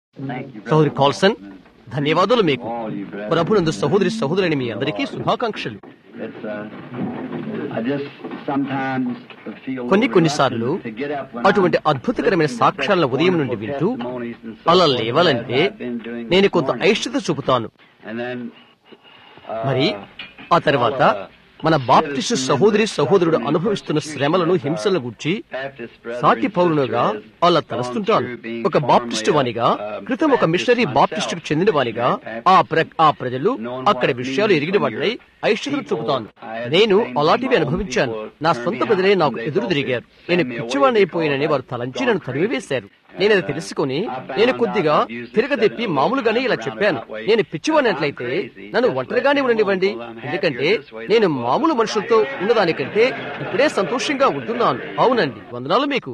సహోదరి కాల్సన్ ధన్యవాదాలు మీకు ప్రభునందు సహోదరి సహోదరుని మీ అందరికీ శుభాకాంక్షలు కొన్ని కొన్నిసార్లు అటువంటి అద్భుతకరమైన సాక్ష్యాలను ఉదయం నుండి వింటూ అలా లేవాలంటే నేను కొంత అయిష్టత చూపుతాను మరి ఆ తర్వాత మన బాప్టిస్టు సహోదరి సహోదరుడు అనుభవిస్తున్న శ్రమలను హింసలను గుర్చి సాటి పౌరునుగా అలా తలస్తుంటాను ఒక బాప్టిస్టు వానిగా క్రితం ఒక మిషనరీ బాప్టిస్టుకు చెందిన వానిగా ఆ ప్ర ఆ ప్రజలు అక్కడ విషయాలు ఎరిగిన వాటినై ఐశ్వర్యం చూపుతాను నేను అలాంటివి అనుభవించాను నా సొంత ప్రజలే నాకు ఎదురు తిరిగారు నేను పిచ్చివాణైపోయినని వారు తలంచి నన్ను తరిమివేశారు నేను అది తెలుసుకుని నేను కొద్దిగా తిరగదెప్పి మామూలుగానే ఇలా చెప్పాను నేను పిచ్చివాడినట్లయితే నన్ను ఒంటరిగానే ఉండనివ్వండి ఎందుకంటే నేను మామూలు మనుషులతో ఉన్నదానికంటే ఇప్పుడే సంతోషంగా ఉంటున్నాను అవునండి వందనాలు మీకు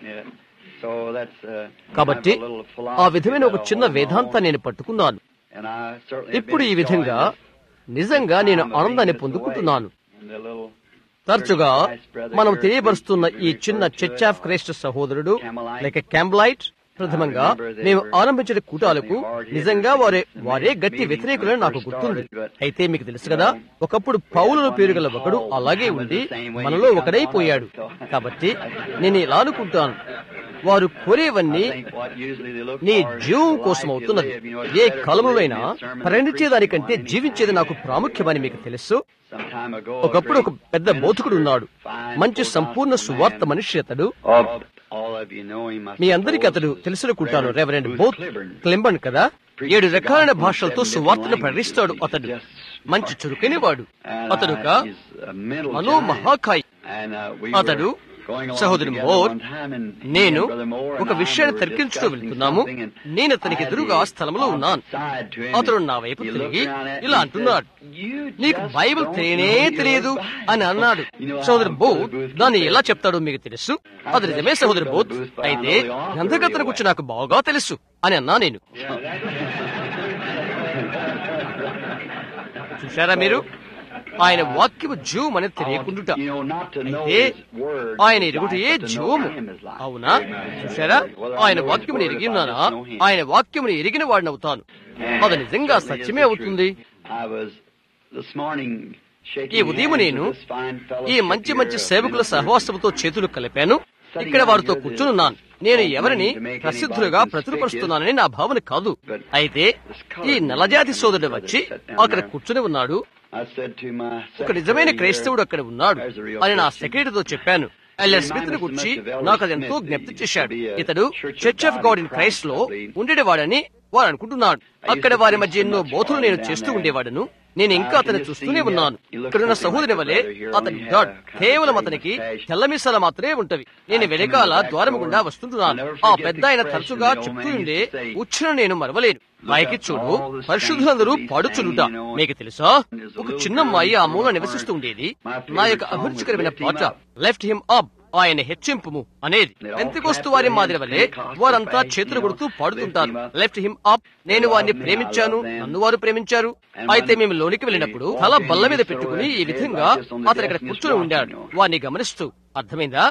కాబట్టి ఆ విధమైన ఒక చిన్న వేదాంతాన్ని నేను పట్టుకున్నాను ఇప్పుడు ఈ విధంగా నిజంగా నేను ఆనందాన్ని పొందుకుంటున్నాను తరచుగా మనం తెలియపరుస్తున్న ఈ చిన్న చర్చ్ ఆఫ్ క్రైస్ట్ సహోదరుడు లేక క్యాంబ్లైట్ ప్రథమంగా మేము ఆరంభించిన కూటాలకు నిజంగా వారే వారే గట్టి వ్యతిరేకులని నాకు గుర్తుంది అయితే మీకు తెలుసు కదా ఒకప్పుడు పౌలను పేరు గల ఒకడు అలాగే ఉండి మనలో ఒకడైపోయాడు కాబట్టి నేను ఇలా అనుకుంటాను వారు కోరేవన్నీ నీ జీవం కోసం అవుతున్నది ఏ కాలంలో అయినా పరిణించేదానికంటే జీవించేది నాకు ప్రాముఖ్యమని మీకు తెలుసు ఒకప్పుడు ఒక పెద్ద బోధకుడు ఉన్నాడు మంచి సంపూర్ణ సువార్త మనిషి అతడు మీ అందరికీ అతడు తెలుసుకుంటాను రెవరెండ్ బోత్ క్లింబన్ కదా ఏడు రకాలైన భాషలతో సువార్తను ప్రకటిస్తాడు అతడు మంచి చురుకైన వాడు అతడు ఒక మనో మహాకాయి అతడు సహోదరి మోర్ నేను ఒక విషయాన్ని తర్కించుతూ వెళ్తున్నాము నేను అతనికి ఎదురుగా స్థలంలో ఉన్నాను అతడు నా వైపు తిరిగి ఇలా అంటున్నాడు నీకు బైబిల్ తెలియనే తెలియదు అని అన్నాడు సహోదరి బోత్ దాన్ని ఎలా చెప్తాడో మీకు తెలుసు అది నిజమే సహోదరి బోత్ అయితే గ్రంథకర్తను గురించి నాకు బాగా తెలుసు అని అన్నా నేను చూశారా మీరు ఆయన వాక్యము జీవం అనేది తెలియకుండా అయితే ఆయన ఎరుగుటయే జీవము అవునా చూసారా ఆయన వాక్యమును ఎరిగి ఉన్నానా ఆయన వాక్యమును ఎరిగిన వాడిని అవుతాను అది నిజంగా సత్యమే అవుతుంది ఈ ఉదయం నేను ఈ మంచి మంచి సేవకుల సహవాసంతో చేతులు కలిపాను ఇక్కడ వారితో కూర్చున్నాను నేను ఎవరిని ప్రసిద్ధులుగా ప్రచురపరుస్తున్నానని నా భావన కాదు అయితే ఈ నలజాతి సోదరుడు వచ్చి అక్కడ కూర్చుని ఉన్నాడు ఒక నిజమైన క్రైస్తవుడు అక్కడ ఉన్నాడు అని నా సెక్రటరీతో చెప్పాను ఎల్ఎస్ స్మిత్ గురించి నాకు అది ఎంతో జ్ఞప్తి చేశాడు ఇతడు church of God in Christ లో ఉండేవాడని వారు అనుకుంటున్నాడు అక్కడ వారి మధ్య ఎన్నో బోధలు నేను చేస్తూ ఉండేవాడును నేను ఇంకా అతన్ని చూస్తూనే ఉన్నాను ఇక్కడున్న సహోదరి వలె అతని గాడ్ కేవలం అతనికి తెల్లమిసల మాత్రమే ఉంటవి నేను వెనకాల ద్వారం గుండా వస్తుంటున్నాను ఆ పెద్ద ఆయన తరచుగా చెప్తూ ఉండే ఉచ్చును నేను మరవలేను పైకి చూడు పరిశుద్ధులందరూ పాడుచులుట మీకు తెలుసా ఒక చిన్న అమ్మాయి ఆ మూల నివసిస్తూ ఉండేది నా యొక్క అభిరుచికరమైన పాట లెఫ్ట్ హిమ్ అప్ ఆయన హెచ్చింపుము అనేది ఎంతకొస్తు వారి మాదిరి వల్లే వారంతా చేతులు కొడుతూ పాడుతుంటారు లెఫ్ట్ హిమ్ అప్ నేను వారిని ప్రేమించాను నన్ను వారు ప్రేమించారు అయితే మేము లోనికి వెళ్ళినప్పుడు తల బల్ల మీద పెట్టుకుని ఈ విధంగా అతను ఇక్కడ కూర్చొని ఉండాడు వారిని గమనిస్తూ అర్థమైందా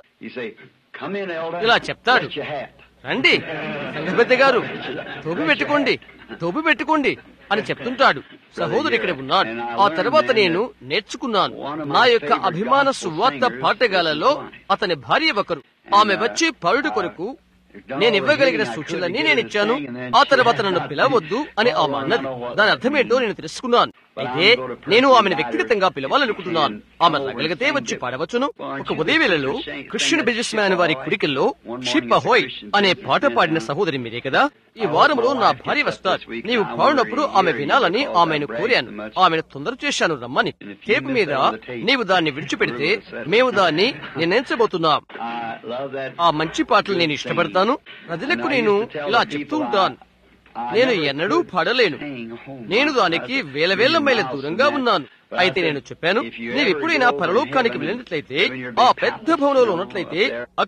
ఇలా చెప్తాడు రండి సంఘపెద్ద గారు తోపు పెట్టుకోండి తోపు పెట్టుకోండి అని చెప్తుంటాడు సహోదరు ఇక్కడ ఉన్నాడు ఆ తర్వాత నేను నేర్చుకున్నాను నా యొక్క అభిమాన సువార్త పాఠగాలలో అతని భార్య ఒకరు ఆమె వచ్చి పరుడు కొరకు నేను ఇవ్వగలిగిన సూచనలన్నీ నేను ఇచ్చాను ఆ తర్వాత నన్ను పిలవద్దు అని ఆమె అన్నది దాని అర్థమేంటో నేను తెలుసుకున్నాను అయితే నేను ఆమెను వ్యక్తిగతంగా పిలవాలనుకుంటున్నాను ఆమె రగలిగితే వచ్చి పాడవచ్చును ఒక ఉదయవేళలో క్రిస్టియన్ బిజినెస్ మ్యాన్ వారి కుడికిల్లో షిప్ అహోయ్ అనే పాట పాడిన సహోదరి మీరే కదా ఈ వారంలో నా భార్య వస్తారు నీవు పాడినప్పుడు ఆమె వినాలని ఆమెను కోరాను ఆమెను తొందర చేశాను రమ్మని టేపు మీద నీవు దాన్ని విడిచిపెడితే మేము దాన్ని నిర్ణయించబోతున్నాం ఆ మంచి పాటలు నేను ఇష్టపడతాను ప్రజలకు నేను ఇలా చెప్తూ ఉంటాను నేను ఎన్నడూ పాడలేను నేను దానికి వేల వేల మైల దూరంగా ఉన్నాను అయితే నేను చెప్పాను నీవు ఎప్పుడైనా పరలోకానికి వెళ్ళినట్లయితే ఆ పెద్ద భవనంలో ఉన్నట్లయితే అక్కడ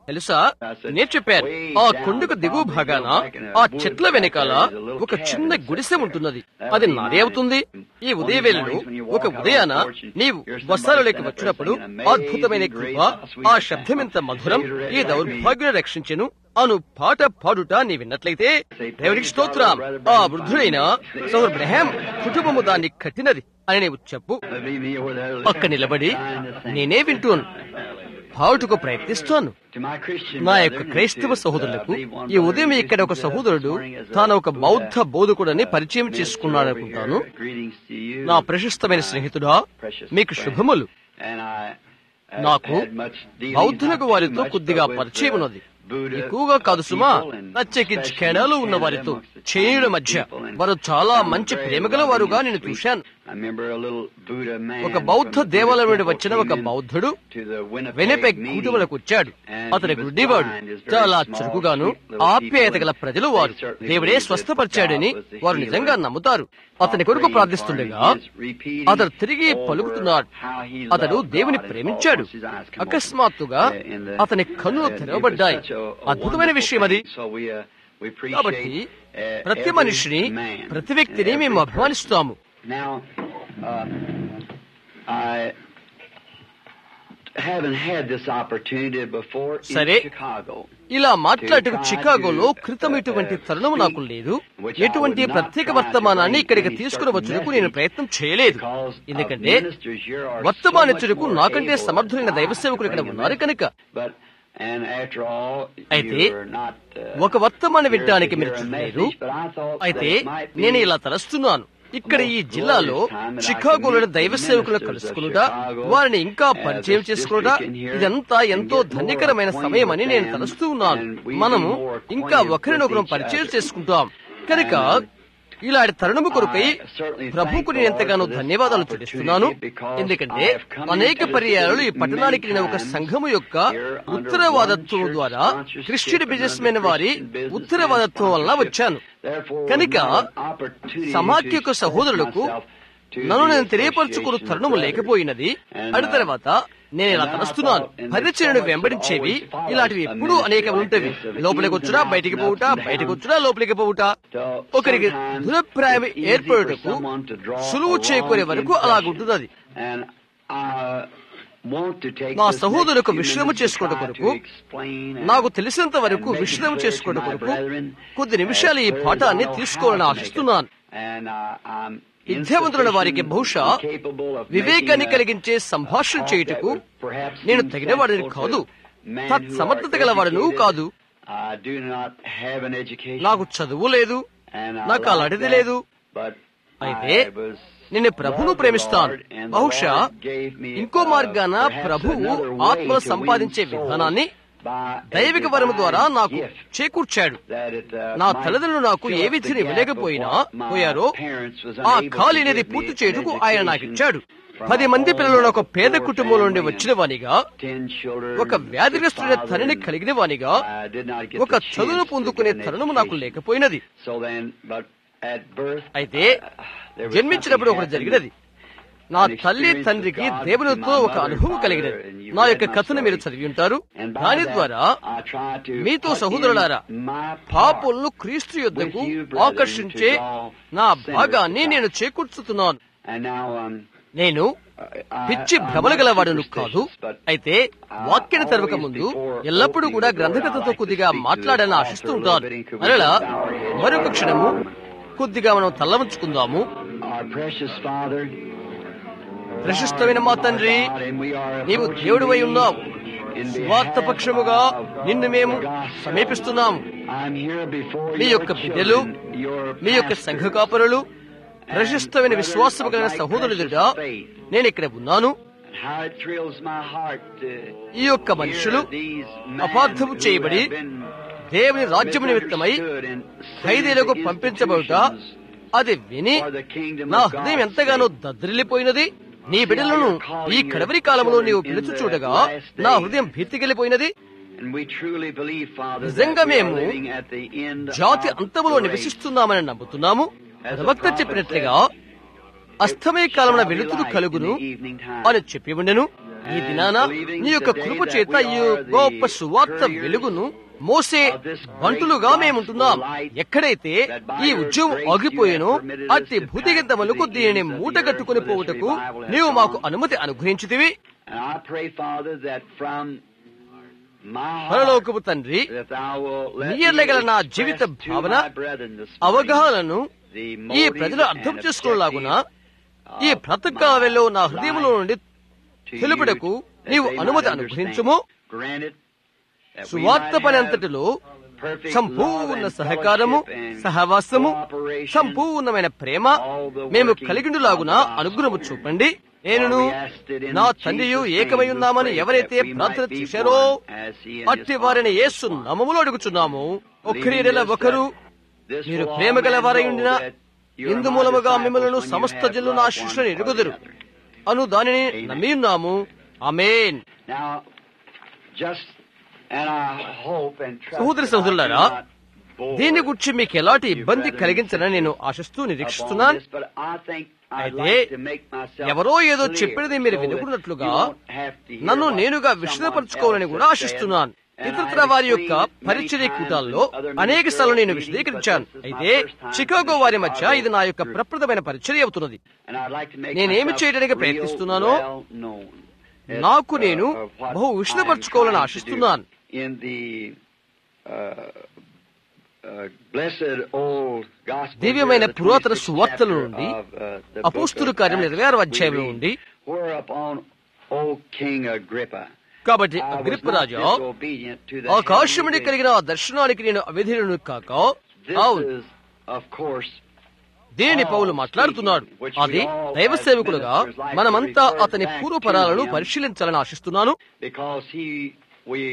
తెలుసా నేను చెప్పాను ఆ కొండకు దిగువ భాగాన ఆ చెట్ల వెనకాల ఒక చిన్న గుడిసె ఉంటున్నది అది నాదే అవుతుంది ఈ ఉదయవేళలో ఒక ఉదయాన నీవు వస్త్రాలలోకి వచ్చినప్పుడు అద్భుతమైన కృప ఆ శబ్దం ఎంత మధురం ఈ దౌర్భాగ్యుని రక్షించెను అను పాట పాడుట నీ విన్నట్లయితే దేవుడికి స్తోత్రం ఆ వృద్ధుడైన సౌర్ బ్రహం కుటుంబము దాన్ని కట్టినది అని నీవు చెప్పు అక్క నిలబడి నేనే వింటూను పావుటకు ప్రయత్నిస్తాను నా యొక్క క్రైస్తవ సహోదరులకు ఈ ఉదయం ఇక్కడ ఒక సహోదరుడు తాను ఒక బౌద్ధ బోధకుడని పరిచయం చేసుకున్నాడు అనుకుంటాను నా ప్రశస్తమైన స్నేహితుడా మీకు శుభములు నాకు బౌద్ధులకు వారితో కొద్దిగా పరిచయం ఉన్నది ఎక్కువగా కాదు సుమా ప్రత్యేకించి కెనడాలో ఉన్న వారితో చైనీయుల మధ్య వారు చాలా మంచి ప్రేమగల వారుగా నేను చూశాను ఒక బౌద్ధ దేవాలయం నుండి వచ్చిన ఒక బౌద్ధుడు వెనిపెగ్ కుటుంబాలకు వచ్చాడు అతని గుడ్డివాడు చాలా చురుకుగాను ఆప్యాయత గల ప్రజలు వారు దేవుడే స్వస్థపరిచాడని వారు నిజంగా నమ్ముతారు అతని కొరకు ప్రార్థిస్తుండగా అతడు తిరిగి పలుకుతున్నాడు అతడు దేవుని ప్రేమించాడు అకస్మాత్తుగా అతని కన్నులు తెరవబడ్డాయి అద్భుతమైన విషయం అది కాబట్టి ప్రతి మనిషిని ప్రతి వ్యక్తిని మేము అభిమానిస్తాము Now, uh, I haven't had this opportunity before in సరే. Chicago. ఇలా మాట్లాడటకు చికాగోలో క్రితం ఇటువంటి తరుణం నాకు లేదు ఎటువంటి ప్రత్యేక వర్తమానాన్ని ఇక్కడికి తీసుకుని వచ్చుటకు నేను ప్రయత్నం చేయలేదు ఎందుకంటే వర్తమానించుటకు నాకంటే సమర్థులైన దైవ సేవకులు ఇక్కడ ఉన్నారు కనుక But, and after all, అయితే you're not, uh, ఒక వర్తమానం వినడానికి here మీరు to hear a చూడలేదు message, but I thought అయితే that it might be నేను ఇలా తలస్తున్నాను ఇక్కడ ఈ జిల్లాలో చికాగోలోని దైవ సేవకులు కలుసుకునుట వారిని ఇంకా పరిచయం చేసుకునుట ఇదంతా ఎంతో ధన్యకరమైన సమయమని నేను తలుస్తూ ఉన్నాను మనము ఇంకా ఒకరినొకరు పరిచయం చేసుకుంటాం కనుక ఇలాంటి తరుణము కొరకై ప్రభుకు నేను ఎంతగానో ధన్యవాదాలు చెల్లిస్తున్నాను ఎందుకంటే అనేక పర్యాయాలు ఈ పట్టణానికి నేను ఒక సంఘము యొక్క ఉత్తరవాదత్వం ద్వారా క్రిస్టియన్ బిజినెస్ మెన్ వారి ఉత్తరవాదత్వం వలన వచ్చాను కనుక సమాఖ్యకు సహోదరులకు నన్ను నేను తెలియపరచుకున్న తరుణము లేకపోయినది అడి తర్వాత నేను ఇలా తలస్తున్నాను పరిచయను వెంబడించేవి ఇలాంటివి ఎప్పుడూ అనేక ఉంటవి లోపలికి వచ్చుడా బయటికి పోవుట బయటకు వచ్చుడా లోపలికి పోవుట ఒకరికి దురభిప్రాయం ఏర్పడుటకు సులువు చేకూరే వరకు అలాగుంటున్నది And I want to take నా this సహోదరులకు next few విశ్రమ minutes చేసుకోవడం to try కొరకు to explain and- నాకు తెలిసినంత వరకు and make it విశ్రమ clear చేసుకోవడం to my కొరకు brethren కొద్ది నిమిషాలు ఈ as clear as పాఠాన్ని I know తీసుకోవాలని how to make it. ఆశిస్తున్నాను And, uh, I'm విద్యావంతులైన వారికి బహుశా incapable of వివేకాన్ని making a- కలిగించే సంభాషణ a talk చేయుటకు that would perhaps నేను seem తగిన వాడిని sensible కాదు to men తత్ who are సమర్థత గల వాడను educated. కాదు I do not have an education. నాకు చదువు లేదు and I నాకు like అలాంటిది that, లేదు but అయితే I was నేను ప్రభును loved the ప్రేమిస్తాను Lord, and the బహుశా Lord gave me, ఇంకో uh, మార్గాన perhaps ప్రభువు another way ఆత్మను to win సంపాదించే souls విధానాన్ని by a దైవిక వరము ద్వారా divine నాకు gift చేకూర్చాడు that it, uh, నా might తల్లిదండ్రులు నాకు fill ఏ up the విధిని gap ఇవ్వలేకపోయినా of what my పోయారో parents was ఆ unable to ఖాళీ అనేది give పూర్తి me చేయుటకు an ఆయన నాకు education ఇచ్చాడు from పది మంది all పిల్లలను ఒక the పేద poor కుటుంబం నుండి family వచ్చిన వానిగా and ten children, ఒక వ్యాధిగ్రస్తుడైన sick తండ్రిని father, కలిగిన వానిగా I did not get ఒక the chance చదువును to పొందుకునే get an తరుణము నాకు education. లేకపోయినది So then, but at birth, అయితే uh, there was జన్మించినప్పుడు something ఒకటి happened జరిగినది నా తల్లి తండ్రికి దేవునితో ఒక అనుభవం కలిగినది నా యొక్క కథను మీరు చదివి ఉంటారు And by దాని that, ద్వారా I try to మీతో put in సహోదరులారా my part పాపులను క్రీస్తు యొద్దకు with you, brethren, ఆకర్షించే to draw నా sinners భాగాన్ని to God. నేను చేకూర్చుతున్నాను And now, um, నేను I- పిచ్చి I'm భ్రమలు not గలవాడును కాదు superstitious, but అయితే వాక్యాన్ని తెరవక ముందు ఎల్లప్పుడూ కూడా గ్రంథకథతో కొద్దిగా మాట్లాడాలని ఆశిస్తూ ఉంటాను మరలా మరొక క్షణము కొద్దిగా మనం తల్లవంచుకుందాము our precious Father, ప్రశస్తమైన మా తండ్రి God, and we are నీవు approaching దేవుడివై thee ఉన్నావు in స్వార్థ behalf పక్షముగా of నిన్ను మేము the gospel. సమీపిస్తున్నాము I'm here before me your యొక్క బిడ్డలు children, your మీ యొక్క pastors, సంఘ కాపరులు ప్రశస్తమైన and విశ్వాసము కలిగిన brothers of my సహోదరులుట precious faith. నేను ఇక్కడ ఉన్నాను and how it thrills my heart to ఈ యొక్క మనుషులు hear these men అపార్థము who చేయబడి have been దేవుని రాజ్యము నిమిత్తమై misunderstood and sent ఖైదీలకు into పంపించబడుట institutions అది విని for the kingdom నా of హృదయం God's ఎంతగానో sake. దద్దరిల్లిపోయినది నీ బిడ్డలను ఈ కడవరి కాలంలో నీవు పిలుచు చూడగా నా హృదయం భీతికెళ్ళిపోయినది And we truly believe, Father, నిజంగా that we are మేము living at the end జాతి of అంతములో the race. నివసిస్తున్నామని నమ్ముతున్నాము ప్రవక్త చెప్పినట్లుగా అస్తమయ కాలమున వెలుతురు కలుగును అని చెప్పి ఉండెను ఈ దినాన నీ యొక్క కృప చేత ఈ గొప్ప సువార్త వెలుగును మోసే బంటులుగా మేముంటున్నాం ఎక్కడైతే ఈ ఉద్యమం ఆగిపోయేనో అట్టి భూతిగంతములకు దీనిని మూట కట్టుకుని పోవుటకు నీవు మాకు అనుమతి అనుగ్రహించితివి And I pray, Father, that from my heart, పరలోకపు తండ్రి that thou will let నీ me ఎడల నా express జీవిత to భావన my brethren this morning అవగాహనను the ఈ motive ప్రజలు అర్థం and చేసుకోలాగున objective ఈ of బ్రతకాలలో నా my హృదయంలో life నుండి to you, తెలుపుటకు that నీవు they might అనుమతి understand. అనుగ్రహించుము Granted, that we సువార్త might పని have అంతటిలో perfect సంపూర్ణ love and సహకారము fellowship and సహవాసము cooperation, సంపూర్ణమైన ప్రేమ all the మేము working కలిగిండులాగున of the అనుగ్రహము gospel. చూపండి నేనును For we asked it in నా Jesus' తండ్రియు name ఏకమై we ఉన్నామని pray ఎవరైతే that we ప్రార్థన might be చేశారో one as he and his అట్టి వారిని Father యేసు is one. నమములో అడుగుచున్నాము ఒకరి Believing ఎడల this, ఒకరు that this మీరు will all ప్రేమ men గలవారై know ఉండిన that you are Indu my మూలముగా disciples మిమ్మల్ని when you సమస్త have జనులు loved నా one శిష్యులను for the ఎరుగుదురు other. అను దానిని Amen. నమ్మి ఉన్నాము అమేన్ Now, just, and I hope and trust సహోదరి that I do సహోదరులారా, not bore దీని గురించి మీకు ఎలాంటి ఇబ్బంది brethren కలిగించనని నేను ఆశిస్తూ upon నిరీక్షిస్తున్నాను this, but I think I'd అయితే like to make myself ఎవరో ఏదో clear చెప్పినది మీరు so that వినుకున్నట్లుగా you won't have to hear నన్ను what నేనుగా someone విశదపరచుకోవాలని else కూడా has ఆశిస్తున్నాను said. And I ఇతరత్ర have వారి యొక్క explained many పరిచర్య times కూటాల్లో in other అనేక ministerial సార్లు నేను meetings, విశదీకరించాను but this is my అయితే first time చికాగో in వారి మధ్య Chicago ఇది నా యొక్క group. ప్రప్రదమైన పరిచర్య అవుతున్నది And I'd like to make నేనేమి myself చేయడానికి real ప్రయత్నిస్తున్నానో well known as, నాకు uh, నేను of what బహు I am విశదపరచుకోవాలని trying to do ఆశిస్తున్నాను in the uh, uh, blessed old gospel దివ్యమైన here, the పురాతన 26th సువార్తల chapter నుండి of, uh, the book అపోస్తుల of కార్యం Acts, ఇరవై ఆరు we అధ్యాయంలో read, నుండి Whereupon, O King Agrippa, కాబట్టి I was అగ్రిప్ప not రాజా disobedient to the ఆకాశముడి heavenly కలిగిన ఆ దర్శనానికి నేను అవిధేయులను కాక This అవును is, of course, దీనిని పౌలు మాట్లాడుతున్నాడు అది దైవ సేవకులుగా మనమంతా అతని పూర్వపరాలను పరిశీలించాలని ఆశిస్తున్నాను because he, we,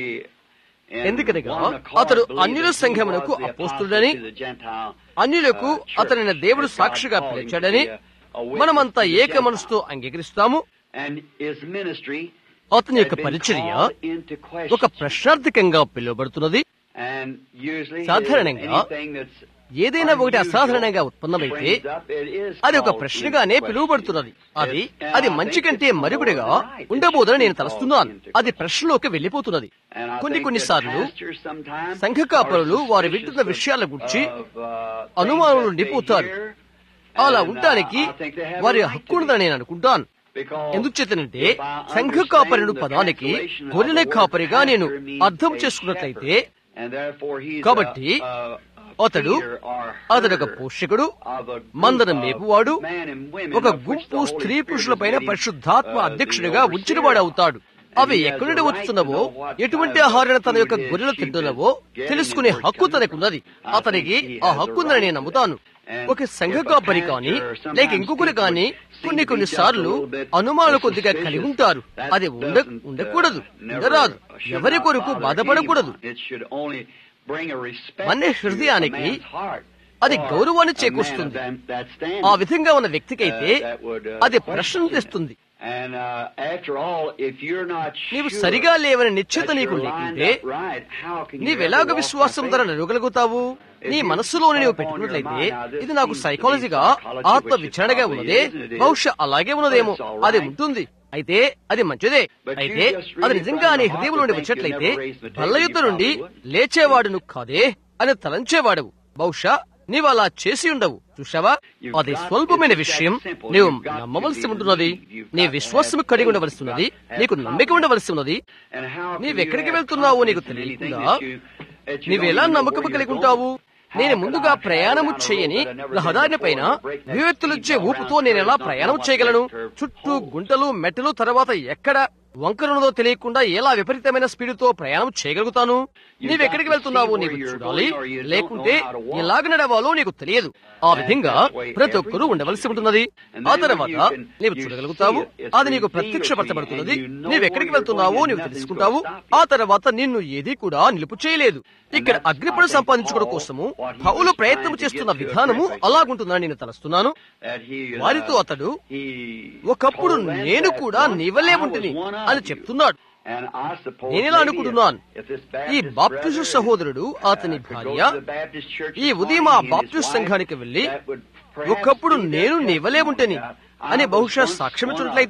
in ఎందుకనగా one accord అతడు believe అన్యుల that he సంఘమునకు was the అపోస్తుడని, apostle to the Gentile, అన్యులకు uh, church, అతనిని దేవుడు as God సాక్షిగా called him to పిలిచాడని be a- a witness మనమంతా to the ఏక మనసుతో Gentiles. అంగీకరిస్తాము And his ministry అతని యొక్క had been పరిచర్య called into question. ఒక ప్రశ్నార్థకంగా పిలువబడుతున్నది And usually సాధారణంగా anything that's ఏదైనా ఒకటి unusual అసాధారణంగా ఉత్పన్నమైతే springs up, it is అది ఒక called ప్రశ్నగానే into పిలువబడుతున్నది question. అది And అది I మంచి think కంటే it's మరుగుడిగా more than right. It ఉండబోదని should నేను be తలుస్తున్నాను called into అది ప్రశ్నలోకి వెళ్ళిపోతున్నది And I కొన్ని think కొన్ని that సార్లు pastors sometimes సంఘ కాపరులు are వారు suspicious వింటున్న of- విషయాల గురించి of, uh, అనుమానాలు things that they నింపుతారు hear. అలా And, uh, ఉండటానికి I think they have a వారి right to హక్కుందని be. నేను అనుకుంటాను Because ఎందుచేతనంటే if I సంఘ understand కాపరుడు the పదానికి translation of గొర్రెల the word కాపరిగా నేను pastor means అర్థం a చేసుకున్నట్లయితే shepherd. And therefore he's కాబట్టి a- a- a అతడు feeder or అతడు ఒక herder పోషకుడు of a group మందను of మేపువాడు men and women ఒక of which గుంపు the Holy స్త్రీ Spirit పురుషులపైన has made him, పరిశుద్ధాత్మ uh, the అధ్యక్షుడిగా overseer ఉంచినవాడు అవుతాడు And అవి he has ఎక్కడి the నుండి right to వస్తున్నవో know what ఎటువంటి kind of ఆహారాన్ని తన food యొక్క his గొర్రెలు sheep తింటున్నవో is getting తెలుసుకునే and where it's హక్కు coming తనకున్నది from. I అతనికి think he ఆ has the హక్కుందని right నేను to నమ్ముతాను And ఒక సంఘ if a కాపరి కానీ pastor or లేక sometimes ఇంకొకరు people కానీ seem కొన్ని to be కొన్ని just a సార్లు little bit అనుమానాలు కొద్దిగా suspicious, కలిగి ఉంటారు that అది ఉండ doesn't, uh, ఉండకూడదు never ఉండరాదు should ఎవరి not కొరకు bother బాధపడకూడదు anyone. It should only bring a respect మన to a హృదయానికి man's heart అది for గౌరవాన్ని a man చేకూరుస్తుంది. of that- that standing. ఆ విధంగా ఉన్న వ్యక్తికైతే Uh, that would, uh, అది question ప్రశ్న it. తెస్తుంది And uh, after all, if you're not నీవు sure సరిగా లేవని that నిశ్చిత నీకు you're lined లేకుంటే up right, how can you నీవెలాగ ever walk విశ్వాసం by ధర faith? నిలవగలుగుతావు నీ మనస్సులోని నీవు పెట్టుకున్నట్లయితే ఇది నాకు సైకాలజీగా ఆత్మ విచారణగా ఉన్నదే బహుశా అలాగే ఉన్నదేమో అది ఉంటుంది అయితే అది మంచిదే అయితే అది నిజంగా నీ హృదయం నుండి వచ్చినట్లయితే బల్ల యుద్ధ నుండి లేచేవాడును కాదే అని తలంచేవాడవు బహుశా నీవు అలా చేసి ఉండవు చూశావా అది స్వల్పమైన విషయం నీవు నమ్మవలసి ఉంటున్నది నీ విశ్వాసం కలిగి ఉండవలసి ఉన్నది నీకు నమ్మిక ఉండవలసి ఉన్నది And how can నీవెక్కడికి you have వెళ్తున్నావో నీకు confidence in తెలియకుండా anything that you- that you నీవెలా don't even know నమ్మకం where you're కలిగి ఉంటావు going? నేను How ముందుగా could I ప్రయాణము travel down a చేయని road that I've never been రహదారి పైన before, break that వివేత్తులొచ్చే speed ఊపుతో around నేను ఎలా curves, ప్రయాణం not చేయగలను what that curve చుట్టూ holds. గుంటలు మెట్టలు తర్వాత ఎక్కడ వంకరన్నదో తెలియకుండా ఎలా విపరీతమైన స్పీడ్తో ప్రయాణం చేయగలుగుతాను నీవెక్కడికి వెళ్తున్నావో నీకు చూడాలి లేకుంటే ఎలాగ నడవాలో నీకు తెలియదు ఆ విధంగా ప్రతి ఒక్కరూ ఉండవలసి ఉంటున్నది ఆ తర్వాత నీవు చూడగలుగుతావు అది నీకు ప్రత్యక్షపరచబడుతున్నది నీవెక్కడికి వెళ్తున్నావో నీవు తెలుసుకుంటావు ఆ తర్వాత నిన్ను ఏది కూడా నిలుపు చేయలేదు ఇక్కడ అగ్నిపడు సంపాదించుకోవడం కోసము పౌలు ప్రయత్నం చేస్తున్న విధానము అలాగుంటుందని నేను తలస్తున్నాను That he, uh, వారితో అతడు he ఒకప్పుడు told them నేను that కూడా once నీవలే I was ఉంటిని one of అని you. చెప్తున్నాడు And I suppose నేనెలా maybe అనుకుంటున్నాను if- if this ఈ Baptist బాప్టిస్టు brother, సహోదరుడు uh, అతని could go భార్య to the Baptist church ఈ this ఉదయం morning, ఆ he and his Baptist wife, సంఘానికి వెళ్లి that would perhaps ఒకప్పుడు be their నేను నీవలే ఉంటని testimony. I అని was బహుశా once సాక్ష్యం one of ఇచ్చినట్లయితే them.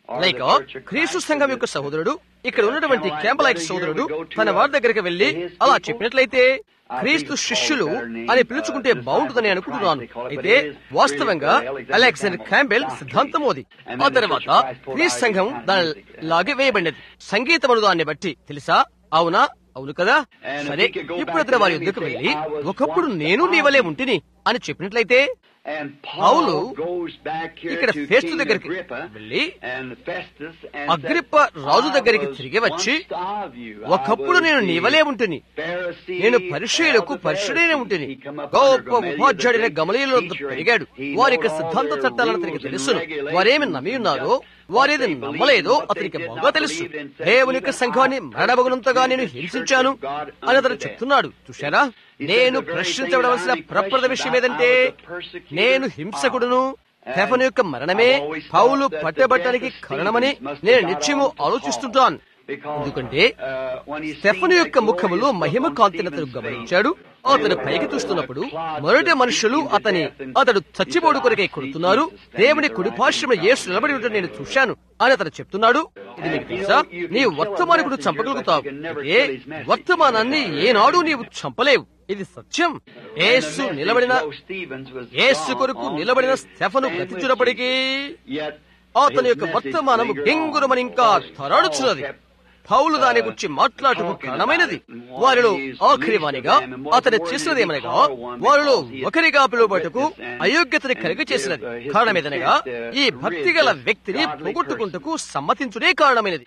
లేక క్రీస్తు సంఘం యొక్క సహోదరుడు ఇక్కడ ఉన్నటువంటి క్యాంపలైట్ సోదరుడు తన వారి దగ్గరికి వెళ్లి అలా చెప్పినట్లయితే క్రీస్తు శిష్యులు అని పిలుచుకుంటే బాగుంటుందని అనుకుంటున్నాను అయితే వాస్తవంగా అలెగ్జాండర్ క్యాంబెల్ సిద్ధాంతం అది ఆ తర్వాత క్రీస్తు సంఘం దాని లాగే వేయబడినది సంగీతమును దాన్ని బట్టి తెలుసా అవునా అవును కదా సరే ఇప్పుడు అతను వారి యుద్ధకు వెళ్లి ఒకప్పుడు నేను నీ వలే ఉంటిని అని చెప్పినట్లయితే And Paul Paul goes back here ఇక్కడ to ఫేస్తు King దగ్గరికి Agrippa వెళ్ళి and Festus and Agrippa said, రాజు "I దగ్గరికి was తిరిగి వచ్చి once of you. I ఒకప్పుడు was నేను the నీవలే ఉంటుని Pharisee నేను of పరిశీలకు the పరిశుడైన Pharisees." ఉంటుని He come up గొప్ప under Gamaliel, ఉపాధ్యాయుడైన the గమలీలో great teacher, పెరిగాడు he వారి యొక్క know all సిద్ధాంత their చట్టాలను rules అతనికి and తెలుసును regulations వారేమి and నమ్మి ఉన్నారో just వారేది what they believed నమ్మలేదో and what అతనికి they did బాగా not తెలుసు believe and said, దేవుని యొక్క "Even సంఘాన్ని I మరణభగునంతగా నేను persecuted the హింసించాను church of God అని అతను unto death." చెప్తున్నాడు చూశారా He said నేను the very ప్రశ్నించబడవలసిన thing that I ప్రప్రద questioned విషయం about, ఏదంటే I was a persecutor నేను of హింసకుడును And స్టెఫను యొక్క మరణమే I've always thought Paul that the పట్టబట్టడానికి death of కారణమని Stephen must have నేను got నిత్యము on to ఆలోచిస్తుంటాను Because, ఎందుకంటే uh, when he Stephen seen యొక్క that ముఖములో glorious మహిమ look on కాంతిని అతను Stephen's గమనించాడు face, అతను పైకి చూస్తున్నప్పుడు మొదటి మనుషులు అతని అతడు చచ్చిపోడు కొరకై కొడుతున్నారు దేవుని కుడిపార్శ్వమ యేసు నిలబడి ఉంటే నేను చూశాను అని అతను చెప్తున్నాడు ఇది నీకు తెలుసా నీవు వర్తమానికుడు చంపగలుగుతావు ఏ వర్తమానాన్ని ఏనాడు నీవు చంపలేవు ఇది సత్యం యేసు నిలబడిన యేసు కొరకు నిలబడిన స్టెఫను గతించినప్పటికీ అతని యొక్క వర్తమానం గెంగురమని ఇంకా తరాడుచున్నది పౌలు దాని గురించి మాట్లాడుటకు కారణమైనది వారిలో ఆఖరి వానిగా అతను చేసినదేమనగా వారిలో ఒకరిగా పిలువబట్టుకు అయోగ్యతని కలిగి చేసినది కారణమేదనగా ఈ భక్తి గల వ్యక్తిని పోగొట్టుకుంటకు సమ్మతించుడే కారణమైనది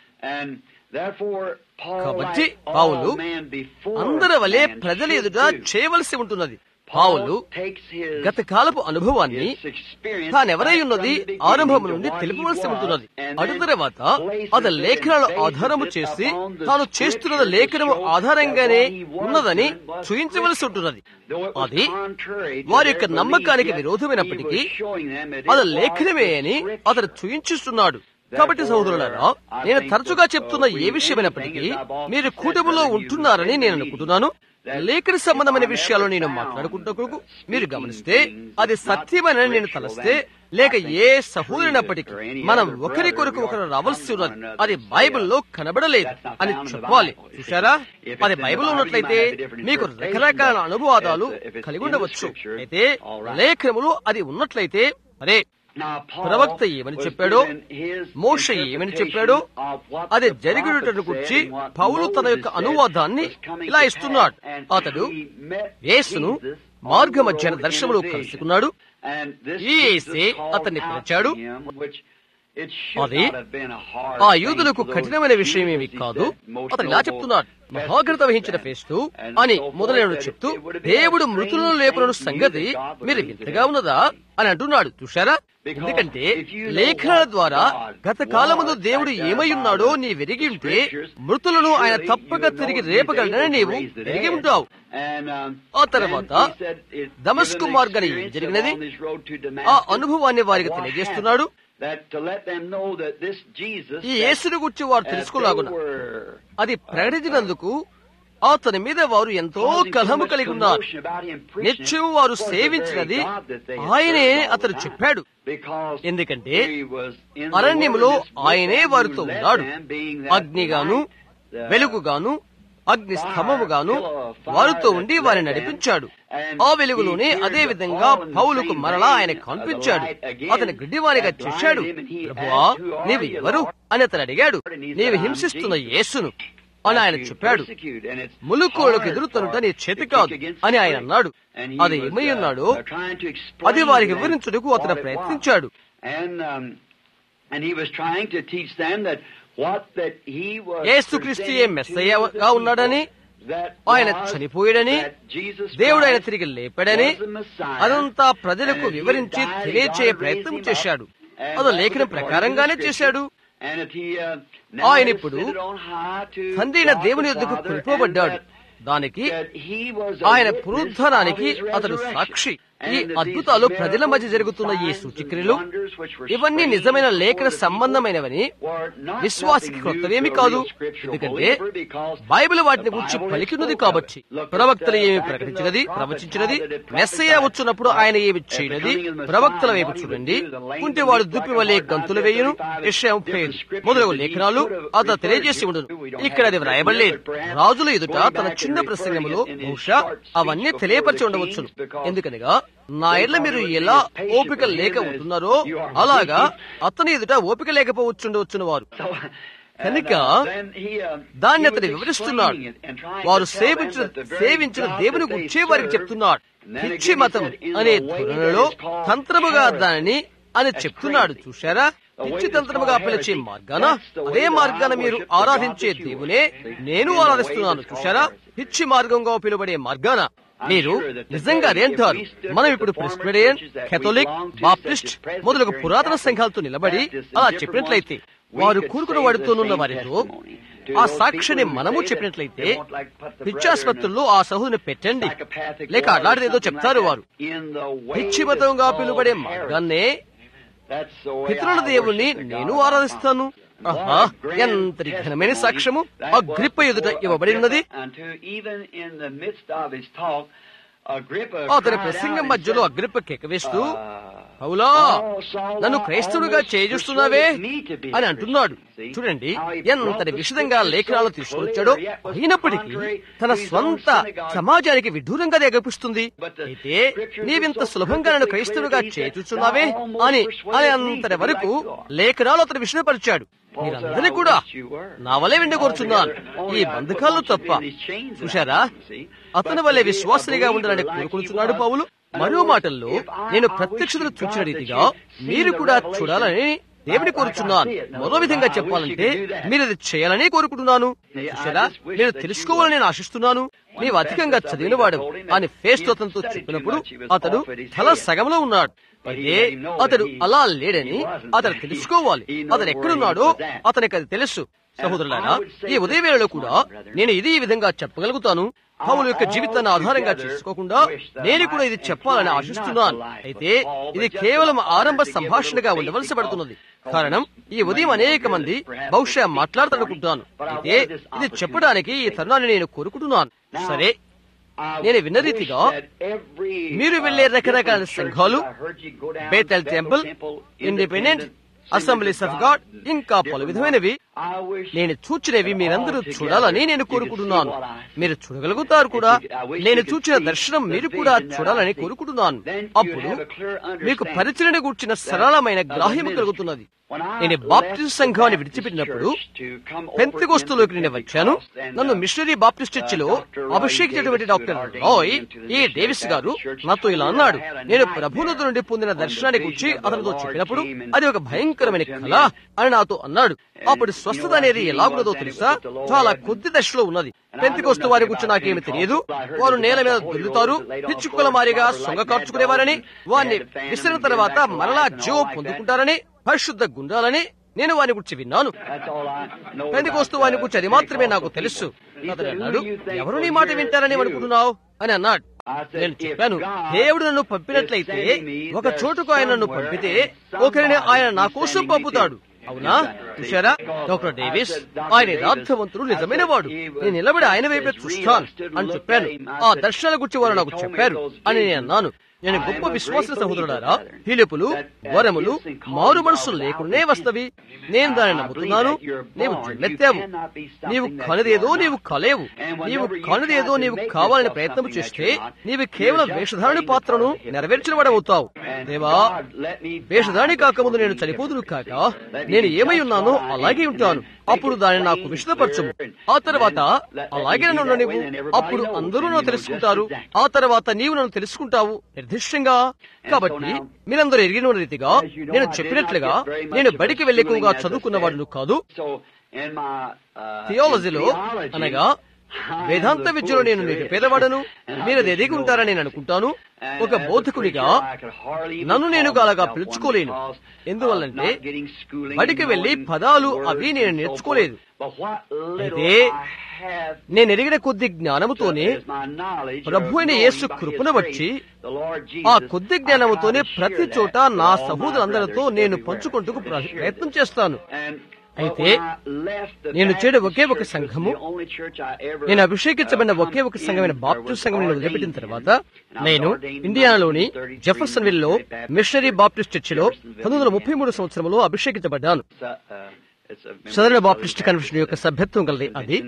కాబట్టి పావులు అందరి వలె ప్రజల ఎదుట చేయవలసి ఉంటున్నది పావులు గత కాలపు అనుభవాన్ని తానెవరై ఉన్నది ఆరంభం నుండి తెలుపవలసి ఉంటున్నది అటు తర్వాత అది లేఖనాలు ఆధారము చేసి తాను చేస్తున్న లేఖనము ఆధారంగానే ఉన్నదని చూయించవలసి ఉంటున్నది అది వారి యొక్క నమ్మకానికి విరోధమైనప్పటికీ అది లేఖనమే అని అతను చూయించుస్తున్నాడు కాబట్టి సహోదరులారా నేను తరచుగా చెప్తున్న ఏ విషయమైనప్పటికీ మీరు కూటమిలో ఉంటున్నారని నేను అనుకుంటున్నాను లేఖన సంబంధమైన విషయాలు నేను మాట్లాడుకుంటూ మీరు గమనిస్తే అది సత్యమని నేను తలస్తే లేక ఏ సహోదరునప్పటికీ మనం ఒకరి కొరకు ఒకరు రావాల్సి ఉన్నది అది బైబిల్లో కనబడలేదు అని చెప్పాలి చూశారా అది బైబిల్ ఉన్నట్లయితే మీకు రకరకాల అనువాదాలు కలిగి ఉండవచ్చు అయితే లేఖనములు అది ఉన్నట్లయితే అరే ప్రవక్త ఏమని చెప్పాడో మోష ఏమని చెప్పాడో అది జరిగినట్టు గురించి పౌలు తన యొక్క అనువాదాన్ని ఇలా ఇస్తున్నాడు అతడు యేసును మార్గ మధ్యాహ్న దర్శనములో కలుసుకున్నాడు ఈ యేసే అతన్ని పిలిచాడు అది ఆ యూదులకు కఠినమైన విషయం ఏమి కాదు అతను ఇలా చెప్తున్నాడు మహాగ్రత వహించిన ఫేస్తు అని మొదలైన చెప్తూ దేవుడు మృతులను లేపున సంగతి మీరు వింతగా ఉన్నదా అని అంటున్నాడు చూశారా ఎందుకంటే లేఖనాల ద్వారా గత కాలముందు దేవుడు ఏమై ఉన్నాడో నీ వెరిగి ఉంటే మృతులను ఆయన తప్పక తిరిగి రేపగలడని నీవు వెరిగి ఉంటావు ఆ తర్వాత దమస్కు మార్గాన్ని ఏం జరిగినది ఆ అనుభవాన్ని వారికి తెలియజేస్తున్నాడు ఈ యేసుని గురించి వారు తెలుసుకోలాగున అది ప్రకటించినందుకు అతని మీద వారు ఎంతో కలహము కలిగి ఉన్నారు నిత్యం వారు సేవించినది ఆయనే అతను చెప్పాడు ఎందుకంటే అరణ్యములో ఆయనే వారితో ఉన్నాడు అగ్నిగాను వెలుగుగాను అగ్ని స్తంభముగాను వారితో ఉండి వారిని నడిపించాడు ఆ వెలుగులోనే అదే విధంగా పౌలుకు మరలా ఆయన కనిపించాడు అతని గుడ్డివానిగా చేశాడు ప్రభువా నీవు ఎవరు అని అతను అడిగాడు నీవు హింసిస్తున్న యేసును అని ఆయన చెప్పాడు ములుకోళ్ళకు ఎదురుతనుట నీ చేతి కాదు అని ఆయన అన్నాడు అది ఏమై ఉన్నాడో అది వారికి వివరించుటకు అతను ప్రయత్నించాడు యేసుక్రీస్తు ఏ మెస్సయ్యగా ఉన్నాడని ఆయన చనిపోయాడని దేవుడు ఆయన తిరిగి లేపాడని అదంతా ప్రజలకు వివరించి తెలియచేయ ప్రయత్నం చేశాడు అది లేఖన ప్రకారంగానే చేశాడు ఆయన ఇప్పుడు తండ్రిన దేవుని యొద్దకు కొనిపోబడ్డాడు దానికి ఆయన పునరుద్ధానానికి అతడు సాక్షి ఈ అద్భుతాలు ప్రజల మధ్య జరుగుతున్న ఈ సూచక్రియలు ఇవన్నీ నిజమైన లేఖన సంబంధమైనవని విశ్వాసికి క్రొత్తవేమి కాదు ఎందుకంటే బైబిల్ వాటిని గురించి పలికినది కాబట్టి ప్రవక్తలు ఏమి ప్రకటించినది ప్రవచించినది మెస్సయ్య వచ్చినప్పుడు ఆయన ఏమి చేయనది ప్రవక్తల వైపు చూడండి కుంటివాడు దుప్పి వలె గంతులు వేయును విషయం మొదలగు లేఖనాలు అతను తెలియజేసి ఉండును ఇక్కడ అది వ్రాయబడలేదు రాజుల ఎదుట తన చిన్న ప్రసంగంలో బహుశా అవన్నీ తెలియపరిచి ఉండవచ్చును ఎందుకనగా నా ఇళ్ళ మీరు ఎలా ఓపిక లేక ఉంటున్నారో అలాగా అతని ఎదుట ఓపిక లేకపోవచ్చుండవచ్చును వారు కనుక దాన్ని అతను వివరిస్తున్నాడు వారు సేవించిన సేవించిన దేవుని గురించే వారికి చెప్తున్నాడు పిచ్చి మతం అనే ధోరణిలో తంత్రముగా దానిని అని చెప్తున్నాడు చూశారా పిచ్చి తంత్రముగా పిలిచే మార్గాన అదే మార్గాన మీరు ఆరాధించే దేవునే నేను ఆరాధిస్తున్నాను చూశారా పిచ్చి మార్గంగా పిలువబడే మార్గాన మీరు నిజంగా అదేంటారు మనం ఇప్పుడు ప్రెస్బిరియన్ కెథోలిక్ బాప్టిస్ట్ మొదలగు పురాతన సంఘాలతో నిలబడి అలా చెప్పినట్లయితే వారు కూరుకుని వాడుతూనున్న వారితో ఆ సాక్షిని మనము చెప్పినట్లయితే పిచ్చాసుపత్రుల్లో ఆ సహోదరిని పెట్టండి లేక అలాంటిదేదో చెప్తారు వారు పిచ్చి మతంగా పిలువబడే మార్గాన్నే పితృల దేవుణ్ణి నేను ఆరాధిస్తాను ఆహా ఎంతటి ఘనమైన సాక్ష్యము అగ్రిప్ప ఎదుట ఇవ్వబడి ఉన్నది అతని ప్రసంగం మధ్యలో అగ్రిప్ప కేకవేస్తూ అవులా నన్ను క్రైస్తవుడిగా చేయూస్తున్నావే అని అంటున్నాడు చూడండి ఎంతటి విషదంగా లేఖనాలు తీసుకొచ్చాడో అయినప్పటికీ తన స్వంత సమాజానికి విడ్డూరంగా దగ్గపిస్తుంది అయితే నీవింత సులభంగా నన్ను క్రైస్తవుడిగా చేయూస్తున్నావే అని అని అంతటి వరకు లేఖనాలు అతను విషయపరిచాడు మీరందరినీ కూడా నా వలే వెండగోరుచున్నాను ఈ బంధకాలను తప్ప చూశారా అతని వల్లే విశ్వాసనిగా ఉండాలని కోరుకుంటున్నాడు పౌలు మరో మాటల్లో నేను ప్రత్యక్షతను చూచిన రీతిగా మీరు కూడా చూడాలని దేవుని కోరుచున్నాను మరో విధంగా చెప్పాలంటే మీరు అది చేయాలని కోరుకుంటున్నాను చూసారా నేను తెలుసుకోవాలని నేను ఆశిస్తున్నాను నీవు అధికంగా చదివిన వాడు అని ఫేస్ట్ అతనితో చెప్పినప్పుడు అతడు తల సగంలో ఉన్నాడు అయితే అతడు అలా లేడని అతడు తెలుసుకోవాలి అతడు ఎక్కడున్నాడో అతనికి అది తెలుసు సహోదరులారా ఈ ఉదయ వేళలో కూడా నేను ఇది ఈ విధంగా చెప్పగలుగుతాను పౌలు యొక్క జీవితాన్ని ఆధారంగా చేసుకోకుండా నేను కూడా ఇది చెప్పాలని ఆశిస్తున్నాను అయితే ఇది కేవలం ఆరంభ సంభాషణగా ఉండవలసి పడుతున్నది కారణం ఈ ఉదయం అనేక మంది బహుశా మాట్లాడతానుకుంటాను అయితే ఇది చెప్పడానికి ఈ తరుణాన్ని నేను కోరుకుంటున్నాను సరే నేను విన్న రీతిగా మీరు వెళ్లే రకరకాల సంఘాలు Bethel Temple Independent Assemblies of God ఇంకా పలు విధమైనవి నేను చూచినవి మీరందరూ చూడాలని నేను కోరుకుంటున్నాను మీరు చూడగలుగుతారు కూడా నేను చూచిన దర్శనం మీరు కూడా చూడాలని కోరుకుంటున్నాను అప్పుడు మీకు పరిచయను కూర్చిన సరళమైన గ్రాహ్యం కలుగుతున్నది నేను బాప్టిస్ట్ సంఘాన్ని విడిచిపెట్టినప్పుడు పెంతిగోస్తులోకి నేను వచ్చాను నన్ను మిషనరీ బాప్టిస్ట్ చర్చిలో అభిషేకించినటువంటి డాక్టర్ రాయ్ ఈ డేవిస్ గారు నాతో ఇలా అన్నాడు నేను ప్రభునదు నుండి పొందిన దర్శనాన్ని గురించి అతనితో చెప్పినప్పుడు అది ఒక భయంకరమైన కళ అని నాతో అన్నాడు అప్పుడు స్వస్థత అనేది ఎలాగున్నదో తెలుసా చాలా కొద్ది దశలో ఉన్నది పెంతికొస్తు వారి గురించి నాకేమి తెలియదు వారు నేల మీద దొల్లుతారు పిచ్చుకుల మారిగా సొంగ కార్చుకునేవారని వారిని విసిరిన తర్వాత మరలా జీవ పొందుకుంటారని పరిశుద్ధ గుండాలని నేను వాని గురించి విన్నాను పెందికోస్తూ వాని గురించి అది మాత్రమే నాకు తెలుసు అతను అన్నాడు ఎవరు నీ మాట వింటారని అనుకుంటున్నావు అని అన్నాడు నేను చెప్పాను దేవుడు నన్ను పంపినట్లయితే ఒక చోటుకు ఆయన నన్ను పంపితే ఒకరిని ఆయన నా కోసం పంపుతాడు అవునా చూశారా డాక్టర్ డేవిస్ ఆయన యథార్థవంతుడు నిజమైన వాడు నేను నిలబడి ఆయన వైపే చూస్తాను అని చెప్పాను ఆ దర్శనాల గురించి వారు నాకు చెప్పారు అని నేను అన్నాను నేను గొప్ప విశ్వాస సహోదరుడారా పిలుపులు వరములు మారు మనసులు లేకుండానే వస్తవి నేను దాన్ని నమ్ముతున్నాను నీవు జన్మెత్తావు నీవు కనదేదో నీవు కలేవు నీవు కనదేదో నీవు కావాలని ప్రయత్నం చేస్తే నీవు కేవలం వేషధారణి పాత్రను నెరవేర్చిన వాడవుతావు దేవా వేషధారణి కాకముందు నేను చనిపోదును కాక నేను ఏమై ఉన్నానో అలాగే ఉంటాను అప్పుడు దాన్ని నాకు విషదపరచము ఆ తర్వాత అలాగే నన్ను నీవు అప్పుడు అందరూ నన్ను తెలుసుకుంటారు ఆ తర్వాత నీవు నన్ను తెలుసుకుంటావు నిర్దిష్టంగా కాబట్టి మీరందరూ ఎరిగిన రీతిగా నేను చెప్పినట్లుగా నేను బడికి వెళ్ళి ఎక్కువగా చదువుకున్నవాడును కాదు థియాలజీలో అనగా వేదాంత విద్యలో నేను నిరుపేదవాడను మీరు అది ఎదిగి ఉంటారని నేను అనుకుంటాను ఒక బోధకునిగా నన్ను నేను అలాగా పిలుచుకోలేను ఎందువల్లంటే బడికి వెళ్లి పదాలు అవి నేను నేర్చుకోలేదు అయితే నేను ఎరిగిన కొద్ది జ్ఞానముతోనే ప్రభు అయిన యేసు కృపను వచ్చి ఆ కొద్ది జ్ఞానముతోనే ప్రతి చోట నా సహోదరులందరితో నేను పంచుకుంటూ ప్రయత్నం చేస్తాను అయితే నేను చేడు ఒకే ఒక సంఘము నేను అభిషేకించబడిన ఒకే ఒక సంఘమైన బాప్టిస్ట్ సంఘం నేను వదిలిపెట్టిన తర్వాత నేను ఇండియానాలోని జెఫర్సన్ విల్ లో మిషనరీ బాప్టిస్ట్ చర్చిలో పంతొమ్మిది వందల ముప్పై మూడు సంవత్సరంలో అభిషేకించబడ్డాను సదరణ బాప్టిస్ట్ కన్వెన్షన్ యొక్క సభ్యత్వం కలది అది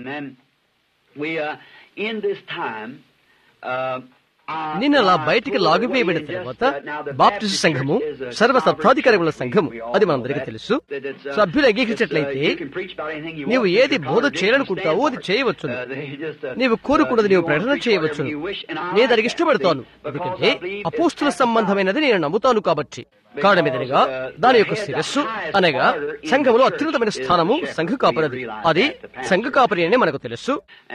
నిన్న అలా బయటికి లాగివేయబడిన తర్వాత బాప్టిస్ట్ సంఘము సర్వ సత్తాధికారముల సంఘము అది మనందరికీ తెలుసు సభ్యులు అంగీకరించినట్లయితే నీవు ఏది బోధ చేయాలనుకుంటావో అది చేయవచ్చు నీవు కోరుకున్నది నీవు ప్రకటన చేయవచ్చు నేను దానికి ఇష్టపడతాను ఎందుకంటే అపోస్తుల సంబంధమైనది నేను నమ్ముతాను కాబట్టి కాడ మీదనిగా దాని యొక్క శిరస్సు అనగా సంఘములో అత్యున్నతమైన స్థానము సంఘ కాపరది అది సంఘ కాపరి అని మనకు తెలుసు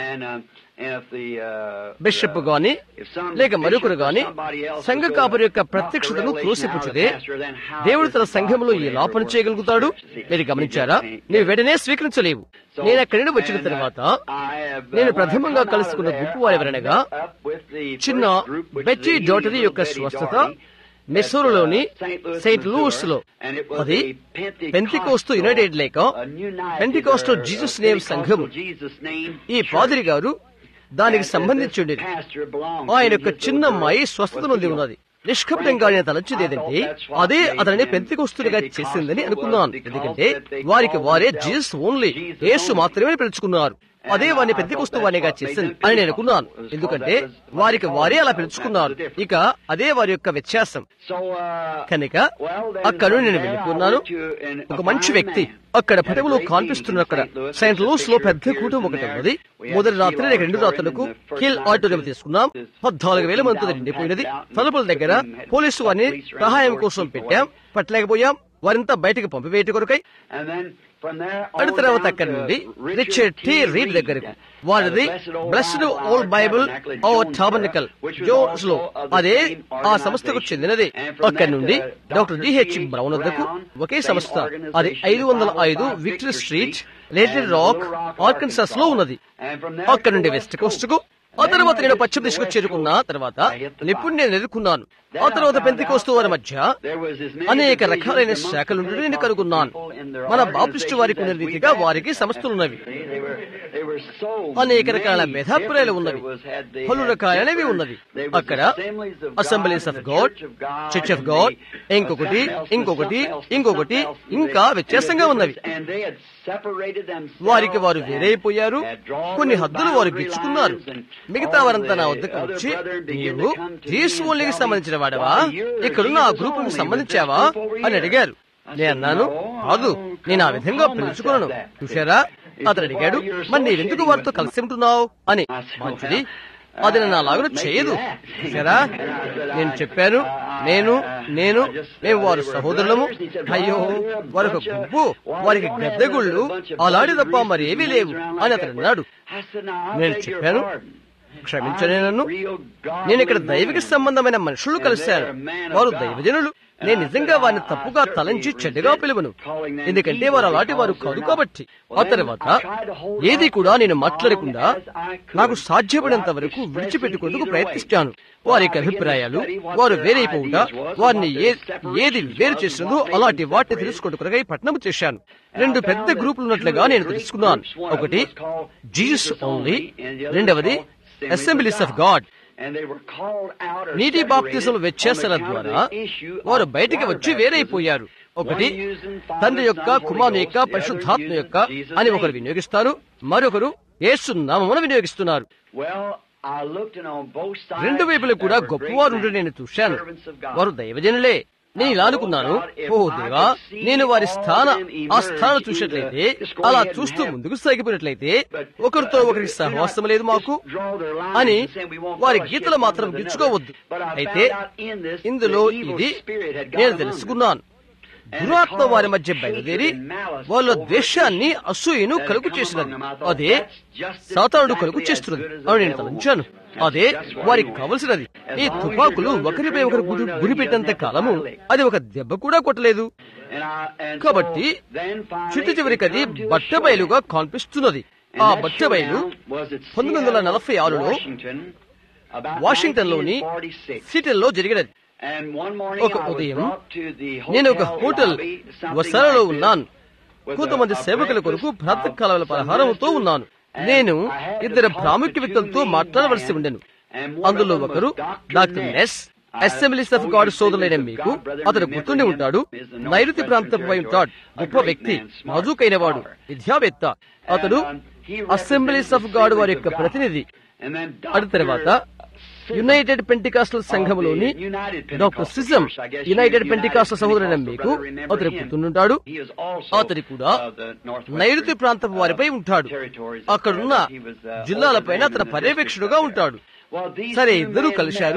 బిషప్ గాని లేక మరొకరు గాని సంఘ కాపరి యొక్క ప్రత్యక్షతను త్రోసిపుచ్చితే దేవుడు తన సంఘంలో ఎలా పని చేయగలుగుతాడు మీరు గమనించారా నీవు వెంటనే స్వీకరించలేవు నేను అక్కడి నుండి వచ్చిన తర్వాత నేను ప్రథమంగా కలుసుకున్న గుంపు వారెవరనగా చిన్న బెట్టి డోటరీ యొక్క స్వస్థత మెసూరులోని సెయింట్ లూస్ లో అది పెంతికోస్తు యునైటెడ్ లేక పెంతికోస్టు జీసస్ నేమ్ సంఘం ఈ పాదిరి గారు దానికి సంబంధించి ఆయన యొక్క చిన్న అమ్మాయి స్వస్థత నొంది ఉన్నది నిష్కపటంగా ఆయన తలచింది ఏదంటే అదే అతనిని పెంతికొస్తుడిగా చేసిందని అనుకున్నాను ఎందుకంటే వారికి వారే జీసస్ ఓన్లీ యేసు మాత్రమే పిలుచుకున్నారు అదే వారిని పెద్దకొస్తూ వారిగా చేసింది అని నేను అనుకున్నాను ఎందుకంటే వారికి వారే అలా పిలుచుకున్నారు ఇక అదే వారి యొక్క వ్యత్యాసం కనుక అక్కడ నేను వెళ్ళిపోన్నాను ఒక మంచి వ్యక్తి అక్కడ పటములో కనిపిస్తున్న అక్కడ సెయింట్ లూస్ లో పెద్ద కూటం ఒకటి ఉన్నది మొదటి రాత్రి లేక రెండు రాత్రులకు కిల్ ఆడిటోరియం తీసుకున్నాం పద్నాలుగు వేల మంది నిండిపోయినది తలుపుల దగ్గర పోలీసు వారిని సహాయం కోసం పెట్టాం పట్టలేకపోయాం వారింతా బయటకు పంపివేయట కొరకై అడి తర్వాత అక్కడి నుండి రిచర్డ్ టి రీడ్ దగ్గరకు వారిది బ్లెస్డ్ ఓల్డ్ బైబుల్ ఓ టాబర్నికల్ జోన్స్ లో అదే ఆ సంస్థకు చెందినది అక్కడి నుండి డాక్టర్ డిహెచ్ బ్రౌన్ వద్దకు ఒకే సంస్థ అది ఐదు వందల ఐదు Victory Street Little Rock Arkansas లో ఉన్నది అక్కడి నుండి వెస్ట్ కోస్ట్ కు ఆ తర్వాత నేను పశ్చిమ దిశకు చేరుకున్న తర్వాత నిప్పుడు నేను ఎదుర్కొన్నాను ఆ తర్వాత పెంతికోస్తు వారి మధ్య అనేక రకాలైన శాఖలుండి నేను కనుగొన్నాను మన బాప్టిస్టు వారికి ఉన్న రీతిగా వారికి సంస్థలున్నవి అనేక రకాల భేదాభిప్రాయాలు ఉన్నవి పలు రకాలైనవి ఉన్నవి అక్కడ Assemblies of God Church of God ఇంకొకటి ఇంకొకటి ఇంకొకటి ఇంకా వ్యత్యాసంగా ఉన్నవి వారికి వారు వేరైపోయారు కొన్ని హద్దులు వారు గిచ్చుకున్నారు మిగతా వారంతా నా వద్దకు వచ్చి నీవు జీసోన్లీకి సంబంధించిన వాడవా ఇక్కడున్న ఆ గ్రూప్ కి సంబంధించావా అని అడిగారు నేను అన్నాను కాదు నేను ఆ విధంగా పిలుచుకున్నాను చూశారా అతను అడిగాడు మరి నీవెందుకు వారితో కలిసి ఉంటున్నావు అని మంచిది అది నన్ను అలాగను చేయదు సరా నేను చెప్పాను నేను నేను మేము వారి సహోదరులము అయ్యో వారికి గుంపు వారికి గద్దెగుళ్ళు అలాంటి తప్ప మరి ఏమీ లేవు అని అతను అన్నాడు నేను చెప్పాను క్షమించనే నన్ను నేను ఇక్కడ దైవిక సంబంధమైన మనుషులు కలిశాను వారు దైవజనులు నేను నిజంగా వారిని తప్పుగా తలంచి చెడ్డగా పిలువను ఎందుకంటే వారు అలాంటి వారు కాదు కాబట్టి ఆ తర్వాత ఏది కూడా నేను మాట్లాడకుండా నాకు సాధ్యపడినంత వరకు విడిచిపెట్టుకుందుకు ప్రయత్నిస్తాను వారి యొక్క అభిప్రాయాలు వారు వేరైపోవుట వారిని ఏది వేరు చేసిందో అలాంటి వాటిని తెలుసుకుంటుకునగా పట్నం చేశాను రెండు పెద్ద గ్రూపులు ఉన్నట్లుగా నేను తెలుసుకున్నాను ఒకటి జీసస్ ఓన్లీ రెండవది అసెంబ్లీస్ ఆఫ్ గాడ్ నీటి బాప్తిజం వ్యత్యాసాల ద్వారా వారు బయటికి వచ్చి వేరైపోయారు ఒకటి తండ్రి యొక్క కుమారు యొక్క పరిశుద్ధాత్మ యొక్క అని ఒకరు వినియోగిస్తారు మరొకరు యేసు నామమును వినియోగిస్తున్నారు రెండు వైపులు కూడా గొప్పవారు నేను చూశాను వారు దైవజనులే నేను ఇలా అనుకున్నాను ఓ దేవా నేను వారి స్థాన ఆ స్థానం చూసినట్లయితే అలా చూస్తూ ముందుకు సాగిపోయినట్లయితే ఒకరితో ఒకరికి సహవాసం లేదు మాకు అని వారి గీతలు మాత్రం గిచ్చుకోవద్దు అయితే ఇందులో ఇది నేను తెలుసుకున్నాను దురాత్మ వారి మధ్య బయలుదేరి వాళ్ళ ద్వేషాన్ని అసూయను కలుగు చేసినది అదే సాతానుడు కలుగు చేస్తున్నది అని నేను తలంచాను అదే వారికి కావలసినది ఈ తుపాకులు ఒకరిపై ఒకరు గురి గురిపెట్టినంత కాలము అది ఒక దెబ్బ కూడా కొట్టలేదు కాబట్టి చిట్టు చివరికి అది బట్టబయలుగా కనిపిస్తున్నది ఆ బట్టబయలు పంతొమ్మిది వందల నలభై ఆరులో వాషింగ్టన్ లోని సిటిల్లో జరిగినది ఒక ఉదయం నేను ఒక హోటల్ వసాలలో ఉన్నాను కొంతమంది సేవకుల కొరకు ప్రాతకాల పలహారంతో ఉన్నాను నేను ఇద్దరు ప్రాముఖ్య వ్యక్తులతో మాట్లాడవలసి ఉండెను అందులో ఒకరు doctor Ness Assemblies of God సోదరులైన మీకు అతడు గుర్తుండి ఉంటాడు నైరుతి ప్రాంతంపై ఉంటాడు గొప్ప వ్యక్తి నాజూకైన వాడు విద్యావేత్త అతడు అసెంబ్లీస్ ఆఫ్ గాడ్ వారి యొక్క ప్రతినిధి అటు తర్వాత యునైటెడ్ పెంటికాస్టల్ సంఘములోని డాక్టర్ సిజం యునైటెడ్ పెంటికాస్టల్ సహోదరుడైన మీకు అతడు గుర్తుంటాడు అతడి కూడా నైరుతి ప్రాంతపు వారిపై ఉంటాడు అక్కడున్న జిల్లాలపైన అతని పర్యవేక్షకుడుగా ఉంటాడు సరే ఇద్దరూ కలిశారు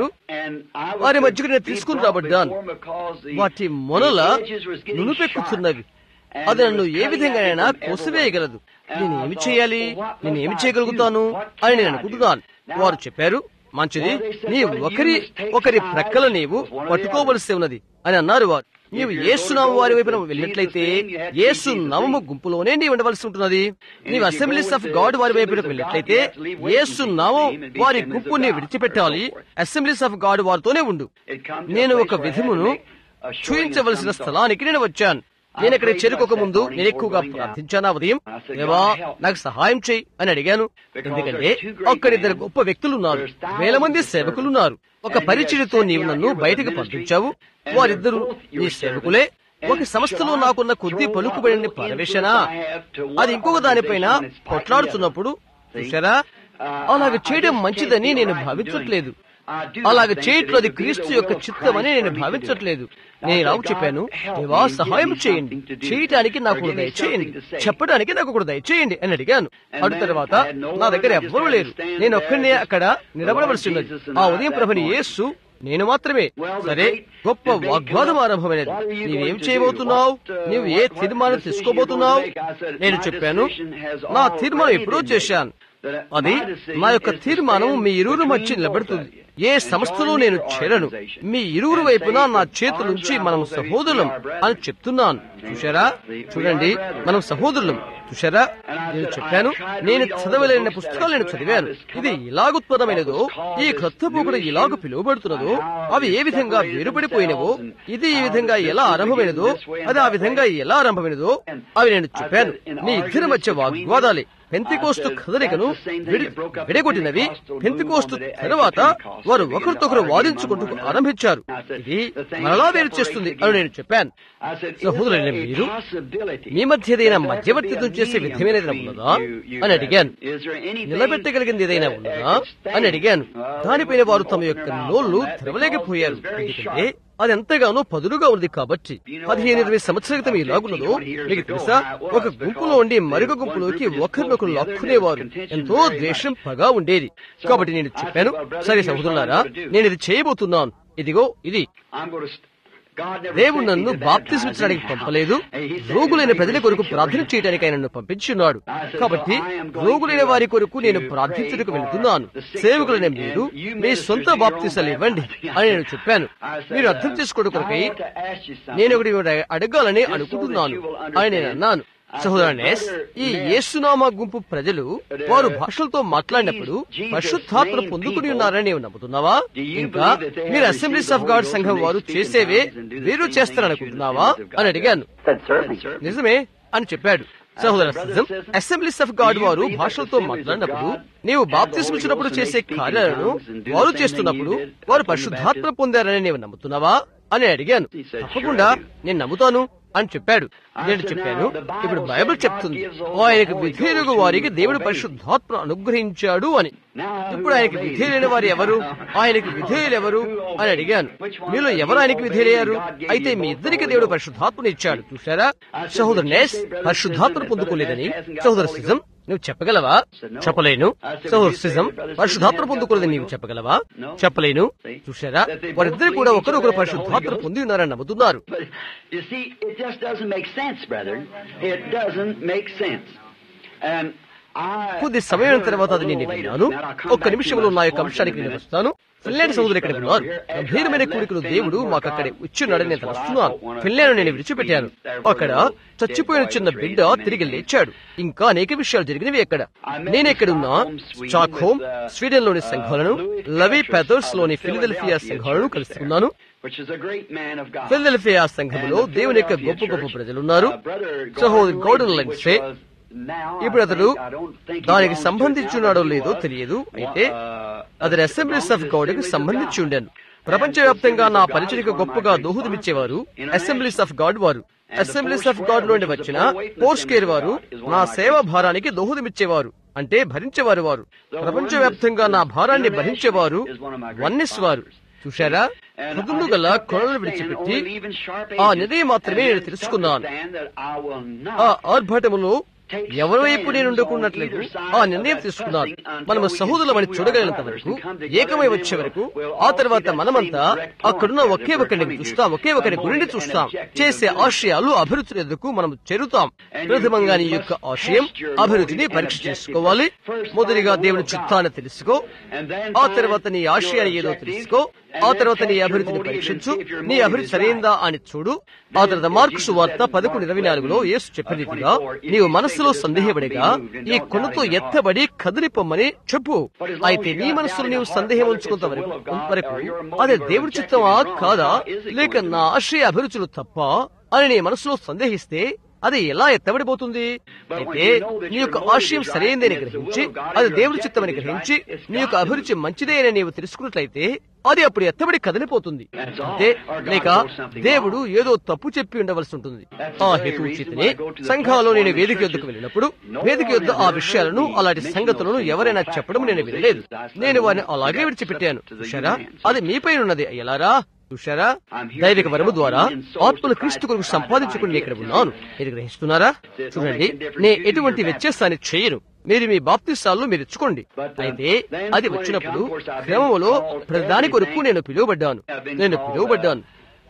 వారి మధ్యకు నేను తీసుకుని రాబడ్డాను వాటి మొనల నునుపెక్కుతున్నవి అది నన్ను ఏ విధంగానైనా కోసివేయగలదు నేను ఏమి చేయాలి నేను ఏమి చేయగలుగుతాను అని నేను అనుకుంటున్నాను వారు చెప్పారు మంచిది నీ ఒకరి ఒకరి ప్రక్కల నీవు పట్టుకోవలసి ఉన్నది అని అన్నారు వారు నీవు ఏసునామ వారి వైపున వెళ్ళినట్లయితే ఏసు నవము గుంపులోనే నీవు ఉండవలసి ఉంటున్నది నీవు అసెంబ్లీస్ ఆఫ్ గాడ్ వారి వైపునకు వెళ్ళినట్లయితే ఏసు నామం వారి గుంపుని విడిచిపెట్టాలి అసెంబ్లీస్ ఆఫ్ గాడ్ వారితోనే ఉండు నేను ఒక విధమును చూయించవలసిన స్థలానికి నేను వచ్చాను నేను ఇక్కడ చేరుకోక ముందు నేను ఎక్కువగా ప్రార్థించానా ఉదయం దేవా నాకు సహాయం చేయి అని అడిగాను ఎందుకంటే అక్కడిద్దరు గొప్ప వ్యక్తులున్నారు వేల మంది సేవకులున్నారు ఒక పరిచయతో నీవు నన్ను బయటకు పంపించావు వారిద్దరు నీ సేవకులే ఒక సంస్థలో నాకున్న కొద్ది పలుకుబడిన పరవేశనా అది ఇంకొక దానిపైన కొట్లాడుతున్నప్పుడు చూశారా అలాగ చేయడం మంచిదని నేను భావించట్లేదు అలాగ చేయట్లో అది క్రీస్తు యొక్క చిత్తమని నేను భావించట్లేదు నేను రావు చెప్పాను దేవా సహాయం చేయండి చేయటానికి నాకు కూడా దయచేయండి చెప్పడానికి నాకు కూడా దయచేయండి అని అడిగాను అటు తర్వాత నా దగ్గర ఎవ్వరూ లేరు నేను ఒక్కడనే అక్కడ నిలబడవలసి ఉన్నది ఆ ఉదయం ప్రభుని యేసు నేను మాత్రమే సరే గొప్ప వాగ్వాదం ఆరంభమైనది నీవేం చేయబోతున్నావు నీవు ఏ తీర్మానం తీసుకోబోతున్నావు నేను చెప్పాను నా తీర్మానం ఎప్పుడో చేశాను అది నా యొక్క తీర్మానం మీ ఇరువురు మధ్య నిలబడుతుంది ఏ సంస్థలో నేను చేరను మీ ఇరువురు వైపున నా చేతుల నుంచి మనం సహోదరులం అని చెప్తున్నాను చూశారా చూడండి మనం సహోదరులం చూశారా నేను చెప్పాను నేను చదవలేని పుస్తకాలు నేను చదివాను ఇది ఎలాగుత్పన్నమైనదో ఈ క్రొత్త కూడా ఇలాగ పిలువబడుతున్నదో అవి ఏ విధంగా వేరుపడిపోయినవో ఇది ఈ విధంగా ఎలా ఆరంభమైనదో అది ఆ విధంగా ఎలా ఆరంభమైనదో అవి నేను చెప్పాను మీ ఇద్దరి మధ్య వాగ్వాదాలే పెంతికోస్తు కదలికను విడగొట్టినవి పెంతికోస్తు తర్వాత వారు ఒకరితొకరు వాదించుకుంటూ ఆరంభించారు ఇది మరలా వేరు చేస్తుంది అని నేను చెప్పాను సహోదరులైన మీరు మీ మధ్య ఏదైనా మధ్యవర్తిత్వం చేసే విధమైన ఉన్నదా అని అడిగాను నిలబెట్టగలిగింది ఏదైనా ఉన్నదా అని అడిగాను దానిపైన వారు తమ యొక్క నోళ్లు తెరవలేకపోయారు ఎందుకంటే అది ఎంతగానో పదులుగా ఉంది కాబట్టి పదిహేను ఇరవై సంవత్సరాల క్రితం ఇలాగున్నదో మీకు తెలుసా ఒక గుంపులో ఉండి మరొక గుంపులోకి ఒకరినొకరు లాక్కునేవారు ఎంతో ద్వేషం పగా ఉండేది కాబట్టి నేను చెప్పాను సరే సహోదరులారా నేను ఇది చేయబోతున్నాను ఇదిగో ఇది దేవుడు నన్ను బాప్తిస్మించడానికి పంపలేదు రోగులైన ప్రజల కొరకు ప్రార్థన చేయడానికి ఆయన నన్ను పంపించున్నాడు కాబట్టి రోగులైన వారి కొరకు నేను ప్రార్థించడానికి వెళ్తున్నాను సేవకులైన మీరు మీ సొంత బాప్తిసాలు ఇవ్వండి అని నేను చెప్పాను మీరు అర్థం చేసుకోవడం కొరకై నేను ఒకటి అడగాలని అనుకుంటున్నాను అని నేను అన్నాను సహోదరనేస్ ఈ యేసునామా గుంపు ప్రజలు వారు భాషలతో మాట్లాడినప్పుడు పరిశుద్ధాత్మ పొందుకుని ఉన్నారని నీవు నమ్ముతున్నావా ఇంకా మీరు అసెంబ్లీస్ ఆఫ్ గాడ్ సంఘం వారు చేసేవే వీరు చేస్తారనుకుంటున్నావా అని అడిగాను నిజమే అని చెప్పాడు సహోదర అసెంబ్లీస్ ఆఫ్ గాడ్ వారు భాషలతో మాట్లాడినప్పుడు నీవు బాప్తిస్మించినప్పుడు చేసే కార్యాలను వారు చేస్తున్నప్పుడు వారు పరిశుద్ధాత్మ పొందారని నీవు నమ్ముతున్నావా అని అడిగాను తప్పకుండా నేను నమ్ముతాను అని చెప్పాడు నేను చెప్పాను ఇప్పుడు బైబిల్ చెప్తుంది ఆయనకు విధేయులకు వారికి దేవుడు పరిశుద్ధాత్మ అనుగ్రహించాడు అని ఇప్పుడు ఆయనకి విధేయులైన వారు ఎవరు ఆయనకి విధేయులు ఎవరు అని అడిగాను మీలో ఎవరు ఆయనకి విధేయులయ్యారు అయితే మీ ఇద్దరికి దేవుడు పరిశుద్ధాత్మను ఇచ్చాడు చూసారా సహోదరు నేస్ పరిశుద్ధాత్మను పొందుకోలేదని సహోదర సిజం నువ్వు చెప్పగలవా చెప్పలేను సహోసిజం పరిశుద్ధాత్మ పొందుకున్నది నీవు చెప్పగలవా చెప్పలేను చూశారా వారిద్దరు కూడా ఒకరొకరు పరిశుద్ధాత్మ పొంది ఉన్నారని నమ్ముతున్నారు But you see, it just doesn't make sense, brethren. It doesn't make sense. And I కొద్ది సమయం తర్వాత అది నేను విన్నాను ఒక్క నిమిషంలో నా యొక్క అంశానికి నేను వస్తాను ఫిన్లాండ్ సోదరులు ఇక్కడ ఉన్నారు గంభీరమైన కోరికలు దేవుడు మాకు అక్కడ ఇచ్చున్నాడని నేను తలుస్తున్నాను ఫిన్లాండ్ నేను విడిచిపెట్టాను అక్కడ చచ్చిపోయిన చిన్న బిడ్డ తిరిగి లేచాడు ఇంకా అనేక విషయాలు జరిగినవి అక్కడ నేను ఎక్కడున్నా స్టాక్ హోమ్ స్వీడన్ లోని సంఘాలను లవీ పెథర్స్ లోని ఫిలిదెల్ఫియా సంఘాలను కలుస్తున్నాను which is a great man of God. ఫిలిదెల్ఫియా సంఘములో దేవుని యొక్క గొప్ప గొప్ప ప్రజలున్నారు సహోదరు గోడన్ లెన్సే ఇప్పుడు అతడు దానికి సంబంధించున్నాడో లేదో తెలియదు అయితే అతడు అసెంబ్లీస్ ఆఫ్ గాడ్ కి సంబంధించి ఉండను ప్రపంచవ్యాప్తంగా నా పరిచయకు గొప్పగా దోహదమిచ్చేవారు అసెంబ్లీస్ ఆఫ్ గాడ్ వారు అసెంబ్లీస్ ఆఫ్ గాడ్ నుండి వచ్చిన పోస్ట్ కేర్ వారు నా సేవా భారానికి దోహదమిచ్చేవారు అంటే భరించేవారు వారు ప్రపంచవ్యాప్తంగా నా భారాన్ని భరించేవారు వన్నెస్ వారు చూశారా హృదయంలో గల కొనలను విడిచిపెట్టి ఆ నిర్ణయం మాత్రమే నేను తెలుసుకున్నాను ఆ ఆర్భాటములో ఎవరి వైపు నేను ఉండకున్నట్లేదు ఆ నిర్ణయం తీసుకున్నాను మనము సహోదరులమని చూడగలిగినంత వరకు ఏకమై వచ్చే వరకు ఆ తర్వాత మనమంతా అక్కడున్న ఒకే ఒకరిని చూస్తాం ఒకే ఒకరి గురిని చూస్తాం చేసే ఆశయాలు అభివృద్ధి ఎదుకు మనం చేరుతాం ప్రథమంగా నీ యొక్క ఆశయం అభివృద్ధిని పరీక్ష చేసుకోవాలి మొదటిగా దేవుని చిత్తాన్ని తెలుసుకో ఆ తర్వాత నీ ఆశయాన్ని ఏదో తెలుసుకో ఆ తర్వాత నీ అభివృద్ధిని పరీక్షించు నీ అభివృద్ధి సరైందా అని చూడు ఆ తర్వాత మార్కు సువార్త పదకొండు ఇరవై నాలుగులో యేసు చెప్పిన రీతిగా నీవు మనస్సులో సందేహపడిగా ఈ కొనతో ఎత్తబడి కదిలిపోమ్మని చెప్పు అయితే నీ మనస్సులో నీవు సందేహం ఉంచుకున్నంత వరకు వరకు అదే దేవుడి చిత్తమా కాదా లేక నా ఆశయ అభిరుచులు తప్ప అని నీ మనసులో సందేహిస్తే అది ఎలా ఎత్తబడిపోతుంది అయితే నీ యొక్క ఆశయం సరైనదని గ్రహించి అది దేవుడి చిత్తమని గ్రహించి నీ యొక్క అభిరుచి మంచిదే అని నీవు తెలుసుకున్నట్లయితే అది అప్పుడు ఎత్తబడి కదిలిపోతుంది అంటే లేక దేవుడు ఏదో తప్పు చెప్పి ఉండవలసి ఉంటుంది ఆ హేతు చేతనే సంఘాల్లో నేను వేదిక యొద్దకు వెళ్ళినప్పుడు వేదిక యొద్ద ఆ విషయాలను అలాంటి సంగతులను ఎవరైనా చెప్పడం నేను వినలేదు నేను వారిని అలాగే విడిచిపెట్టాను చూశారా అది మీపై ఉన్నది ఎలారా చూశారా దైవిక వరము ద్వారా ఆత్మలు క్రీస్తు కొరకు సంపాదించుకుని నేను ఇక్కడ ఉన్నాను మీరు గ్రహిస్తున్నారా చూడండి నే ఎటువంటి వ్యత్యాసాన్ని చేయను మీరు మీ బాప్తిస్తాల్లో మీరు ఇచ్చుకోండి అయితే అది వచ్చినప్పుడు క్రమములో ప్రధాని కొరకు నేను పిలువబడ్డాను నేను పిలువబడ్డాను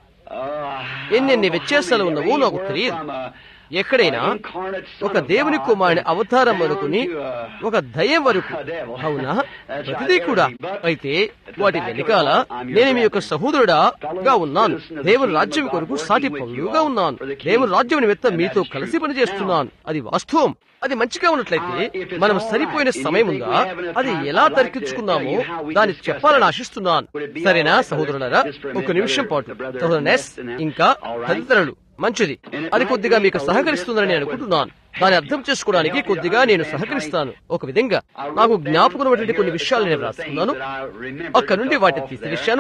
ఎన్నెన్ని వ్యత్యాసాలు ఉన్నవో నాకు తెలియదు ఎక్కడైనా ఒక దేవుని కుమారుని అవతారం అనుకుని ఒక దయ్యం వరకు అవునా ప్రతిదీ కూడా అయితే వాటి వెనకాల నేను మీ యొక్క సహోదరుడా గా ఉన్నాను దేవుని రాజ్యం కొరకు సాటి పౌరుగా ఉన్నాను దేవుని రాజ్యం నిమిత్తం మీతో కలిసి పనిచేస్తున్నాను అది వాస్తవం అది మంచిగా ఉన్నట్లయితే మనం సరిపోయిన సమయం ఉందా అది ఎలా తర్కించుకున్నామో దాన్ని చెప్పాలని ఆశిస్తున్నాను సరేనా సహోదరులారా ఒక నిమిషం పాటు సహోదరు నెస్ ఇంకా తదితరులు మంచిది అది కొద్దిగా మీకు సహకరిస్తుందని నేను అనుకుంటున్నాను దాన్ని అర్థం చేసుకోవడానికి కొద్దిగా నేను సహకరిస్తాను ఒక విధంగా నాకు జ్ఞాపకం ఉన్నటువంటి కొన్ని విషయాలు నేను రాస్తున్నాను అక్కడ నుండి వాటిని తీసివేశాను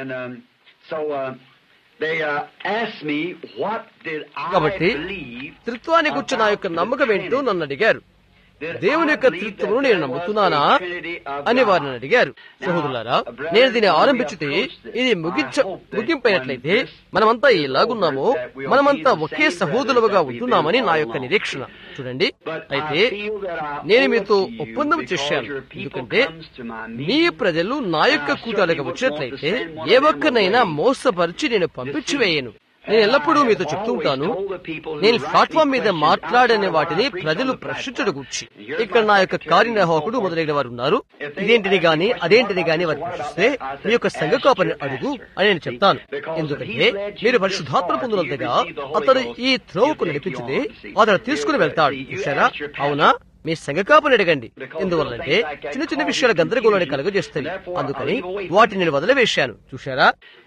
కాబట్టి త్రిత్వాన్ని గుర్చి నా యొక్క నమ్మకం ఏంటో నన్ను అడిగారు దేవుని యొక్క త్రిత్వమును నేను నమ్ముతున్నానా అని వారిని అడిగారు సహోదరులారా నేను దీన్ని ఆరంభించితే ఇది ముగించ ముగింపైనట్లయితే మనమంతా ఎలాగున్నామో మనమంతా ఒకే సహోదరులుగా ఉంటున్నామని నా యొక్క నిరీక్షణ చూడండి అయితే నేను మీతో ఒప్పందం చేశాను ఎందుకంటే మీ ప్రజలు నా యొక్క కూటాలకు వచ్చినట్లయితే ఏ ఒక్కనైనా మోసపరిచి నేను పంపించివేయను నేను ఎల్లప్పుడూ మీతో చెప్తూ ఉంటాను నేను ప్లాట్ఫామ్ మీద మాట్లాడని వాటిని ప్రజలు ప్రశ్నించడు గుర్చి ఇక్కడ నా యొక్క కార్యనిర్వాహకుడు మొదలైన వారు ఉన్నారు ఇదేంటిది గాని అదేంటిది గాని వారు ప్రశ్నిస్తే మీ యొక్క సంఘకాపని అడుగు అని నేను చెప్తాను ఎందుకంటే మీరు పరిశుద్ధాత్మ పొందినంతగా అతడు ఈ త్రోవకు నడిపించితే అతడు తీసుకుని వెళ్తాడు చూశారా అవునా మీ సంఘకాపని అడగండి ఎందువల్లంటే చిన్న చిన్న విషయాల గందరగోళాన్ని కలుగజేస్తాయి అందుకని వాటిని నేను వదిలివేశాను చూశారా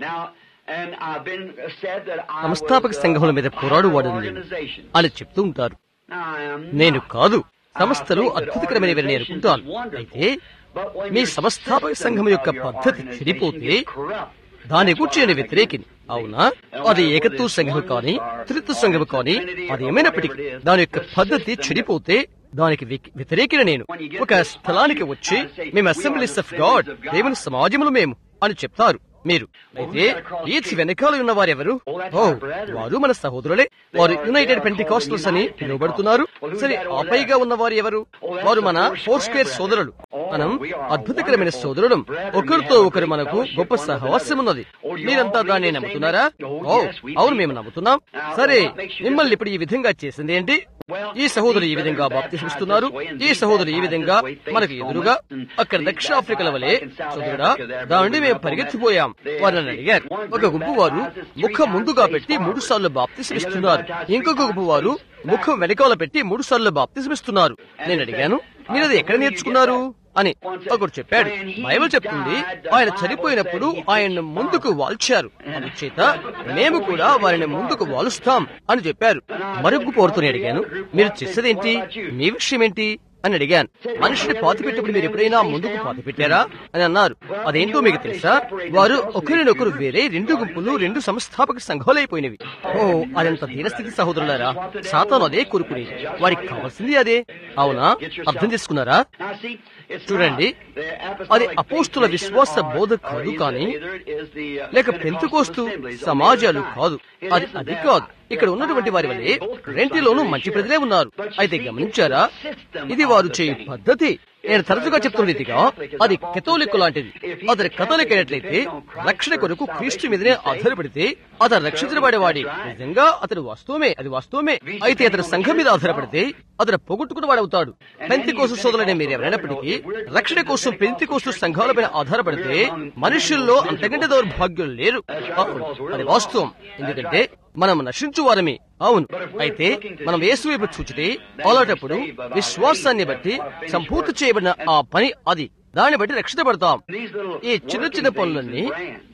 సంస్థాపక సంఘముల మీద పోరాడువాడు అని చెప్తూ ఉంటారు నేను కాదు సంస్థలు అద్భుతకరమైనవి నేను అనుకుంటాను అయితే మీ సంస్థాపక సంఘం యొక్క పద్ధతి చెడిపోతే దాని గురించి నేను వ్యతిరేకిని అవునా అది ఏకత్వ సంఘం కానీ త్రిత్వ సంఘం కానీ అది ఏమైనప్పటికీ దాని యొక్క పద్ధతి చెడిపోతే దానికి వ్యతిరేకిన నేను ఒక స్థలానికి వచ్చి మేము అసెంబ్లీస్ ఆఫ్ గాడ్ దేవుని సమాజములు మేము అని చెప్తారు మీరు అయితే ఈడ్చి వెనకాల ఉన్న వారెవరు ఓ వారు మన సహోదరులే వారు యునైటెడ్ పెంటికాస్టల్స్ అని పిలువబడుతున్నారు సరే ఆపైగా ఉన్న వారు ఎవరు వారు మన ఫోర్ స్క్వేర్ సోదరులు మనం అద్భుతకరమైన సోదరుడు ఒకరితో ఒకరు మనకు గొప్ప సహవాసం ఉన్నది మీరంతా దాన్ని నమ్ముతున్నారా ఓ అవును మేము నమ్ముతున్నాం సరే మిమ్మల్ని ఇప్పుడు ఈ విధంగా చేసింది ఏంటి ఈ సహోదరు ఈ విధంగా బాప్తిస్తున్నారు ఈ సహోదరు ఈ విధంగా మనకు ఎదురుగా అక్కడ దక్షిణాఫ్రికాల వలె సోదరుడా దాని మేము పరిగెత్తిపోయాం వారిని అడిగారు ఒక గుంపు వారు ముఖం ముందుగా పెట్టి మూడు సార్లు బాప్తిసమిస్తున్నారు ఇంకొక గుంపు వారు ముఖం వెనకాల పెట్టి మూడు సార్లు బాప్తిసమిస్తున్నారు నేను అడిగాను మీరు అది ఎక్కడ నేర్చుకున్నారు అని ఒకడు చెప్పాడు బైబిల్ చెప్తుంది ఆయన చనిపోయినప్పుడు ఆయన్ను ముందుకు వాల్చారు అందుచేత మేము కూడా వారిని ముందుకు వాలుస్తాం అని చెప్పారు మరొక పోరుతూనే అడిగాను మీరు చేసేదేంటి మీ విషయం ఏంటి అని అడిగాను మనిషిని పాతి పెట్టినప్పుడు మీరు ఎప్పుడైనా ముందుకు పాతి పెట్టారా అని అన్నారు అదేంటో మీకు తెలుసా వారు ఒకరినొకరు వేరే రెండు గుంపులు రెండు సంస్థాపక సంఘాలైపోయినవి ఓ అదంత దీనస్థితి సహోదరులారా సాతాను అదే కోరుకుని వారికి కావాల్సింది అదే అవునా అర్థం చేసుకున్నారా చూడండి అది అపోస్తుల విశ్వాస బోధ కాదు కానీ లేక పెంతుకోస్తూ సమాజాలు కాదు అది అది కాదు ఇక్కడ ఉన్నటువంటి వారి వల్లే రెంటిలోనూ మంచి ప్రజలే ఉన్నారు అయితే గమనించారా ఇది వారు చేయు పద్ధతి నేను తరచుగా చెప్తున్న రీతిగా అది కెథోలిక్ లాంటిది అతని కథోలిక్ అయినట్లయితే రక్షణ కొరకు క్రీస్తు మీదనే ఆధారపడితే అతను రక్షించబడేవాడి నిజంగా అతడు వాస్తవమే అది వాస్తవమే అయితే అతని సంఘం మీద ఆధారపడితే అతను పొగొట్టుకున్న వాడవుతాడు పెంతి కోసం సోదరులనే మీరు ఎవరైనప్పటికీ రక్షణ కోసం పెంతి కోసం సంఘాలపైన ఆధారపడితే మనుషుల్లో అంతకంటే దౌర్భాగ్యం లేరు అవును, అది వాస్తవం ఎందుకంటే మనం నశించు వారమే అవును అయితే మనం యేసు వైపు చూచితే అలాంటప్పుడు విశ్వాసాన్ని బట్టి సంపూర్తి చేయబడిన ఆ పని అది దాన్ని బట్టి రక్షితపడతాం ఈ చిన్న చిన్న పనులన్నీ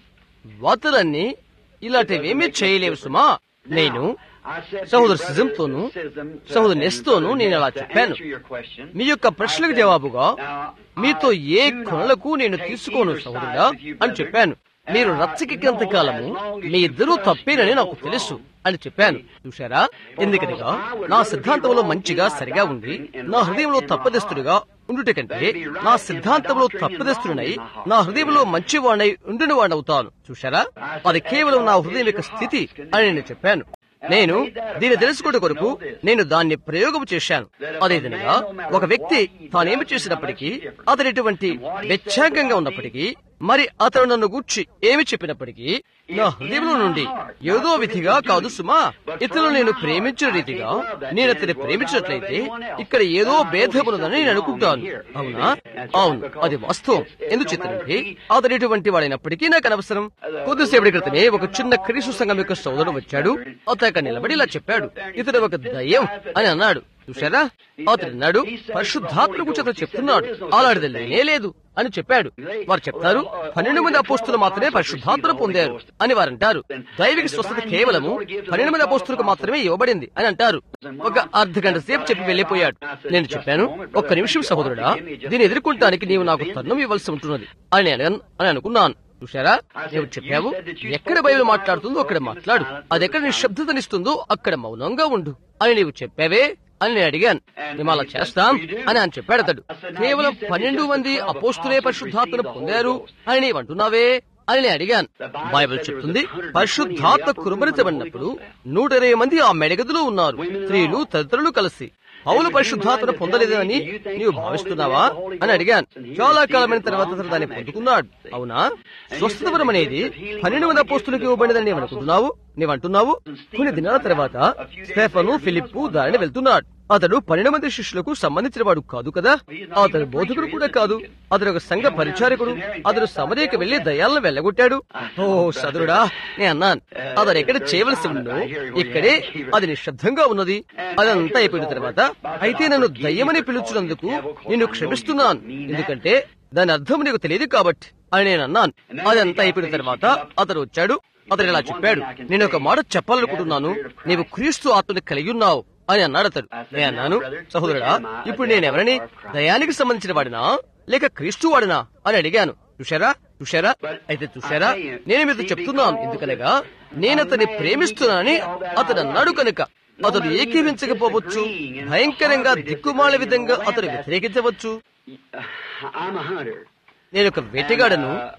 వార్తలన్నీ ఇలాంటివేమీ చేయలేవు సుమా నేను సహోదరు సిజంతోను సహోదరు నెస్తోను నేను అలా చెప్పాను మీ యొక్క ప్రశ్నలకు జవాబుగా మీతో ఏ కొనలకు నేను తీసుకోను సహోదరుడా అని చెప్పాను మీరు రచ్చకెక్కినంత కాలము మీ ఇద్దరూ తప్పేనని నాకు తెలుసు అని చెప్పాను చూశారా ఎందుకనగా నా సిద్ధాంతంలో మంచిగా సరిగా ఉండి నా హృదయంలో తప్పదస్తుడిగా ఉండుట కంటే నా సిద్ధాంతంలో తప్పదస్తుడినై నా హృదయంలో మంచివాడై ఉండిన వాడవుతాను చూశారా అది కేవలం నా హృదయం యొక్క స్థితి అని నేను చెప్పాను నేను దీన్ని తెలుసుకోవడం కొరకు నేను దాన్ని ప్రయోగం చేశాను అదేవిధంగా ఒక వ్యక్తి తానేమి చేసినప్పటికీ అతను ఎటువంటి వ్యత్యాగంగా ఉన్నప్పటికీ మరి అతను నన్ను గూర్చి ఏమి చెప్పినప్పటికీ నా హృదయంలో నుండి ఏదో విధిగా కాదు సుమా ఇతరులు నేను ప్రేమించిన రీతిగా నేను అతన్ని ప్రేమించినట్లయితే ఇక్కడ ఏదో భేదమున్నదని నేను అనుకుంటాను అవునా అవును అది వాస్తవం ఎందుచేతంటే అతను ఎటువంటి వాడైనప్పటికీ నాకు అనవసరం కొద్దిసేపటి క్రితమే ఒక చిన్న క్రీస్తు సంఘం యొక్క సోదరుడు వచ్చాడు అతను అక్కడ నిలబడి ఇలా చెప్పాడు ఇతడు ఒక దయ్యం అని అన్నాడు చూశారా అతడు అన్నాడు పరిశుద్ధాత్మ గురించి అతను చెప్తున్నాడు అలాంటిది లేనే లేదు అని చెప్పాడు వారు చెప్తారు పన్నెండు మంది అపోస్తులు మాత్రమే పరిశుద్ధాత్మ పొందారు అని వారు అంటారు దైవిక స్వస్థత కేవలము పన్నెండు మంది అపోస్తులకు మాత్రమే ఇవ్వబడింది అని అంటారు ఒక అర్ధ గంట సేపు చెప్పి వెళ్లిపోయాడు నేను చెప్పాను ఒక్క నిమిషం సహోదరుడా దీన్ని ఎదుర్కొంటానికి నీవు నాకు తరుణం ఇవ్వాల్సి ఉంటున్నది అని నేను అని అనుకున్నాను చూశారా నీవు చెప్పావు ఎక్కడ బైబిల్ మాట్లాడుతుందో అక్కడ మాట్లాడు అది ఎక్కడ నిశ్శబ్దతనిస్తుందో అక్కడ మౌనంగా ఉండు అని నీవు చెప్పావే అని నేను అడిగాను మేము అలా చేస్తాం అని ఆయన చెప్పాడు అతడు కేవలం పన్నెండు మంది అపోస్తులే పరిశుద్ధాత్మను పొందారు అని నీవు అంటున్నావే అని నేను అడిగాను బైబిల్ చెప్తుంది పరిశుద్ధాత్మ కురుమరించబడినప్పుడు నూట ఇరవై మంది ఆ మెడగదిలో ఉన్నారు స్త్రీలు తదితరులు కలిసి పౌలు పరిశుద్ధాత్మను పొందలేదని నీవు భావిస్తున్నావా అని అడిగాను చాలా కాలమైన తర్వాత అతను దాన్ని పొందుకున్నాడు అవునా స్వస్థత వరం అనేది పన్నెండు మంది అపోస్తులకు ఇవ్వబడినదని నీవు అనుకుంటున్నావు నీవంటున్నావు కొన్ని దినాల తర్వాత స్టెఫను ఫిలిప్పు దారిని వెళ్తున్నాడు అతడు పన్నెండు మంది శిష్యులకు సంబంధించిన వాడు కాదు కదా అతడు బోధకుడు కూడా కాదు అతడు ఒక సంఘ పరిచారకుడు అతడు సమరేకి వెళ్లి దయాలను వెళ్ళగొట్టాడు ఓ సదురుడా నేను అన్నాను అతడు ఎక్కడ చేయవలసి ఉందో ఇక్కడే అది నిశ్శబ్దంగా ఉన్నది అదంతా అయిపోయిన తర్వాత అయితే నన్ను దయ్యమని పిలుచున్నందుకు నిన్ను క్షమిస్తున్నాను ఎందుకంటే దాని అర్థం నీకు తెలియదు కాబట్టి అని నేను అన్నాను అదంతా అయిపోయిన తర్వాత అతడు వచ్చాడు అతడు ఇలా చెప్పాడు నేను ఒక మాట చెప్పాలనుకుంటున్నాను నీవు క్రీస్తు ఆత్మని కలిగి ఉన్నావు అని అన్నాడు అతడు నేను అన్నాను సహోదరుడా ఇప్పుడు నేను ఎవరిని దయానికి సంబంధించిన వాడినా లేక క్రీస్తు వాడినా అని అడిగాను చూశారా చూశారా అయితే చూశారా నేను మీతో చెప్తున్నాను ఎందుకనగా నేను అతన్ని ప్రేమిస్తున్నానని అతడు అన్నాడు కనుక అతడు ఏకీవించకపోవచ్చు భయంకరంగా దిక్కుమాల విధంగా అతడు వ్యతిరేకించవచ్చు I'm a hunter. నేను ఒక వేటగాడను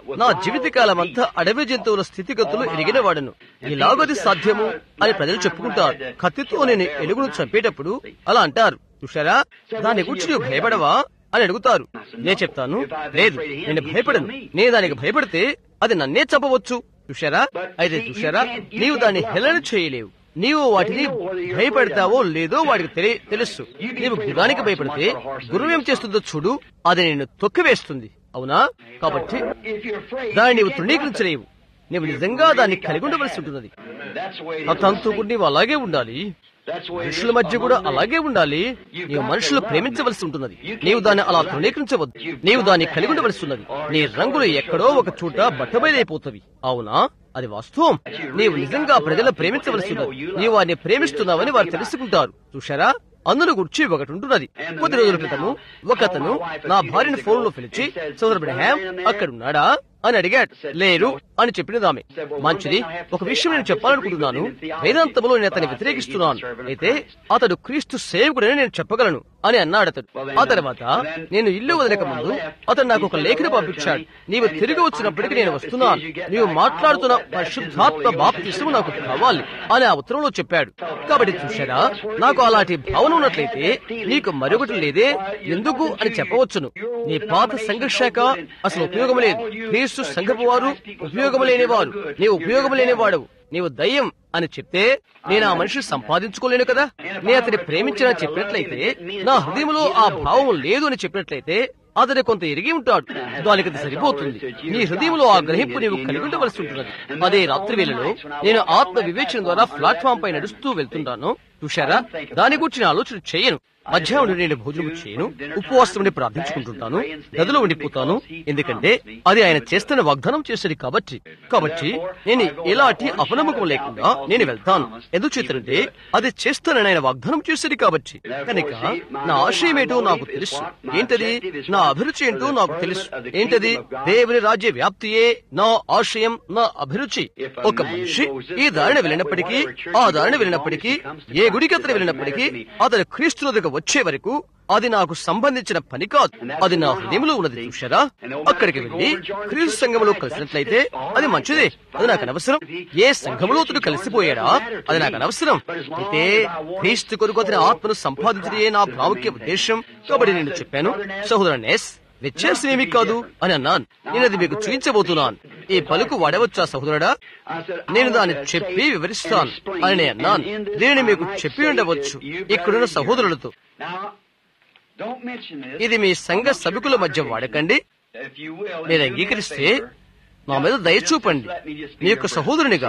నా జీవితకాలం అంతా అడవి జంతువుల స్థితిగతులు ఎరిగిన వాడను ఇలాగది సాధ్యము అని ప్రజలు చెప్పుకుంటారు కత్తితో నేను ఎలుగును చంపేటప్పుడు అలా అంటారు చూశారా దాని గురించి నువ్వు భయపడవా అని అడుగుతారు నేను చెప్తాను లేదు నేను భయపడను నేను దానికి భయపడితే అది నన్నే చంపవచ్చు చూశారా అయితే చూశారా నీవు దాన్ని హెలన చేయలేవు నీవు వాటిని భయపెడతావో లేదో వాడికి తెలి- తెలుసు నీవు గుర్రానికి భయపడితే గుర్రం ఏం చేస్తుందో చూడు అది నిన్ను తొక్కివేస్తుంది అవునా కాబట్టి దాన్ని నీవు తృణీకరించలేవు నీవు నిజంగా దాన్ని కలిగి ఉండవలసి ఉంటున్నది ఆ తంతు కూడా నీవు అలాగే ఉండాలి మనుషుల మధ్య కూడా అలాగే ఉండాలి నీవు మనుషులు ప్రేమించవలసి ఉంటున్నది నీవు దాన్ని అలా తృణీకరించవద్దు నీవు దాన్ని కలిగి ఉండవలసి ఉన్నది నీ రంగులు ఎక్కడో ఒక చోట బట్టబయలైపోతవి అవునా అది వాస్తవం నీవు నిజంగా ప్రజలు ప్రేమించవలసి ఉన్నది నీవు వారిని ప్రేమిస్తున్నావని వారు తెలుసుకుంటారు చూశారా అందులో గురించి ఒకటి ఉంటున్నది కొద్ది రోజుల క్రితము ఒకతను నా భార్యను ఫోన్ లో పిలిచి సోదరుడు హ్యామ్ అక్కడ ఉన్నాడా అని అడిగాడు లేరు అని చెప్పినది ఆమె మంచిది ఒక విషయం నేను చెప్పాలనుకుంటున్నాను వేదాంతంలో నేను అతన్ని వ్యతిరేకిస్తున్నాను అయితే అతడు క్రీస్తు సేవకుడని నేను చెప్పగలను అని అన్నాడు అతడు ఆ తర్వాత నేను ఇల్లు వదలక ముందు అతను నాకు ఒక లేఖను పంపించాడు నీవు తిరిగి వచ్చినప్పటికీ నేను వస్తున్నాను నీవు మాట్లాడుతున్న పరిశుద్ధాత్మ బాప్తిస్ము నాకు కావాలి అని ఆ ఉత్తరంలో చెప్పాడు కాబట్టి చూశారా నాకు అలాంటి భావన ఉన్నట్లయితే నీకు మరొకటి లేదే ఎందుకు అని చెప్పవచ్చును నీ పాత సంఘర్షాక అసలు ఉపయోగం లేదు క్రీస్తు సంఘపు వారు ఉపయోగం లేని వారు నీవు ఉపయోగం లేని వాడవు నీవు దయ్యం అని చెప్తే నేను ఆ మనిషిని సంపాదించుకోలేను కదా నేను అతని ప్రేమించిన చెప్పినట్లయితే నా హృదయంలో ఆ భావం లేదు అని చెప్పినట్లయితే అతని కొంత ఎరిగి ఉంటాడు దానికి అది సరిపోతుంది నీ హృదయంలో ఆ గ్రహింపు నీవు కలిగి ఉండవలసి ఉంటున్నది అదే రాత్రి వేళలో నేను ఆత్మ వివేచన ద్వారా ప్లాట్ఫామ్ పై నడుస్తూ వెళ్తున్నాను చూశారా దాని గురించి నేను ఆలోచన చేయను మధ్యాహ్నం నేను భోజనం చేయను ఉపవాసం ఉండి ప్రార్థించుకుంటుంటాను గదిలో ఉండిపోతాను ఎందుకంటే అది ఆయన చేస్తున్న వాగ్దానం చేసేది కాబట్టి కాబట్టి నేను ఎలాంటి అపనమ్మకం లేకుండా నేను వెళ్తాను ఎందుచేతంటే అది చేస్తానని ఆయన వాగ్దానం చేసేది కాబట్టి కనుక నా ఆశయం ఏంటో నాకు తెలుసు ఏంటది నా అభిరుచి ఏంటో నాకు తెలుసు ఏంటది దేవుని రాజ్య వ్యాప్తియే నా ఆశయం నా అభిరుచి ఒక మనిషి ఈ దారిని వెళ్ళినప్పటికీ ఆ దారిని వెళ్ళినప్పటికీ ఏ గుడికి అతను వెళ్ళినప్పటికీ అతను క్రీస్తు దగ్గర వచ్చే వరకు అది నాకు సంబంధించిన పని కాదు అది నా హృదయంలో ఉన్నది చూశారా అక్కడికి వెళ్ళి క్రీస్తు సంఘంలో కలిసినట్లయితే అది మంచిదే అది నాకు అనవసరం ఏ సంఘంలో అతడు కలిసిపోయాడా అది నాకు అనవసరం అయితే క్రీస్తు కొరకు అతని ఆత్మను సంపాదించడే నా ప్రాముఖ్య ఉద్దేశం కాబట్టి నేను చెప్పాను సహోదర నెస్ వ్యత్యాసం ఏమీ కాదు అని అన్నాను నేను అది మీకు చూపించబోతున్నాను ఈ పలుకు వాడవచ్చా సహోదరుడా నేను దాన్ని చెప్పి వివరిస్తాను అని నేను అన్నాను దీనిని మీకు చెప్పి ఉండవచ్చు ఇక్కడున్న సహోదరులతో ఇది మీ సంఘ సభకుల మధ్య వాడకండి మీరు అంగీకరిస్తే నా మీద దయ చూపండి మీ యొక్క సహోదరునిగా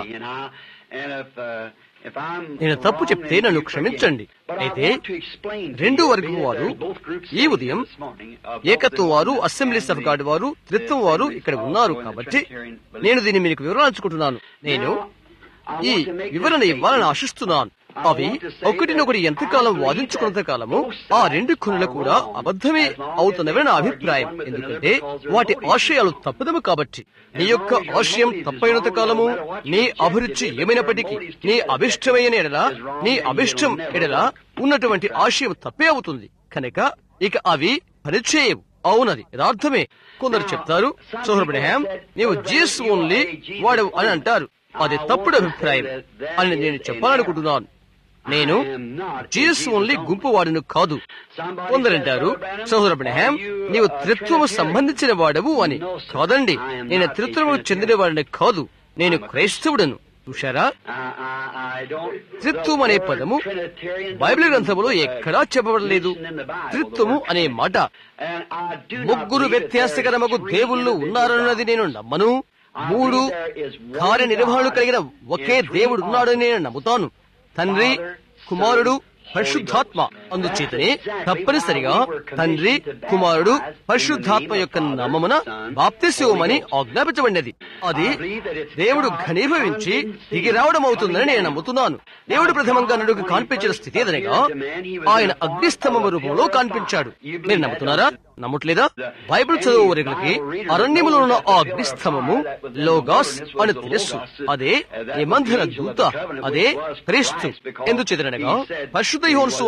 నేను తప్పు చెప్తే నన్ను క్షమించండి అయితే రెండు వర్గం వారు ఈ ఉదయం ఏకత్వం వారు అసెంబ్లీస్ ఆఫ్ గాడ్ వారు త్రిత్వం వారు ఇక్కడ ఉన్నారు కాబట్టి నేను దీన్ని మీకు వివరించుకుంటున్నాను నేను ఈ వివరణ ఇవ్వాలని ఆశిస్తున్నాను అవి ఒకటినొకటి ఎంతకాలం వాదించుకున్నంత కాలము ఆ రెండు కొనులు కూడా అబద్ధమే అవుతున్నవని నా అభిప్రాయం ఎందుకంటే వాటి ఆశయాలు తప్పదము కాబట్టి నీ యొక్క ఆశయం తప్పైనంత కాలము నీ అభిరుచి ఏమైనప్పటికీ నీ అభిష్టమైన ఎడల నీ అభిష్టం ఎడల ఉన్నటువంటి ఆశయం తప్పే అవుతుంది కనుక ఇక అవి పనిచేయవు అవునది యథార్థమే కొందరు చెప్తారు సోహర్బ్రహాం నీవు జీస్ ఓన్లీ వాడవు అని అంటారు అది తప్పుడు అభిప్రాయం అని నేను చెప్పాలనుకుంటున్నాను నేను జీసస్ ఓన్లీ గుంపు వాడును కాదు కొందరంటారు సహోదర బ్రహాం నీవు త్రిత్వము సంబంధించిన వాడవు అని కాదండి నేను త్రిత్వము చెందిన వాడిని కాదు నేను క్రైస్తవుడను చూశారా త్రిత్వం అనే పదము బైబిల్ గ్రంథములో ఎక్కడా చెప్పబడలేదు త్రిత్వము అనే మాట ముగ్గురు వ్యత్యాసకరమగు దేవుళ్ళు ఉన్నారన్నది నేను నమ్మను మూడు కార్యనిర్వహణలు కలిగిన ఒకే దేవుడు ఉన్నాడని నేను నమ్ముతాను తండ్రి కుమారుడు పరిశుద్ధాత్మ అందుచేతనే తప్పనిసరిగా తండ్రి కుమారుడు పరిశుద్ధాత్మ యొక్క నామమున బాప్తిశివమని ఆజ్ఞాపించబడినది అది దేవుడు ఘనీభవించి దిగి రావడం అవుతుందని నేను నమ్ముతున్నాను దేవుడు ప్రథమంగా నడుగు కనిపించిన స్థితి ఏదనగా ఆయన అగ్నిస్తంభం రూపంలో కనిపించాడు మీరు నమ్ముతున్నారా నమ్మట్లేదా బైబిల్ చదువువరికి అరణ్యములో ఉన్న ఆ అగ్నిస్తంభము లోగాస్ అని తెలుసు అదే నిబంధన దూత అదే క్రీస్తు ఎందుచేతనగా పరిశుద్ధ యోహన్ సువార్త అరవ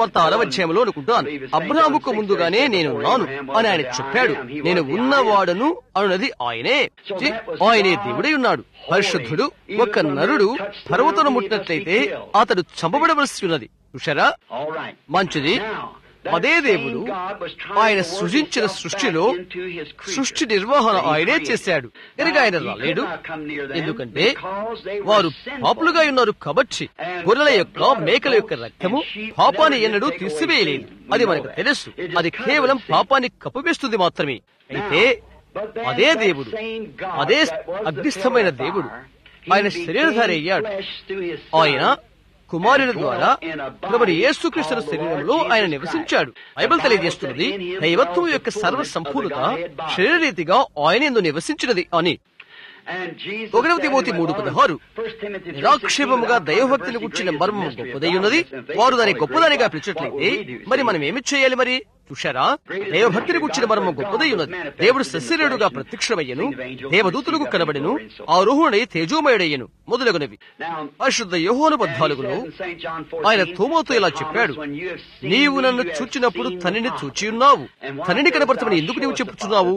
అధ్యాయంలో అనుకుంటాను అబ్రాముకు ముందుగానే నేను నాను అని ఆయన చెప్పాడు నేను ఉన్నవాడను అనున్నది ఆయనే చి, ఆయనే దేవుడై ఉన్నాడు పరిశుద్ధుడు ఒక నరుడు పర్వతను ముట్టినట్లయితే అతడు చంపబడవలసి ఉన్నది చూశారా All right. మంచిది Now, అదే దేవుడు ఆయన సృజించిన సృష్టిలో సృష్టి నిర్వహణ ఆయనే చేశాడు కనుక ఆయన రాలేడు ఎందుకంటే వారు పాపులుగా ఉన్నారు కాబట్టి గొర్రెల యొక్క మేకల యొక్క రక్తము పాపాన్ని ఎన్నడూ తీసివేయలేదు అది మనకు తెలుసు అది కేవలం పాపాన్ని కప్పువేస్తుంది మాత్రమే అయితే అదే దేవుడు అదే అగ్నిష్టమైన దేవుడు ఆయన శరీరధారి అయ్యాడు ఆయన కుమారుని ద్వారా ప్రభుని యేసుక్రీస్తు శరీరంలో ఆయన నివసించాడు బైబిల్ తెలియజేస్తున్నది దైవత్వం యొక్క సర్వ సంపూర్ణత శరీరరీతిగా ఆయన ఎందు నివసించినది అని ఒకటవ తిమోతి మూడు పదహారు నిరాక్షేపముగా దైవభక్తిని కూర్చిన మర్మం గొప్పదై ఉన్నది వారు దాని గొప్పదానిగా పిలిచట్లయితే మరి మనం ఏమి చేయాలి మరి చూశారా దైవభక్తిని కూర్చిన మర్మం గొప్పదై ఉన్నది దేవుడు సశరీరుడుగా ప్రత్యక్షమయ్యను దేవదూతులకు కనబడిను ఆరోహుడై తేజోమయుడయ్యను మొదలగునవి పరిశుద్ధ యోహోను పద్నాలుగులో ఆయన తోమోతో ఇలా చెప్పాడు నీవు నన్ను చూచినప్పుడు తనిని చూచి ఉన్నావు తనిని కనపడతామని ఎందుకు నీవు చెప్పుచున్నావు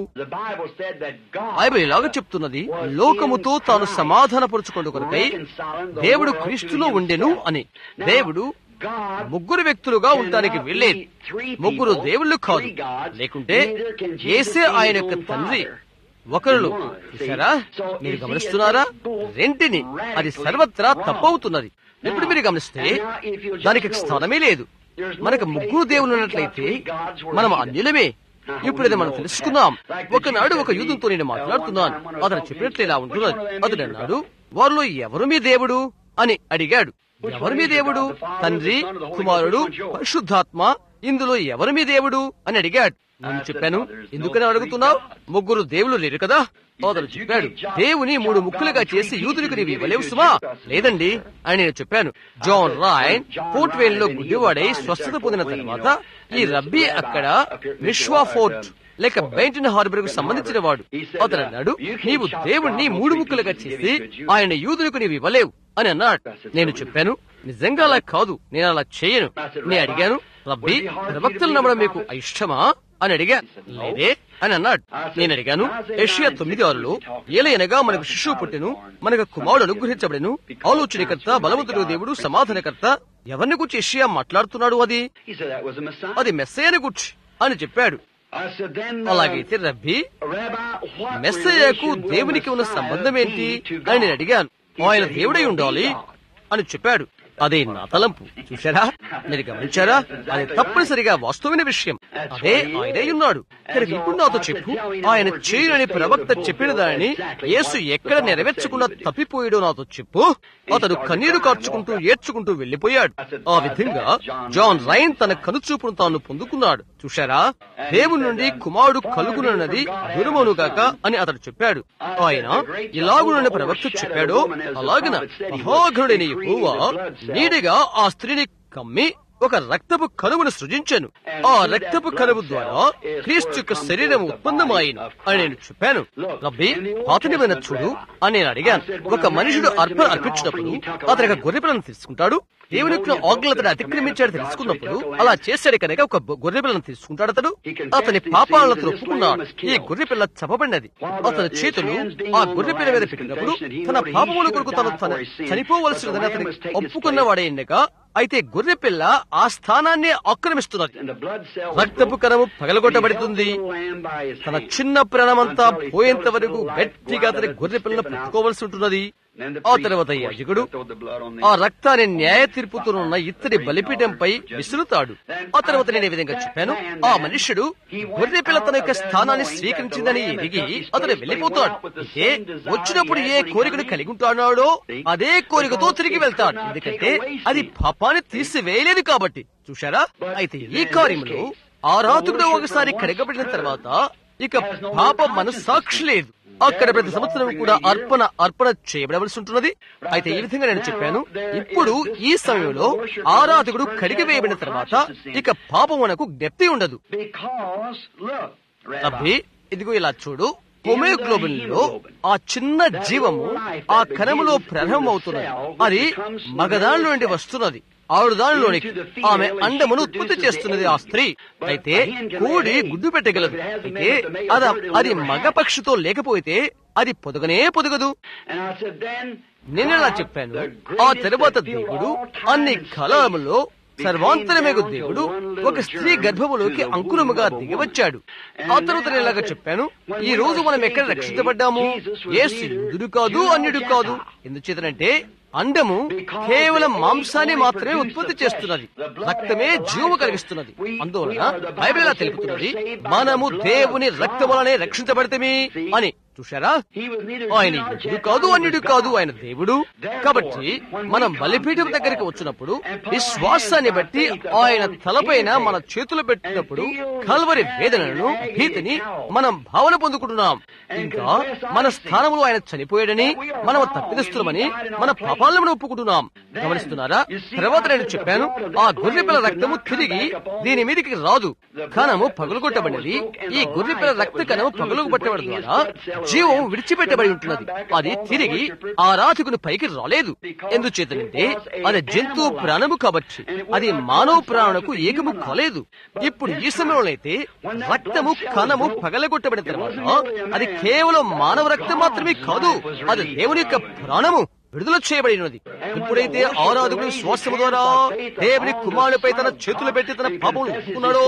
బైబిల్ ఇలాగ చెప్తున్నది లోకముతో తాను సమాధానపరుచుకుంటూ కొరకై దేవుడు క్రీస్తులో ఉండెను అని దేవుడు ముగ్గురు వ్యక్తులుగా ఉండటానికి వెళ్ళేది ముగ్గురు దేవుళ్ళు కాదు లేకుంటే ఏసే ఆయన యొక్క తండ్రి ఒకరు చూసారా మీరు గమనిస్తున్నారా రెంటిని అది సర్వత్రా తప్పవుతున్నది ఇప్పుడు మీరు గమనిస్తే దానికి స్థానమే లేదు మనకు ముగ్గురు దేవులు ఉన్నట్లయితే మనం అన్యులమే ఇప్పుడు ఇది మనం తెలుసుకుందాం ఒకనాడు ఒక యూదుతో నేను మాట్లాడుతున్నాను అతను చెప్పినట్లు ఇలా ఉంటున్నది అతడు అన్నాడు వారిలో ఎవరు మీ దేవుడు అని అడిగాడు ఎవరు మీ దేవుడు తండ్రి కుమారుడు పరిశుద్ధాత్మ ఇందులో ఎవరు మీ దేవుడు అని అడిగాడు నేను చెప్పాను ఎందుకని అడుగుతున్నావు ముగ్గురు దేవులు లేరు కదా అతను చెప్పాడు దేవుని మూడు ముక్కలుగా చేసి యూదునికి నీవు ఇవ్వలేవు సుమా లేదండి అని నేను చెప్పాను జాన్ రాయన్ ఫోర్ట్ వేల్ లో గుడ్డివాడై స్వస్థత పొందిన తర్వాత ఈ రబ్బీ అక్కడ విశ్వా ఫోర్ట్ లేక బెంటన్ హార్బర్ కు సంబంధించిన వాడు అతను అన్నాడు నీవు దేవుణ్ణి మూడు ముక్కలుగా చేసి ఆయన యూదులకు నీవు ఇవ్వలేవు అని అన్నాడు నేను చెప్పాను నిజంగా అలా కాదు నేను అలా చేయను నేను అడిగాను రబ్బీ ప్రవక్తలు నమ్మడం మీకు ఇష్టమా అని అడిగా లేదే అని అన్నాడు నేను అడిగాను ఏషియా తొమ్మిది ఆరులో ఏలయనగా మనకు శిశువు పుట్టెను మనకు కుమారుడు అనుగ్రహించబడెను ఆలోచనకర్త బలవంతుడు దేవుడు సమాధానకర్త ఎవరిని గురించి ఏషియా మాట్లాడుతున్నాడు అది అది మెస్సయ్యని గుర్చి అని చెప్పాడు అలాగైతే రబ్బీ మెస్సయ్యకు దేవునికి ఉన్న సంబంధం ఏంటి అని నేను అడిగాను ఆయన దేవుడై ఉండాలి అని చెప్పాడు అదే నా తలంపు చూశారా మీరు గమనించారా అది తప్పనిసరిగా వాస్తవమైన విషయం అదే ఆయనే ఉన్నాడు కనుక ఇప్పుడు నాతో చెప్పు ఆయన చేయనని ప్రవక్త చెప్పిన దానిని యేసు ఎక్కడ నెరవేర్చకుండా తప్పిపోయాడో నాతో చెప్పు అతడు కన్నీరు కార్చుకుంటూ ఏడ్చుకుంటూ వెళ్లిపోయాడు ఆ విధంగా జాన్ రైన్ తన కనుచూపును తాను పొందుకున్నాడు చూశారా దేవుని నుండి కుమారుడు కలుగునన్నది దురమనుగాక అని అతడు చెప్పాడు ఆయన ఇలాగునని ప్రవక్త చెప్పాడో అలాగిన మహాఘనుడైన యెహోవా నీడిగా ఆ స్త్రీని కమ్మి ఒక రక్తపు కనువును సృజించాను ఆ రక్తపు కనువు ద్వారా క్రీస్తు యొక్క శరీరం ఉత్పన్నమాయిను అని నేను చెప్పాను రబ్బి పాతనిమైన చూడు అని నేను అడిగాను ఒక మనుషుడు అర్పణ అర్పించినప్పుడు అతని యొక్క గొర్రెపిల్లను తీసుకుంటాడు దేవుని యొక్క ఆజ్ఞలు అతను అతిక్రమించాడు తెలుసుకున్నప్పుడు అలా చేశాడు కనుక ఒక గొర్రెపిల్లను తీసుకుంటాడు అతడు అతని పాపాలను ఒప్పుకున్నాడు ఈ గొర్రెపిల్ల చపబడినది అతని చేతులు ఆ గొర్రెపిల్ల మీద పెట్టినప్పుడు తన పాపముల కొరకు తను తన చనిపోవలసినదని అతని ఒప్పుకున్నవాడైనగా అయితే గొర్రెపిల్ల ఆ స్థానాన్ని ఆక్రమిస్తున్నది రక్తపు కణము పగలగొట్టబడుతుంది తన చిన్న ప్రాణమంతా పోయేంత వరకు గట్టిగా అతని గొర్రె పిల్లను పట్టుకోవలసి ఉంటున్నది ఆ తర్వాత యాజకుడు ఆ రక్తాన్ని న్యాయ తీర్పుతున్న ఇత్తడి బలిపీఠంపై విసురుతాడు ఆ తర్వాత నేను ఈ విధంగా చెప్పాను ఆ మనుష్యుడు గొర్రె పిల్ల తన యొక్క స్థానాన్ని స్వీకరించిందని ఎదిగి అతను వెళ్లిపోతాడు అయితే వచ్చినప్పుడు ఏ కోరికను కలిగి ఉంటాడో అదే కోరికతో తిరిగి వెళ్తాడు ఎందుకంటే అది పాపాన్ని తీసివేయలేదు కాబట్టి చూశారా అయితే ఈ కార్యంలో ఆరాధకుడు ఒకసారి కడగబడిన తర్వాత ఇక పాప మనస్సాక్షి లేదు అక్కడ ప్రతి సంవత్సరం కూడా అర్పణ అర్పణ చేయబడవలసి ఉంటున్నది అయితే ఈ విధంగా నేను చెప్పాను ఇప్పుడు ఈ సమయంలో ఆరాధకుడు కడిగి వేయబడిన తర్వాత ఇక పాపమునకు జ్ఞప్తి ఉండదు అబ్బి ఇదిగో ఇలా చూడు హోమోగ్లోబిన్ లో ఆ చిన్న జీవము ఆ కణములో ప్రారంభమవుతున్నది అది మగదాని నుండి వస్తున్నది ఆవిడ దానిలోనికి ఆమె అండమును ఉత్పత్తి చేస్తున్నది ఆ స్త్రీ అయితే కోడి గుడ్డు పెట్టగలదు అయితే అది అది మగ పక్షితో లేకపోతే అది పొదగనే పొదగదు నేను ఇలా చెప్పాను ఆ తరువాత దేవుడు అన్ని కాలములో సర్వాంతరమేగు దేవుడు ఒక స్త్రీ గర్భములోకి అంకురముగా దిగివచ్చాడు ఆ తర్వాత నేను ఇలాగ చెప్పాను ఈ రోజు మనం ఎక్కడ రక్షించబడ్డాము యేసు యూదుడు కాదు అన్యుడు కాదు ఎందుచేతనంటే అండము కేవలం మాంసాన్ని మాత్రమే ఉత్పత్తి చేస్తున్నది రక్తమే జీవము కలిగిస్తున్నది అందువలన బైబిల్ ఇలా తెలుపుతున్నది మనము దేవుని రక్తం వలనే రక్షించబడితేమి అని చూశారా ఆయన యుడు కాదు అన్యుడు కాదు ఆయన దేవుడు కాబట్టి మనం బలిపీఠం దగ్గరికి వచ్చినప్పుడు విశ్వాసాన్ని బట్టి ఆయన తలపైన మన చేతులు పెట్టినప్పుడు కల్వరి వేదనను భీతిని మనం భావన పొందుకుంటున్నాం ఇంకా మన స్థానంలో ఆయన చనిపోయాడని మనం తప్పిదస్తులమని మన పాపాలను ఒప్పుకుంటున్నాం గమనిస్తున్నారా తర్వాత నేను చెప్పాను ఆ గొర్రెపిల్ల రక్తము తిరిగి దీని మీదకి రాదు కణము పగులుకొట్టబడినది ఈ గొర్రెపిల్ల రక్త కణము పగులుకొట్టబడి ద్వారా జీవం విడిచిపెట్టబడి ఉంటున్నది అది తిరిగి ఆ రాతికుని పైకి రాలేదు ఎందుచేతనంటే అది జంతువు ప్రాణము కాబట్టి అది మానవ ప్రాణకు ఏకము కాలేదు ఇప్పుడు ఈ సమయంలోనైతే రక్తము కణము పగలగొట్టబడిన తర్వాత అది కేవలం మానవ రక్తం మాత్రమే కాదు అది దేవుని యొక్క ప్రాణము విడుదల చేయబడినది ఎప్పుడైతే ఆరాధకుడు శ్వాసము ద్వారా దేవుని కుమారుడిపై తన చేతులు పెట్టి తన పాపం ఒప్పుకున్నాడో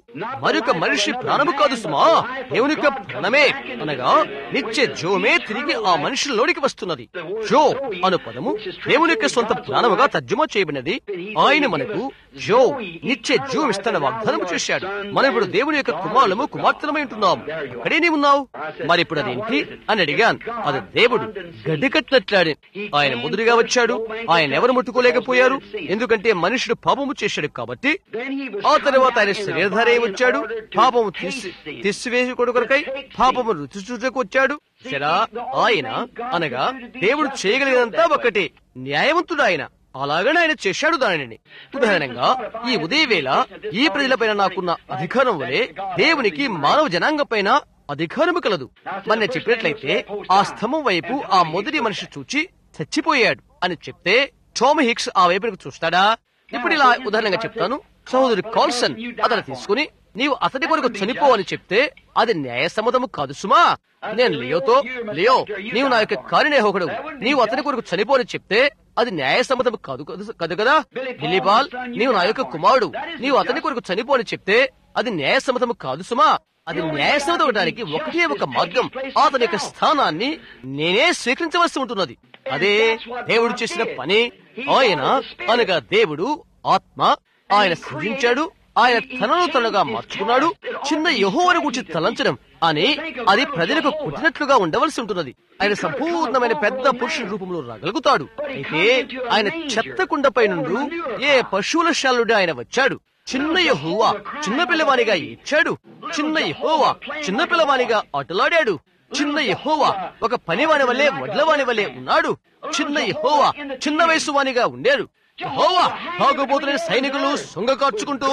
మరొక మనిషి ప్రాణము కాదు సుమా దేవుని యొక్క ప్రాణమే అనగా నిత్య జోమే తిరిగి ఆ మనిషిలోనికి వస్తున్నది జో అను పదము దేవుని యొక్క సొంత ప్రాణముగా తర్జుమా చేయబడినది ఆయన మనకు జో నిత్య జో ఇస్తాన వాగ్దానం చేశాడు మనం ఇప్పుడు దేవుని యొక్క కుమారులము కుమార్తెలమై ఉంటున్నాం అక్కడే నీవు ఉన్నావు మరి ఇప్పుడు అదేంటి అని అడిగాను అది దేవుడు గడ్డి కట్టినట్లాడే ఆయన ముదురుగా వచ్చాడు ఆయన ఎవరు ముట్టుకోలేకపోయారు ఎందుకంటే మనుషుడు పాపము చేశాడు కాబట్టి ఆ తర్వాత ఆయన శరీరధారే వచ్చాడు పాపము తీసి తీసివేసి కొడుకొరకై పాపము రుచి చూచకు వచ్చాడు సరా ఆయన అనగా దేవుడు చేయగలిగినంతా ఒకటే న్యాయవంతుడు ఆయన అలాగనే ఆయన చేశాడు దానిని ఉదాహరణంగా ఈ ఉదయవేళ ఈ ప్రజలపైన నాకున్న అధికారం వలె దేవునికి మానవ జనాంగం పైన అధికారము కలదు మన చెప్పినట్లయితే ఆ స్తంభం వైపు ఆ మొదటి మనిషి చూచి చచ్చిపోయాడు అని చెప్తే టోమ్ హిక్స్ ఆ వైపునకు చూస్తాడా ఇప్పుడు ఇలా ఉదాహరణగా చెప్తాను సహోదరు కాల్సన్ అతను తీసుకుని నీవు అతడి కొరకు చనిపో అని చెప్తే అది న్యాయసమ్మతము కాదు సుమా నేను లియోతో లియో నీవు నా యొక్క కార్యనిర్వాహకుడు నీవు అతని కొరకు చనిపో అని చెప్తే అది న్యాయసమ్మతం కాదు కదా కదా బిల్లిబాల్ నీవు నా యొక్క కుమారుడు నీవు అతని కొరకు చనిపో అని చెప్తే అది న్యాయసమ్మతం కాదు సుమా అది న్యాయసమ్మతం అవడానికి ఒకటే ఒక మార్గం అతని యొక్క స్థానాన్ని నేనే స్వీకరించవలసి ఉంటున్నది అదే దేవుడు చేసిన పని ఆయన అనగా దేవుడు ఆత్మ ఆయన సృజించాడు ఆయన తనను తనగా మార్చుకున్నాడు చిన్న యహోవను గురించి తలంచడం అని అది ప్రజలకు పుట్టినట్లుగా ఉండవలసి ఉంటున్నది ఆయన సంపూర్ణమైన పెద్ద పురుషుని రూపంలో రాగలుగుతాడు అయితే ఆయన చెత్త కుండపై నుండి ఏ పశువుల శాలుడి ఆయన వచ్చాడు చిన్న యహోవా చిన్న పిల్లవానిగా ఇచ్చాడు చిన్న యహోవా చిన్న పిల్లవానిగా అటలాడాడు చిన్న యహోవా ఒక పనివాని వల్లే వడ్లవాని వల్లే ఉన్నాడు చిన్న యహోవా చిన్న వయసు వానిగా ఉండాడు యెహోవా తాగుబోతున్న సైనికులు సొంగ కార్చుకుంటూ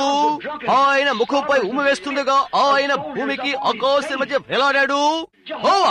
ఆయన ముఖంపై ఉమ్మ వేస్తుండగా ఆయన భూమికి ఆకాశం మధ్య వేలాడాడు హోవా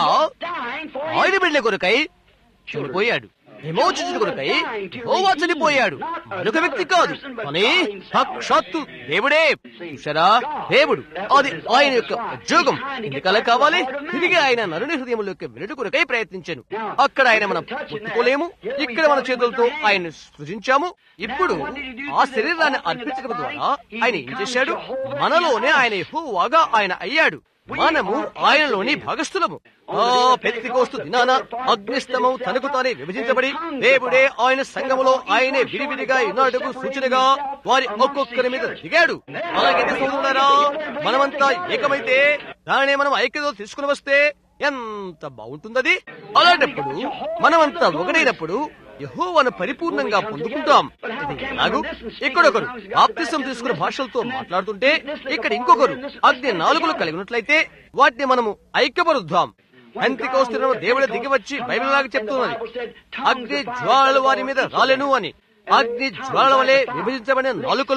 ఆయన బిడ్డ కొరకై చనిపోయాడు విమోచించిన కొరకై హోవా చనిపోయాడు మరొక వ్యక్తి కాదు కానీ సాక్షాత్తు దేవుడే చూసారా దేవుడు అది ఆయన యొక్క ఉద్యోగం ఎందుకలా కావాలి తిరిగి ఆయన నరుని హృదయంలోకి వెళ్ళట కొరకై ప్రయత్నించాను అక్కడ ఆయన మనం ముట్టుకోలేము ఇక్కడ మన చేతులతో ఆయన సృజించాము ఇప్పుడు ఆ శరీరాన్ని అర్పించడం ద్వారా ఆయన ఏం చేశాడు మనలోనే ఆయన ఎక్కువగా ఆయన అయ్యాడు మనము ఆయనలోని భాగస్థులము ఆ పెత్తికోస్తు దినాన అగ్నిస్తమం తనకు తానే విభజించబడి దేవుడే ఆయన సంఘములో ఆయనే విడివిడిగా ఈనాడుకు సూచనగా వారి ఒక్కొక్కరి మీద దిగాడు అలాగైతే సోదరులారా మనమంతా ఏకమైతే దానినే మనం ఐక్యతో తీసుకుని వస్తే ఎంత బాగుంటుందది అలాంటప్పుడు మనమంతా ఒకటైనప్పుడు యహోవను పరిపూర్ణంగా పొందుకుంటాం ఇది ఎలాగూ ఇక్కడొకరు బాప్తిసం తీసుకున్న భాషలతో మాట్లాడుతుంటే ఇక్కడ ఇంకొకరు అగ్ని నాలుగులు కలిగి ఉన్నట్లయితే వాటిని మనము ఐక్యపరుద్దాం అంతికోస్తున్న దేవుడు దిగి వచ్చి బైబిల్ లాగా చెప్తున్నది అగ్ని జ్వాలలు వారి మీద రాలెను అని అగ్ని జ్వాలల వలె విభజించబడిన నాలుకలు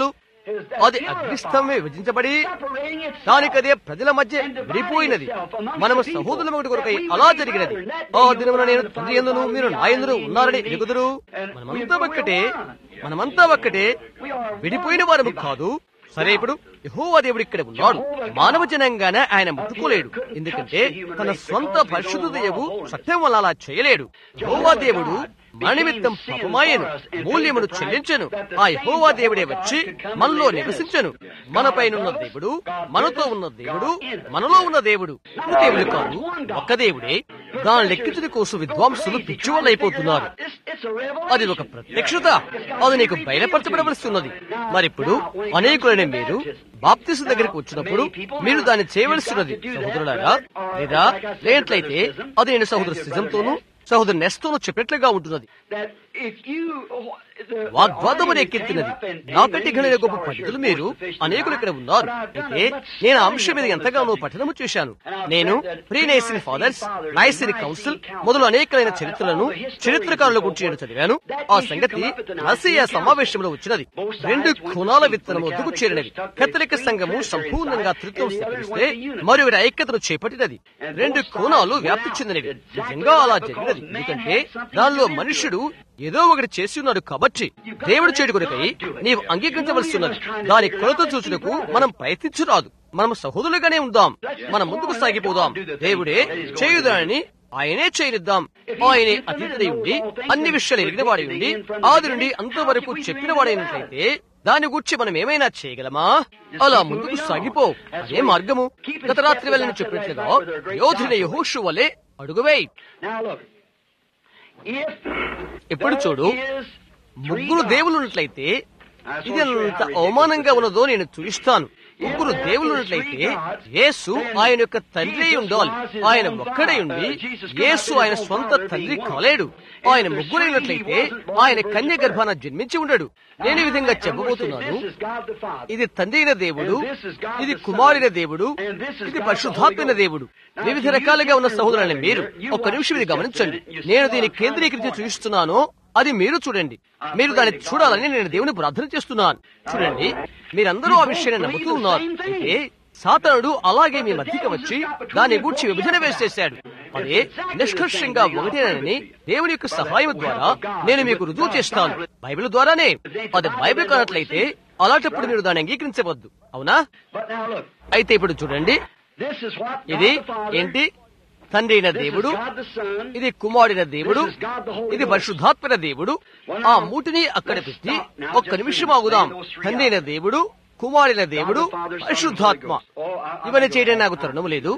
అది అగ్నిస్తంభం విభజించబడి దానికదే ప్రజల మధ్య విడిపోయినది మనము సహోదరుల ఒకటి కొరకై అలా జరిగినది ఆ దినమున నేను తండ్రి ఎందును మీరు నా ఎందును ఉన్నారని ఎరుగుదురు మనమంతా ఒక్కటే మనమంతా ఒక్కటే విడిపోయిన వారము కాదు సరే ఇప్పుడు యహోవా దేవుడు ఇక్కడ ఉన్నాడు మానవ జనంగానే ఆయన ముట్టుకోలేడు ఎందుకంటే తన సొంత పరిశుద్ధతయగు సత్యం వల్ల అలా చేయలేడు యహోవా దేవుడు మన నిమిత్తం పాపమాయను మూల్యమును చెల్లించను ఆ యహోవా దేవుడే వచ్చి మనలో నివసించను మనపైనున్న దేవుడు మనతో ఉన్న దేవుడు మనలో ఉన్న దేవుడు ఇద్దరు దేవుడు కాదు ఒక్క దేవుడే దాని లెక్కించడం కోసం విద్వాంసులు పిచ్చివాళ్ళు అయిపోతున్నారు అది ఒక ప్రత్యక్షత అది నీకు బయలుపరచబడవలసి ఉన్నది మరిప్పుడు అనేకులైన మీరు బాప్తిసు దగ్గరికి వచ్చినప్పుడు మీరు దాన్ని చేయవలసినది సహోదరులారా లేదా లేనట్లయితే అది నేను సహోదరు సిజంతోనూ సహోదరు నెస్తోనూ చెప్పినట్లుగా ఉంటున్నది వాగ్వాదమని ఎక్కెత్తినది నాకంటే గణన గొప్ప పండితులు మీరు అనేకులు ఇక్కడ ఉన్నారు అయితే నేను ఆ అంశం మీద ఎంతగానో పఠనము చేశాను నేను pre Nicene fathers Nicene council మొదలు అనేకమైన చరిత్రలను చరిత్రకారుల గురించి నేను చదివాను ఆ సంగతి రసీయ సమావేశంలో వచ్చినది రెండు కోణాల విత్తనం వద్దకు చేరినది కత్తలిక సంఘము సంపూర్ణంగా తృత్వం స్వీకరిస్తే మరొకటి ఐక్యతను చేపట్టినది రెండు కోణాలు వ్యాప్తి చెందినవి నిజంగా అలా జరిగినది ఎందుకంటే దానిలో మనుషుడు ఏదో ఒకటి చేసి ఉన్నాడు కాబట్టి దేవుడు చేడు కొరకై నీవు అంగీకరించవలసి ఉన్నది దాని కొలత చూచుటకు మనం ప్రయత్నించరాదు మనం సహోదరులుగానే ఉందాం మనం ముందుకు సాగిపోదాం దేవుడే చేయుదాని ఆయనే చేయనిద్దాం ఆయనే అతీతుడై ఉండి అన్ని విషయాలు ఎరిగిన వాడి ఉండి ఆది నుండి అంతవరకు చెప్పిన వాడైనట్లయితే దాని గురించి మనం ఏమైనా చేయగలమా అలా ముందుకు సాగిపో అదే మార్గము గత రాత్రి వెళ్ళని చెప్పినట్లుగా యోధుని యహోషు వలె అడుగువేయి ఇప్పుడు చూడు ముగ్గురు దేవులు ఉన్నట్లయితే ఇది ఎంత అవమానంగా ఉన్నదో నేను చూపిస్తాను ముగ్గురు దేవులు ఉన్నట్లయితే యేసు ఆయన యొక్క తండ్రి ఉండాలి ఆయన ఒక్కడే ఉండి యేసు ఆయన స్వంత తండ్రి కాలేడు ఆయన ముగ్గురైనట్లయితే ఆయన కన్య గర్భాన జన్మించి ఉండడు నేను ఈ విధంగా చెప్పబోతున్నాను ఇది తండ్రి అయిన దేవుడు ఇది కుమారుని దేవుడు ఇది పరిశుద్ధాత్మైన దేవుడు వివిధ రకాలుగా ఉన్న సహోదరులని మీరు ఒక్క నిమిషం ఇది గమనించండి నేను దీన్ని కేంద్రీకరించి చూపిస్తున్నాను అది మీరు చూడండి మీరు దాన్ని చూడాలని నేను దేవుని ప్రార్థన చేస్తున్నాను చూడండి మీరందరూ ఆ విషయాన్ని నమ్ముతూ ఉన్నారు అయితే సాతనుడు అలాగే మీ మధ్యకి వచ్చి దాన్ని గూర్చి విభజన వేసేశాడు అదే నిష్కర్షంగా ఒకటేనని దేవుని యొక్క సహాయం ద్వారా నేను మీకు రుజువు చేస్తాను బైబిల్ ద్వారానే అది బైబిల్ కానట్లయితే అలాంటప్పుడు మీరు దాన్ని అంగీకరించవద్దు అవునా అయితే ఇప్పుడు చూడండి ఇది ఏంటి తండ్రి అయిన దేవుడు ఇది కుమారుడైన దేవుడు ఇది పరిశుద్ధాత్మైన దేవుడు ఆ మూటిని అక్కడ పెట్టి ఒక్క నిమిషం ఆగుదాం తండ్రి అయిన దేవుడు కుమారుడైన దేవుడు పరిశుద్ధాత్మ ఇవన్నీ చేయడం నాకు తరుణం లేదు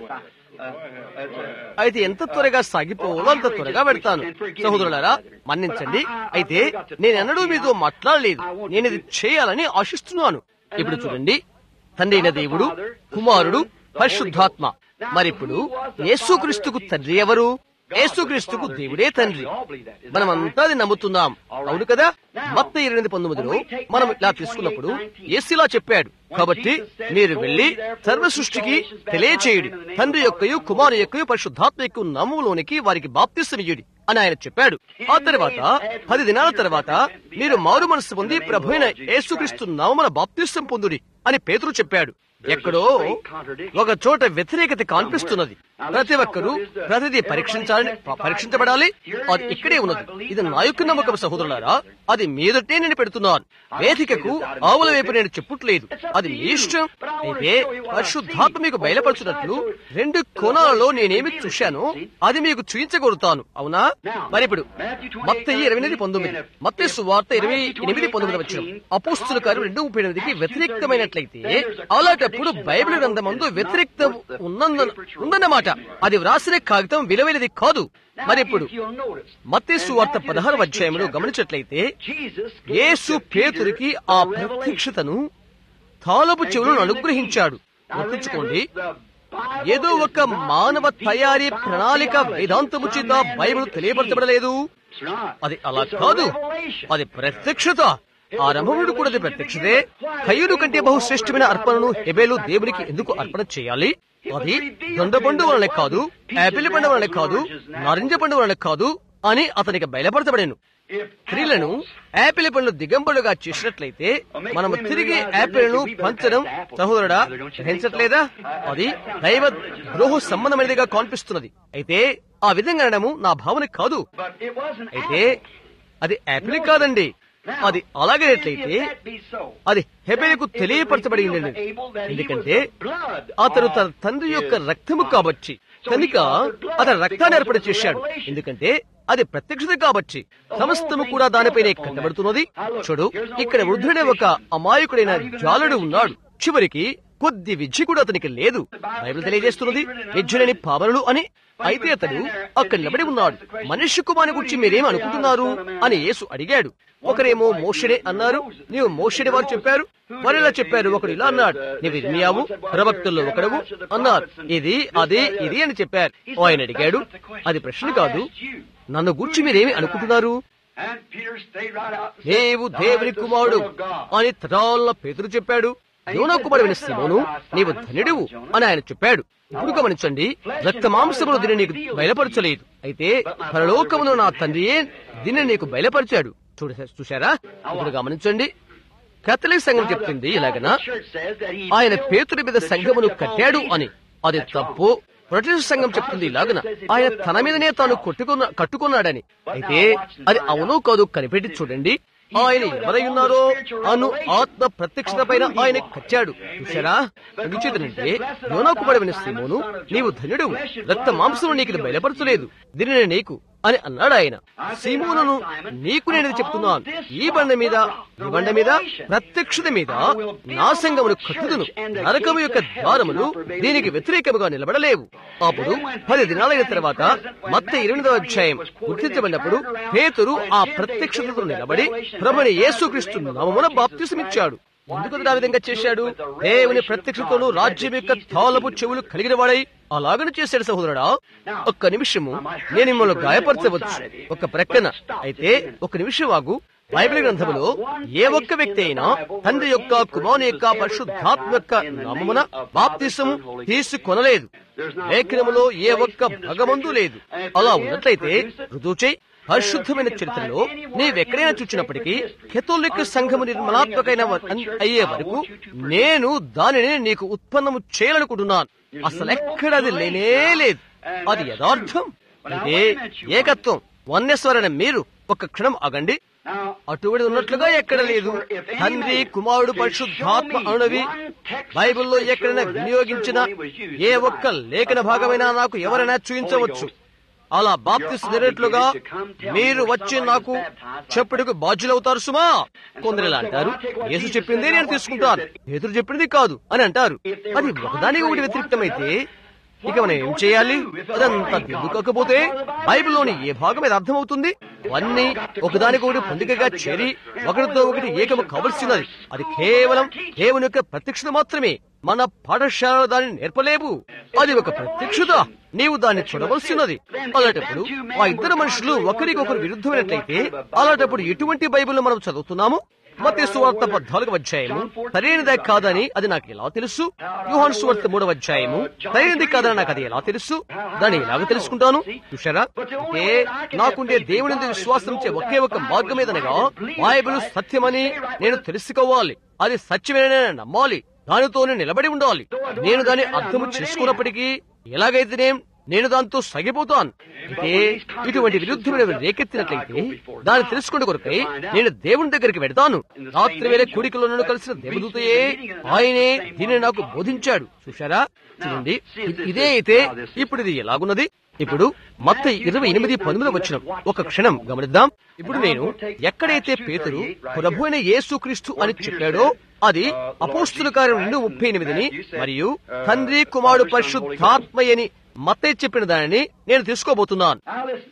అయితే ఎంత త్వరగా సాగిపోవాలో అంత త్వరగా పెడతాను సహోదరులారా మన్నించండి అయితే నేను ఎన్నడూ మీతో మాట్లాడలేదు నేను ఇది చేయాలని ఆశిస్తున్నాను ఇప్పుడు చూడండి తండ్రి అయిన దేవుడు కుమారుడు పరిశుద్ధాత్మ మరిప్పుడు యేసుక్రీస్తుకు తండ్రి ఎవరు యేసుక్రీస్తుకు దేవుడే తండ్రి మనమంతా అది నమ్ముతున్నాం అవును కదా మత్త ఎనిమిది పంతొమ్మిదిలో మనం ఇలా తీసుకున్నప్పుడు యేసులా చెప్పాడు కాబట్టి మీరు వెళ్లి సర్వ సృష్టికి తెలియచేయుడి తండ్రి యొక్కయు కుమారు యొక్కయు పరిశుద్ధాత్మ యొక్క నామములోనికి వారికి బాప్తిస్తనియుడి అని ఆయన చెప్పాడు ఆ తర్వాత పది దినాల తర్వాత మీరు మారు మనసు పొంది ప్రభు అయిన యేసుక్రీస్తు నామమున బాప్తిస్తం పొందుడి అని పేతురు చెప్పాడు ఎక్కడో ఒక చోట వ్యతిరేకత కనిపిస్తున్నది ప్రతి ఒక్కరూ ప్రతిదీ పరీక్షించాలని పరీక్షించబడాలి అది ఇక్కడే ఉన్నది ఇది నా యొక్క నమ్మకం సహోదరులారా అది మీదటే నేను పెడుతున్నాను వేదికకు ఆవుల వైపు నేను చెప్పుట్లేదు అది మీ ఇష్టం అయితే పరిశుద్ధాత్మ మీకు బయలుపరచున్నట్లు రెండు కోణాలలో నేనేమి చూశానో అది మీకు చూపించగలుగుతాను అవునా మరి ఇప్పుడు మత్త ఇరవై ఎనిమిది పంతొమ్మిది మత్త సువార్త ఇరవై ఎనిమిది పంతొమ్మిది వచ్చిన అపోస్తుల కారు రెండు ముప్పై ఎనిమిదికి వ్యతిరేక్తమైనట్లయితే అలాంటప్పుడు బైబిల్ గ్రంథమందు వ్యతిరేక్తం ఉన్నందు ఉందన్నమాట అది వ్రాసిన కాగితం విలువైనది కాదు మరి ఇప్పుడు మత్తేసు వార్త పదహారు అధ్యాయంలో గమనించట్లయితే యేసు పేతురికి ఆ ప్రత్యక్షతను తాలపు చెవులను అనుగ్రహించాడు గుర్తుంచుకోండి ఏదో ఒక మానవ తయారీ ప్రణాళిక వేదాంతము చేత బైబిల్ తెలియపరచబడలేదు అది అలా కాదు అది ప్రత్యక్షత ఆరంభముడు కూడా అది ప్రత్యక్షతే కయ్యూరు కంటే బహుశ్రేష్టమైన అర్పణను హెబేలు దేవునికి ఎందుకు అర్పణ చేయాలి అది దొండపండు వలన కాదు యాపిల్ పండు వలన కాదు నారింజ పండు వలన కాదు అని అతనికి బయలుపరచబడాను స్త్రీలను యాపిల్ పండ్లు దిగంబరులుగా చేసినట్లయితే మనము తిరిగి యాపిల్ను పంచడం సహోదరుడా గ్రహించట్లేదా అది దైవ ద్రోహ సంబంధమైనదిగా కనిపిస్తున్నది అయితే ఆ విధంగా అనడము నా భావన కాదు But it wasn't అయితే అది యాపిల్ కాదండి అది అలాగేట్లయితే అది హెబెలకు తెలియపరచబడి ఉండండి ఎందుకంటే అతడు తన తండ్రి యొక్క రక్తము కాబట్టి కనుక అతను రక్తాన్ని ఏర్పాటు చేశాడు ఎందుకంటే అది ప్రత్యక్షత కాబట్టి సమస్తము కూడా దానిపైనే కట్టబడుతున్నది చూడు ఇక్కడ వృద్ధుడనే ఒక అమాయకుడైన జాలుడు ఉన్నాడు చివరికి కొద్ది విద్య కూడా అతనికి లేదు బైబిల్ తెలియజేస్తున్నది విద్యులని పావనులు అని అయితే అతడు అక్కడ నిలబడి ఉన్నాడు మనుష్య కుమారుని గురించి మీరేం అనుకుంటున్నారు అని యేసు అడిగాడు ఒకరేమో మోషడే అన్నారు నీవు మోషడే వారు చెప్పారు వారు ఇలా చెప్పారు ఒకడు ఇలా అన్నాడు నీవు ఇర్మియావు ప్రవక్తల్లో ఒకడవు అన్నారు ఇది అది ఇది అని చెప్పారు ఆయన అడిగాడు అది ప్రశ్న కాదు నన్ను గురించి మీరేమి అనుకుంటున్నారు నీవు దేవుని కుమారుడు అని తరాల పేతురు చెప్పాడు యోనా కుమారుడైన సిమోను నీవు ధన్యుడువు అని ఆయన చెప్పాడు ఇప్పుడు గమనించండి రక్త మాంసములు దీన్ని నీకు బయలుపరచలేదు అయితే పరలోకమును నా తండ్రియే దీన్ని నీకు బయలుపరిచాడు చూడ చూశారా ఇప్పుడు గమనించండి కథలిక్ సంఘం చెప్తుంది ఇలాగనా ఆయన పేతుడి మీద సంఘమును కట్టాడు అని అది తప్పు ప్రొటెస్ట్ సంఘం చెప్తుంది ఇలాగన ఆయన తన మీదనే తాను కొట్టుకున్న కట్టుకున్నాడని అయితే అది అవునో కాదు కనిపెట్టి చూడండి ఆయన ఎవరై ఉన్నారో అను ఆత్మ ప్రత్యక్షత పైన ఆయన కచ్చాడు చూశారా విచిత్రంటే యోనాకుపడమైన శ్రీమోను నీవు ధన్యుడు రక్త మాంసము నీకు ఇది బయలుపరచలేదు దీనిని నీకు అని అన్నాడు ఆయన సీమోనును నీకు నేను చెప్తున్నాను ఈ బండ మీద ఈ బండ మీద ప్రత్యక్షత మీద నా సంగమును కట్టుదును నరకము యొక్క ద్వారములు దీనికి వ్యతిరేకముగా నిలబడలేవు అప్పుడు పది దినాలైన తర్వాత మత్త ఎనిమిదవ అధ్యాయం గుర్తించబడినప్పుడు పేతురు ఆ ప్రత్యక్షతతో నిలబడి ప్రభుని యేసుక్రీస్తు నామమున బాప్తిసమిచ్చాడు ఎందుకు అతడు ఆ విధంగా చేశాడు దేవుని ప్రత్యక్షతోను రాజ్యం యొక్క తాళపు చెవులు కలిగిన వాడై అలాగని చేశాడు సహోదరుడా ఒక్క నిమిషము నేను మిమ్మల్ని గాయపరచవచ్చు ఒక ప్రక్కన అయితే ఒక నిమిషం ఆగు బైబిల్ గ్రంథములో ఏ ఒక్క వ్యక్తి అయినా తండ్రి యొక్క కుమారుని యొక్క పరిశుద్ధాత్మ యొక్క నామమున బాప్తిసము తీసుకొనలేదు లేఖనములో ఏ ఒక్క భగమందు లేదు అలా ఉన్నట్లయితే రుజువు పరిశుద్ధమైన చరిత్రలో నీవెక్కడైనా చూచినప్పటికీ కెథోలిక్ సంఘము నిర్మలాత్మకైన అయ్యే వరకు నేను దానిని నీకు ఉత్పన్నము చేయాలనుకుంటున్నాను అసలు ఎక్కడ అది లేనే లేదు అది యథార్థం అంటే ఏకత్వం వన్యస్వరణ మీరు ఒక క్షణం అగండి అటువంటి ఉన్నట్లుగా ఎక్కడ లేదు తండ్రి కుమారుడు పరిశుద్ధాత్మ అనునవి బైబిల్లో ఎక్కడైనా వినియోగించిన ఏ ఒక్క లేఖన భాగమైనా నాకు ఎవరైనా చూపించవచ్చు అలా బాప్తిస్ జరిగినట్లుగా మీరు వచ్చి నాకు చెప్పుడుకు బాధ్యులవుతారు సుమా కొందరు ఇలా అంటారు యేసు చెప్పిందే నేను తీసుకుంటాను పేతురు చెప్పింది కాదు అని అంటారు అది ఒకదానికి ఒకటి వ్యతిరేక్తమైతే ఇక మనం ఏం చేయాలి అదంతా దిద్దుకోకపోతే బైబిల్లోని ఏ భాగం ఇది అర్థమవుతుంది అన్ని ఒకదానికొకటి పొందికగా చేరి ఒకరితో ఒకటి ఏకము కావలసినది అది కేవలం దేవుని యొక్క ప్రత్యక్షత మాత్రమే మన పాఠశాల దాన్ని నేర్పలేవు అది ఒక ప్రత్యక్షత నీవు దాన్ని చూడవలసినది అలాంటప్పుడు ఆ ఇద్దరు మనుషులు ఒకరికొకరు విరుద్ధమైనట్లయితే అలాంటప్పుడు ఎటువంటి బైబిల్ మనం చదువుతున్నాము మత సువార్త పద్నాలుగు అధ్యాయము సరైనదే కాదని అది నాకు ఎలా తెలుసు యుహాన్ సువార్త మూడవ అధ్యాయము సరైనది కాదని నాకు అది ఎలా తెలుసు దాన్ని ఎలాగ తెలుసుకుంటాను చూసారా అంటే నాకుండే దేవుని మీద విశ్వాసించే ఒకే ఒక మార్గం ఏదనగా బైబిల్ సత్యమని నేను తెలుసుకోవాలి అది సత్యమేనని నమ్మాలి దానితోనే నిలబడి ఉండాలి నేను దాన్ని అర్థము చేసుకున్నప్పటికీ ఎలాగైతే నేను దాంతో సగిపోతాను అయితే ఇటువంటి విరుద్ధమైన రేకెత్తినట్లయితే దాన్ని తెలుసుకునే కొరకై నేను దేవుని దగ్గరికి వెడతాను రాత్రి వేళ కూడికలో నన్ను కలిసిన దేవదూతయే ఆయనే దీనిని నాకు బోధించాడు చూశారా చూడండి ఇదే అయితే ఇప్పుడు ఇది ఎలాగున్నది ఇప్పుడు మత్త ఇరవై ఎనిమిది పంతొమ్మిది వచ్చిన ఒక క్షణం గమనిద్దాం ఇప్పుడు నేను ఎక్కడైతే పేతురు ప్రభు అయిన యేసుక్రీస్తు అని చెప్పాడో అది అపోస్తుల కార్యం రెండు ముప్పై ఎనిమిదిని మరియు తండ్రి కుమారుడు పరిశుద్ధాత్మయని మత్తయ్య చెప్పిన దానిని నేను తీసుకోబోతున్నాను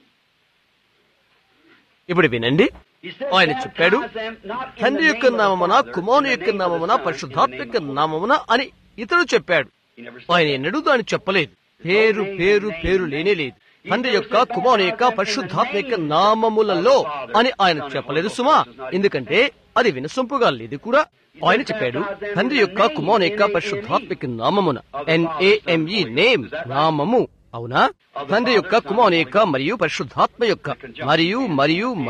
ఇప్పుడు వినండి ఆయన చెప్పాడు తండ్రి యొక్క నామమున కుమారుని యొక్క నామమున పరిశుద్ధాత్మ యొక్క నామమున అని ఇతడు చెప్పాడు ఆయన ఎన్నడూ దాన్ని చెప్పలేదు పేరు పేరు పేరు లేనే లేదు తండ్రి యొక్క కుమారుని యొక్క పరిశుద్ధాత్మ యొక్క నామములలో అని ఆయన చెప్పలేదు సుమా ఎందుకంటే అది వినసొంపుగా లేదు కూడా ఆయన చెప్పాడు తండ్రి యొక్క కుమారుని యొక్క పరిశుద్ధాత్మ యొక్క నామమున ఎన్ఏఎంఈ నేమ్ నామము అవునా తండ్రి యొక్క కుమారుని యొక్క మరియు పరిశుద్ధాత్మ యొక్క మరియు మరియు మరియు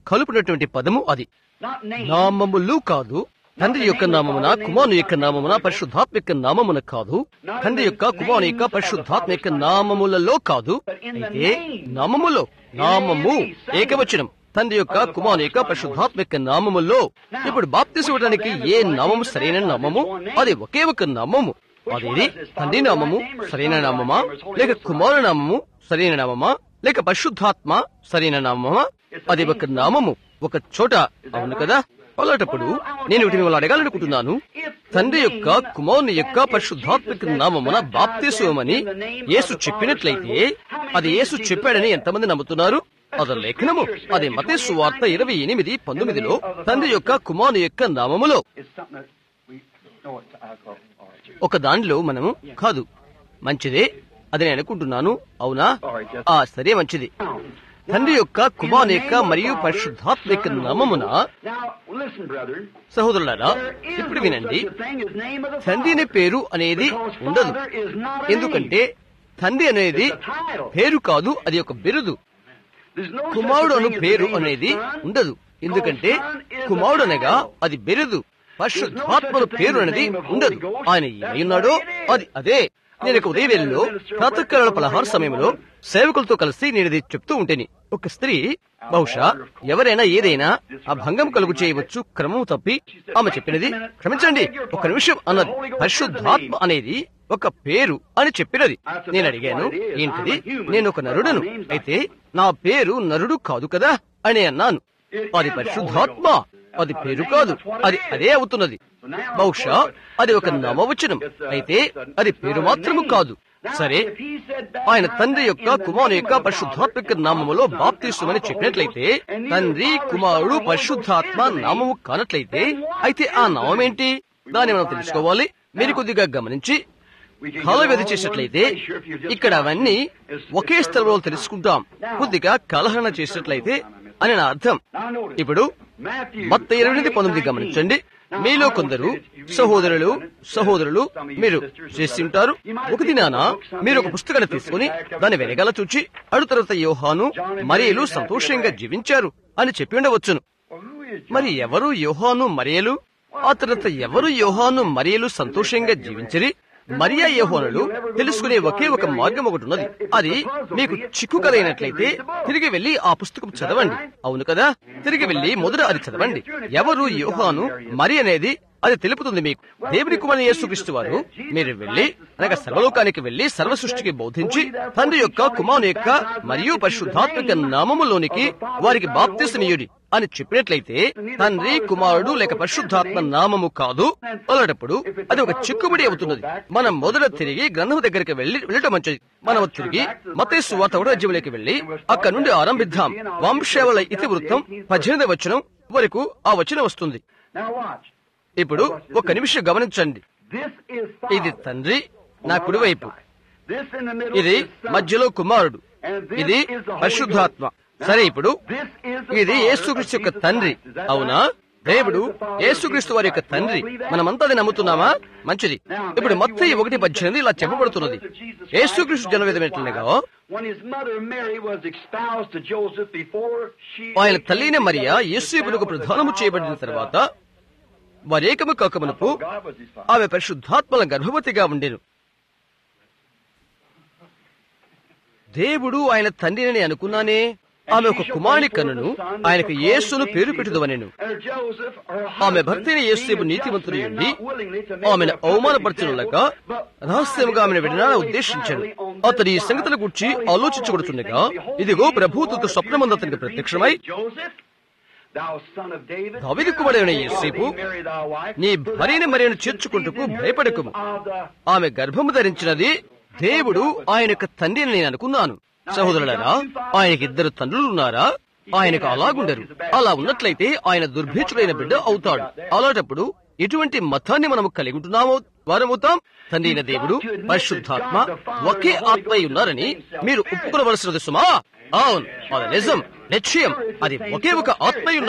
కలుపునటువంటి పదము అది Not names. నామములు కాదు తండ్రి యొక్క నామమున కుమారుని యొక్క నామమున పరిశుద్ధాత్మ యొక్క నామమున కాదు తండ్రి యొక్క కుమారుని యొక్క పరిశుద్ధాత్మ యొక్క నామములలో కాదు అయితే నామములో నామము ఏకవచనం తండ్రి యొక్క కుమారుని యొక్క పరిశుద్ధాత్మ యొక్క నామములో ఇప్పుడు బాప్తిసం ఇవ్వడానికి ఏ నామము సరైన నామము అది ఒకే ఒక నామము అదేది తండ్రి నామము సరైన నామమా లేక కుమారు నామము సరైన నామమా లేక పరిశుద్ధాత్మ సరైన నామమా అది ఒక నామము ఒక చోట అవును కదా అలాంటప్పుడు నేను వీటిని మిమ్మల్ని అడగాలనుకుంటున్నాను తండ్రి యొక్క కుమారుని యొక్క పరిశుద్ధాత్మక నామమున బాప్తిస్వమని యేసు చెప్పినట్లయితే అది యేసు చెప్పాడని ఎంతమంది నమ్ముతున్నారు అది లేఖనము అది మతే సువార్త ఇరవై ఎనిమిది పంతొమ్మిదిలో తండ్రి యొక్క కుమారుని యొక్క నామములో It's something that we know it's alcohol. All right. ఒక దానిలో మనము కాదు మంచిదే అది నేను అనుకుంటున్నాను అవునా ఆ సరే మంచిది Now, తండ్రి యొక్క కుమారుని యొక్క మరియు పరిశుద్ధాత్మ యొక్క నామమున now listen, brother. సహోదరులారా There is ఇప్పుడు no వినండి such a thing as name of the తండ్రి అనే Father. పేరు అనేది Because ఉండదు Father is not a ఎందుకంటే తండ్రి అనేది It's a title. పేరు కాదు అది ఒక బిరుదు There's no such a కుమారుడు అను thing as the పేరు name of అనేది Son. ఉండదు ఎందుకంటే కుమారుడు అనగా అది బిరుదు పరిశుద్ధాత్మను పేరు అనేది ఉండదు ఆయన ఏమన్నాడో అది అదే నేను ఒక ఉదయవేళలో ప్రాతకాల పలహార సమయంలో సేవకులతో కలిసి నేను ఇది చెప్తూ ఉంటేని ఒక స్త్రీ బహుశా ఎవరైనా ఏదైనా ఆ భంగం కలుగు చేయవచ్చు క్రమం తప్పి ఆమె చెప్పినది క్షమించండి ఒక నిమిషం అన్నది పరిశుద్ధాత్మ అనేది ఒక పేరు అని చెప్పినది నేను అడిగాను ఏంటిది నేను ఒక నరుడను అయితే నా పేరు నరుడు కాదు కదా అని అన్నాను అది పరిశుద్ధాత్మ అది పేరు కాదు అది అదే అవుతున్నది బహుశా అది ఒక నామవచనం అయితే అది పేరు మాత్రము కాదు సరే ఆయన తండ్రి యొక్క కుమారు యొక్క పరిశుద్ధాత్మక నామములో బాప్తీసుమని చెప్పినట్లయితే తండ్రి కుమారుడు పరిశుద్ధాత్మ నామము కానట్లయితే అయితే ఆ నామం ఏంటి దాన్ని మనం తెలుసుకోవాలి మీరు కొద్దిగా గమనించి కాలవ్యధి చేసినట్లయితే ఇక్కడ అవన్నీ ఒకే స్థలంలో తెలుసుకుంటాం కొద్దిగా కలహరణ చేసినట్లయితే అని నా అర్థం ఇప్పుడు మత్త ఇరవై ఎనిమిది పంతొమ్మిది గమనించండి మీలో కొందరు సహోదరులు సహోదరులు మీరు చేసి ఉంటారు ఒక దినాన మీరు ఒక పుస్తకాన్ని తీసుకుని దాని వెనకాల చూచి అడు తర్వాత యోహాను మరియలు సంతోషంగా జీవించారు అని చెప్పి ఉండవచ్చును మరి ఎవరు యోహాను మరియలు ఆ తర్వాత ఎవరు యోహాను మరియలు సంతోషంగా జీవించరి మరియా యోహానులు తెలుసుకునే ఒకే ఒక మార్గం ఒకటి ఉన్నది అది మీకు చిక్కు కలైనట్లయితే తిరిగి వెళ్లి ఆ పుస్తకం చదవండి అవును కదా తిరిగి వెళ్లి మొదట అది చదవండి ఎవరు యోహాను మరి అనేది అది తెలుపుతుంది మీకు దేవుని కుమారి యేసుక్రీస్తు వారు మీరు వెళ్లి అనగా సర్వలోకానికి వెళ్లి సర్వ సృష్టికి బోధించి తండ్రి యొక్క కుమారు యొక్క మరియు పరిశుద్ధాత్మక నామములోనికి వారికి బాప్తిసమీయుడి అని చెప్పినట్లయితే తండ్రి కుమారుడు లేక పరిశుద్ధాత్మ నామము కాదు అలాంటప్పుడు అది ఒక చిక్కుబడి అవుతున్నది మనం మొదట తిరిగి గ్రంథం దగ్గరికి వెళ్లి వెళ్ళటం మంచిది మనం తిరిగి మతేసు వార్త వెళ్లి అక్కడ నుండి ఆరంభిద్దాం వంశావళ ఇతి వృత్తం పద్దెనిమిది వచనం వరకు ఆ వచనం వస్తుంది Now watch. ఇప్పుడు ఒక నిమిషం గమనించండి This is ఇది Father. తండ్రి నా కుడివైపు This in the middle ఇది is Son. మధ్యలో కుమారుడు And this ఇది is the Holy పరిశుద్ధాత్మ Ghost. సరే ఇప్పుడు This is the ఇది Father యేసుక్రీస్తు of యొక్క Jesus తండ్రి Christ. Is that అవునా right? దేవుడు God is the Father of యేసుక్రీస్తు వారి యొక్క Jesus Christ. తండ్రి You all believe that? మనమంతా అది నమ్ముతున్నామా మంచిది ఇప్పుడు మత్తయి ఒకటి పద్దెనిమిది ఇలా చెప్పబడుతున్నది యేసుక్రీస్తు జన్మవేదం ఎట్లనగా When his mother Mary was espoused to Joseph before she ఆయన తల్లిన మరియా యేసుపునకు ప్రధానము చేయబడిన తర్వాత వారేకము కాకమునకు God was his father. ఆమె పరిశుద్ధాత్మల గర్భవతిగా ఉండెను దేవుడు ఆయన తండ్రిని అనుకున్నానే ఆమె ఒక కుమారుని కన్నును ఆయనకు యేసును పేరు పెట్టుదవనెను And Joseph, her ఆమె husband, భర్తైన యేసేపు being a నీతిమంతుడు just man, ఉండి not willingly to make ఆమెను a public అవమానపరచునులక example, but రహస్యముగా ఆమెను విడనాడ ఉద్దేశించాడు అతడు ఈ సంగతుల గురించి ఆలోచించబడుతుండగా ఇదిగో ప్రభుత్వ స్వప్నమందు అతనికి ప్రత్యక్షమై Joseph, thou son of David, దావీదు కుమారుడైన యేసేపు, Mary thy wife, నీ భార్యని మరియను చేర్చుకుంటకు భయపడకుము of the ఆమె గర్భము ధరించినది దేవుడు ఆయన యొక్క తండ్రి అని నేను అనుకున్నాను సహోదరులారా ఆయనకి ఇద్దరు తండ్రులు ఉన్నారా ఆయనకు అలాగుండరు అలా ఉన్నట్లయితే ఆయన దుర్భీచుడైన బిడ్డ అవుతాడు అలాంటప్పుడు ఎటువంటి మతాన్ని మనము కలిగి ఉంటున్నామో వారమవుతాం తండ్రి అయిన దేవుడు పరిశుద్ధాత్మ ఒకే ఆత్మ అయి ఉన్నారని మీరు ఒప్పుకోవలసినది సుమా అవును అది నిజం నిశ్చయం అది ఒకే ఒక ఆత్మ అయి ఉన్నాడు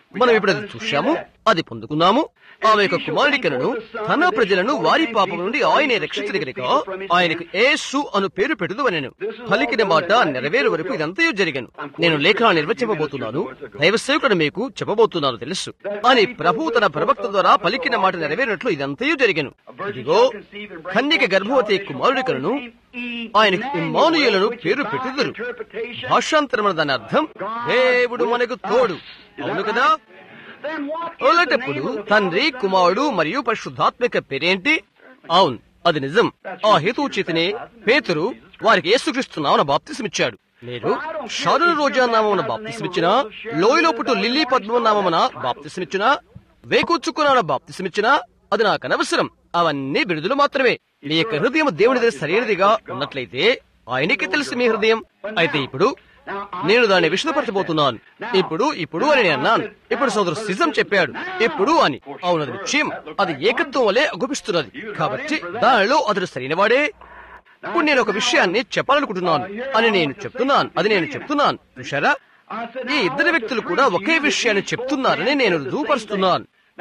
మనం ఇప్పుడు అది చూశాము అది పొందుకున్నాము ఆమె యొక్క కుమారుడికలను తన ప్రజలను వారి పాపం నుండి ఆయనే రక్షించగలిగ ఆయనకు ఏసు అను పేరు పెట్టుదు అనెను పలికిన మాట నెరవేరు వరకు ఇదంతయు జరిగాను నేను లేఖనాన్ని నిర్వచింపబోతున్నాను దైవసేవకుడు మీకు చెప్పబోతున్నాను తెలుసు అని ప్రభు తన ప్రవక్త ద్వారా పలికిన మాట నెరవేరినట్లు ఇదంతయు జరిగాను ఇదిగో కన్యక గర్భవతి కుమారుడికలను ఆయనకు ఇమ్మానుయులను పేరు పెట్టుదురు భాషాంతరమైన దాని అర్థం దేవుడు మనకు తోడు అవును కదా అలాంటప్పుడు తండ్రి కుమారుడు మరియు పరిశుద్ధాత్మిక పేరేంటి అవును అది నిజం ఆ హేతువు చేతనే పేతురు వారికి యేసుక్రీస్తున్నామన్న బాప్తిసమిచ్చాడు మీరు షారు రోజా నామమున బాప్తిసమిచ్చినా లోయలో పుట్టు లిల్లీ పద్మ నామమున బాప్తిసమిచ్చినా వేకూర్చుకున్న బాప్తిసమిచ్చినా అది నాకు అనవసరం అవన్నీ బిరుదులు మాత్రమే మీ యొక్క హృదయం దేవుని దగ్గర సరైనదిగా ఉన్నట్లయితే ఆయనకి తెలుసు మీ హృదయం అయితే ఇప్పుడు నేను దాన్ని విషదపరచబోతున్నాను ఇప్పుడు ఇప్పుడు అని నేను అన్నాను ఇప్పుడు సోదరు సిజం చెప్పాడు ఇప్పుడు అని అవునది నిశ్చయం అది ఏకత్వం వలె అగుపిస్తున్నది కాబట్టి దానిలో అతడు సరైనవాడే ఇప్పుడు నేను ఒక విషయాన్ని చెప్పాలనుకుంటున్నాను అని నేను చెప్తున్నాను అది నేను చెప్తున్నాను చూశారా ఈ ఇద్దరు వ్యక్తులు కూడా ఒకే విషయాన్ని చెప్తున్నారని నేను రుజువుపరుస్తున్నాను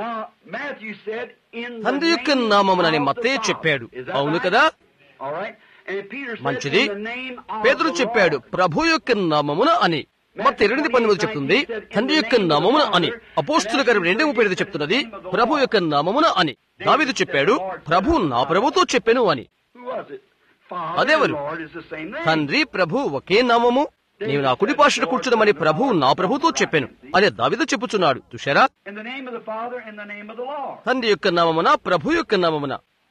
తండ్రి యొక్క నామమునని మతే చెప్పాడు అవును కదా మంచిది పేదరు చెప్పాడు ప్రభు యొక్క నామమున అని మత ఎనిమిది పన్నెండు చెప్తుంది తండ్రి యొక్క నామమున అని అపోస్తుల గారి రెండు ముప్పై ఐదు చెప్తున్నది ప్రభు యొక్క నామమున అని దావిదు చెప్పాడు ప్రభు నా ప్రభుతో చెప్పాను అని అదెవరు తండ్రి ప్రభు ఒకే నామము నీవు నా కుడి పాషట కూర్చున్నామని ప్రభు నా ప్రభుతో చెప్పాను అదే దావిదు చెప్పుచున్నాడు చూశారా తండ్రి యొక్క నామమున ప్రభు యొక్క నామమున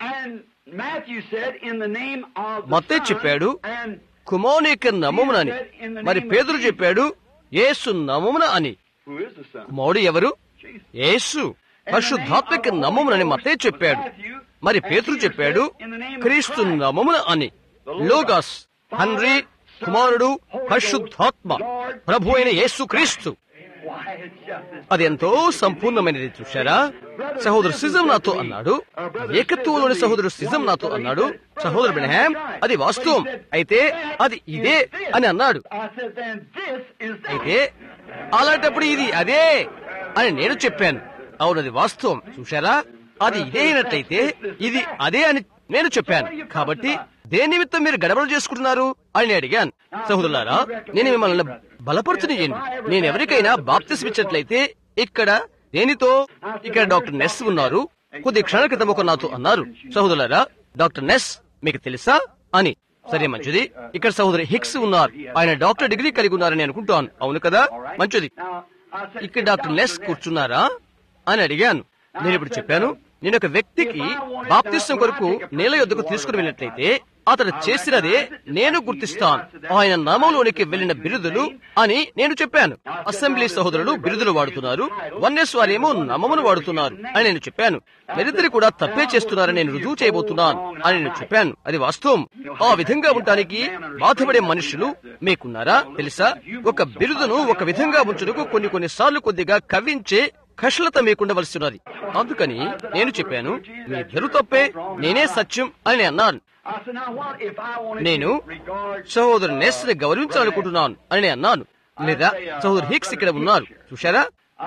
మత్తే చెప్పాడు కుమారుని యొక్క నమమునని మరి పేదరు చెప్పాడు యేసు నమమున అని కుమారుడు ఎవరు యేసు పరిశుద్ధాత్మక నమమునని మతే చెప్పాడు మరి పేతురు చెప్పాడు క్రీస్తు నమమున అని లోగాస్ తండ్రి కుమారుడు పరిశుద్ధాత్మ ప్రభు అయిన యేసు క్రీస్తు అది ఎంతో సంపూర్ణమైనది చూశారా సహోదరు సిజం నాతో అన్నాడు ఏకత్వంలోని సహోదరు సిజం నాతో అన్నాడు సహోదరు బినహాం అది వాస్తవం అయితే అది ఇదే అని అన్నాడు అయితే అలాంటప్పుడు ఇది అదే అని నేను చెప్పాను అవును అది వాస్తవం చూశారా అది ఇదే అయినట్లయితే ఇది అదే అని నేను చెప్పాను కాబట్టి దేని నిమిత్తం మీరు గడబడలు చేసుకుంటున్నారు అని నేను అడిగాను సహోదరులారా నేను మిమ్మల్ని బలపరచునియండి నేను ఎవరికైనా బాప్తిస్మిచ్చినట్లయితే ఇక్కడ దేనితో ఇక్కడ డాక్టర్ నెస్ ఉన్నారు కొద్ది క్షణాల క్రితం ఒక నాతో అన్నారు సహోదరులారా డాక్టర్ నెస్ మీకు తెలుసా అని సరే మంచిది ఇక్కడ సహోదరి హిక్స్ ఉన్నారు ఆయన డాక్టర్ డిగ్రీ కలిగి ఉన్నారని అనుకుంటాను అవును కదా మంచిది ఇక్కడ డాక్టర్ నెస్ కూర్చున్నారా అని అడిగాను నేను ఇప్పుడు చెప్పాను నేను ఒక వ్యక్తికి బాప్తిస్తం కొరకు నేల యొద్దకు తీసుకుని వెళ్ళినట్లయితే అతడు చేసినదే నేను గుర్తిస్తాను ఆయన నామంలోనికి వెళ్లిన బిరుదులు అని నేను చెప్పాను అసెంబ్లీ సహోదరులు బిరుదులు వాడుతున్నారు వన్యస్ వారేమో నామమును వాడుతున్నారు అని నేను చెప్పాను మీరిద్దరు కూడా తప్పే చేస్తున్నారని నేను రుజువు చేయబోతున్నాను అని నేను చెప్పాను అది వాస్తవం ఆ విధంగా ఉండటానికి బాధపడే మనుషులు మీకున్నారా తెలుసా ఒక బిరుదును ఒక విధంగా ఉంచుటకు కొన్ని కొన్ని సార్లు కొద్దిగా కవ్వించే కషలత మీకుండవలసినది అందుకని నేను చెప్పాను మీ ఇద్దరు తప్పే నేనే సత్యం అని నేను అన్నాను నేను సహోదరు నెస్ ని గౌరవించాలనుకుంటున్నాను అని నేను అన్నాను లేదా సహోదరు హిక్స్ ఇక్కడ ఉన్నారు చూశారా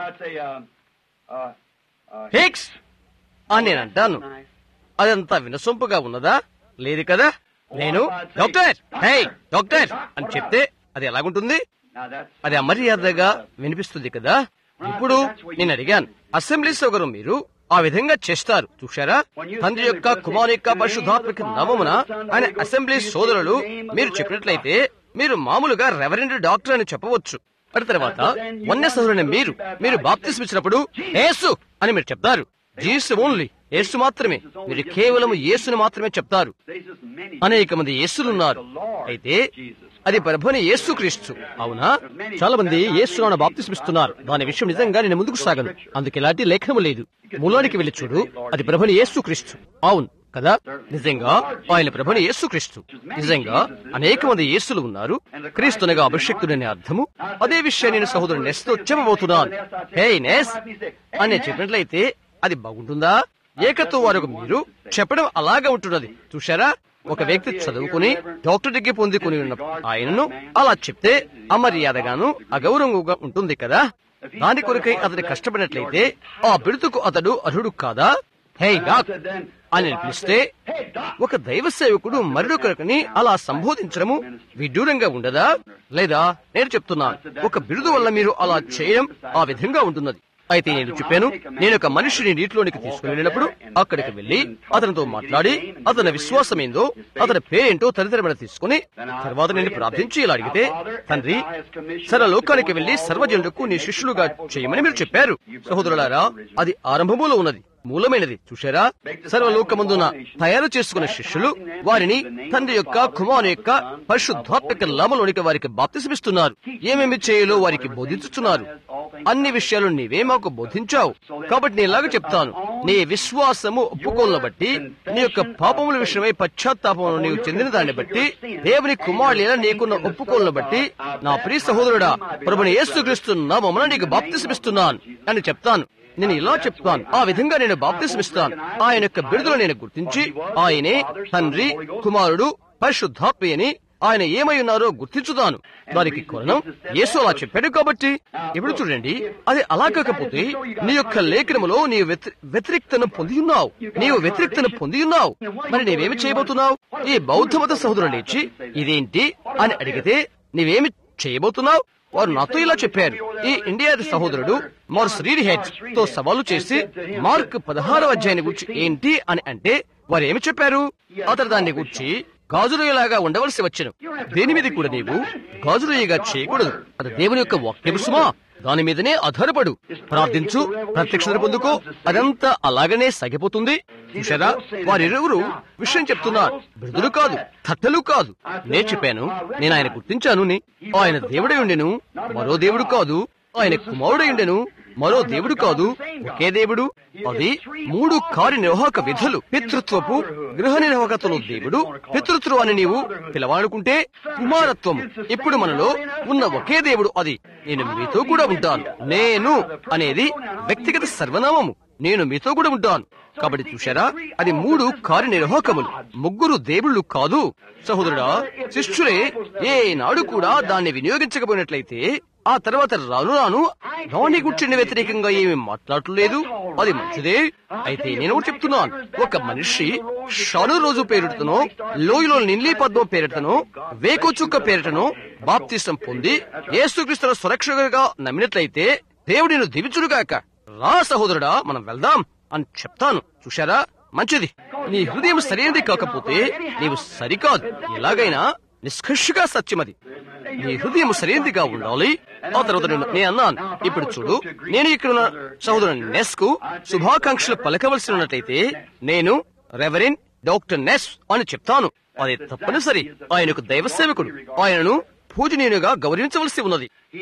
హిక్స్ అని నేను అంటాను అదంతా వినసొంపుగా ఉన్నదా లేదు కదా నేను డాక్టర్ హే డాక్టర్ అని చెప్తే అది ఎలాగుంటుంది అది అమర్యాదగా వినిపిస్తుంది కదా ఇప్పుడు నేను అడిగాను అసెంబ్లీ సౌకరు మీరు ఆ విధంగా చేస్తారు చూశారా తండ్రి యొక్క కుమారు యొక్క పరిశుద్ధాత్మక నామమున ఆయన అసెంబ్లీ సోదరులు మీరు చెప్పినట్లయితే మీరు మామూలుగా రెవరెండ్ డాక్టర్ అని చెప్పవచ్చు అటు తర్వాత వన్య సోదరుని మీరు మీరు బాప్తిస్మ ఇచ్చినప్పుడు యేసు అని మీరు చెప్తారు జీసు ఓన్లీ యేసు మాత్రమే మీరు కేవలం యేసుని మాత్రమే చెప్తారు అనేక మంది యేసులున్నారు అయితే అది ప్రభుని యేసు క్రీస్తు అవునా చాలా మంది యేసునాన బాప్తిస్మిస్తున్నారు దాని విషయం నిజంగా నేను ముందుకు సాగను అందుకు ఎలాంటి లేఖనము లేదు మూలానికి వెళ్ళి చూడు అది ప్రభుని యేసు క్రీస్తు అవును కదా నిజంగా ఆయన ప్రభుని యేసు క్రీస్తు నిజంగా అనేక మంది యేసులు ఉన్నారు క్రీస్తునగా అభిషక్తుడనే అర్థము అదే విషయం నేను సహోదరుడు నెస్ తో చెప్పబోతున్నాను హే నెస్ అని నేను చెప్పినట్లయితే అది బాగుంటుందా ఏకత్వం వారు మీరు చెప్పడం అలాగా ఉంటున్నది చూశారా ఒక వ్యక్తి చదువుకుని డాక్టర్ డిగ్రీ పొందుకుని ఉన్న ఆయనను అలా చెప్తే అమర్యాదగాను అగౌరవంగా ఉంటుంది కదా దాని కొరకై అతడు కష్టపడినట్లయితే ఆ బిడుతుకు అతడు అర్హుడు కాదా హే డాక్ అని పిలిస్తే ఒక దైవ సేవకుడు మరొకరిని అలా సంబోధించడము విడ్డూరంగా ఉండదా లేదా నేను చెప్తున్నాను ఒక బిరుదు వల్ల మీరు అలా చేయడం ఆ విధంగా ఉంటున్నది అయితే నేను చెప్పాను నేను ఒక మనిషిని నీటిలోనికి తీసుకుని వెళ్ళినప్పుడు అక్కడికి వెళ్లి అతనితో మాట్లాడి అతని విశ్వాసం ఏందో అతని పేరేంటో తదితరమైన తీసుకుని తర్వాత నేను ప్రార్థించి ఇలా అడిగితే తండ్రి సర్వలోకానికి వెళ్లి సర్వజనులకు నీ శిష్యులుగా చేయమని మీరు చెప్పారు సహోదరులారా అది ఆరంభములో ఉన్నది మూలమైనది చూశారా సర్వలోకమందున తయారు చేసుకున్న శిష్యులు వారిని తండ్రి యొక్క కుమారు యొక్క పరిశుద్ధాత్మక లాభంలోనికి వారికి బాప్తిసమిస్తున్నారు ఏమేమి చేయాలో వారికి బోధించుతున్నారు అన్ని విషయాలు నీవే మాకు బోధించావు కాబట్టి నేను ఇలాగ చెప్తాను నీ విశ్వాసము ఒప్పుకోలను బట్టి నీ యొక్క పాపముల విషయమై పశ్చాత్తాపమును నీవు చెందిన దాన్ని బట్టి దేవుని కుమారుల నీకున్న ఒప్పుకోలను బట్టి నా ప్రియ సహోదరుడా ప్రభుని యేసుక్రీస్తు నామమున నీకు బాప్తిసమిస్తున్నాను అని చెప్తాను నేను ఇలా చెప్తాను ఆ విధంగా నేను బాప్తిసమిస్తాను ఆయన యొక్క బిడుదల నేను గుర్తించి ఆయనే తండ్రి కుమారుడు పరిశుద్ధాత్మ అని ఆయన ఏమై ఉన్నారో గుర్తించుతాను దానికి కొరణం యేసు అలా చెప్పాడు కాబట్టి ఇప్పుడు చూడండి అది అలా కాకపోతే నీ యొక్క లేఖనములో నీ వ్యతిరేక్తను పొంది ఉన్నావు నీవు వ్యతిరేక్తను పొంది ఉన్నావు మరి నీవేమి చేయబోతున్నావు ఈ బౌద్ధ మత సహోదరుడు లేచి ఇదేంటి అని అడిగితే నీవేమి చేయబోతున్నావు వారు నాతో ఇలా చెప్పారు ఈ ఇండియా సహోదరుడు మార్ శ్రీడి హెడ్ తో సవాలు చేసి మార్క్ పదహారవ అధ్యాయాన్ని గురించి ఏంటి అని అంటే వారు ఏమి చెప్పారు అతను దాన్ని గురించి గాజురయ్యలాగా ఉండవలసి వచ్చను దేని మీద కూడా నీవు గాజురయ్యగా చేయకూడదు అది దేవుని యొక్క వాక్యము సుమా దాని మీదనే ఆధారపడు ప్రార్థించు ప్రత్యక్షత పొందుకో అదంతా అలాగనే సాగిపోతుంది చూసారా వారిరువురు విషయం చెప్తున్నారు బిరుదులు కాదు కట్టెలు కాదు నేను చెప్పాను నేను ఆయన గుర్తించాను ని. ఆయన దేవుడై ఉండెను మరో దేవుడు కాదు ఆయన కుమారుడై ఉండెను మరో దేవుడు కాదు ఒకే దేవుడు అది మూడు కార్యనిర్వాహక విధులు పితృత్వపు గృహ నిర్వాహకతలో దేవుడు పితృత్వం అని నీవు పిలవాలనుకుంటే కుమారత్వం ఇప్పుడు మనలో ఉన్న ఒకే దేవుడు అది నేను మీతో కూడా ఉంటాను నేను అనేది వ్యక్తిగత సర్వనామము నేను మీతో కూడా ఉంటాను కాబట్టి చూశారా అది మూడు కార్యనిర్వాహకములు ముగ్గురు దేవుళ్ళు కాదు సహోదరుడా శిష్యులే ఏ నాడు కూడా దాన్ని వినియోగించకపోయినట్లయితే ఆ తర్వాత రాను రాను దాని గుర్చిన వ్యతిరేకంగా ఏమి మాట్లాడలేదు అది మంచిదే అయితే నేను ఒకటి చెప్తున్నాను ఒక మనిషి షాను రోజు పేరుటనో లోయలో నిల్లి పద్మం పేరిటనో వేకో చుక్క పేరిటనో బాప్తిసం పొంది యేసుక్రీస్తుల సురక్షగా నమ్మినట్లయితే దేవుడిని దివిచుడుగాక రా సహోదరుడా మనం వెళ్దాం అని చెప్తాను చూశారా మంచిది నీ హృదయం సరైనది కాకపోతే నీవు సరికాదు ఎలాగైనా నిష్కర్షగా సత్యమది నీ హృదయం సరైనదిగా ఉండాలి ఆ తర్వాత నేను- నేను అన్నాను ఇప్పుడు చూడు నేను ఇక్కడ ఉన్న సహోదరుని నెస్ కు శుభాకాంక్షలు పలకవలసి ఉన్నట్లయితే నేను రెవరెన్ డాక్టర్ నెస్ అని చెప్తాను అది తప్పనిసరి ఆయనకు దైవ సేవకుడు ఆయనను పూజనీయునిగా గౌరవించవలసి ఉన్నది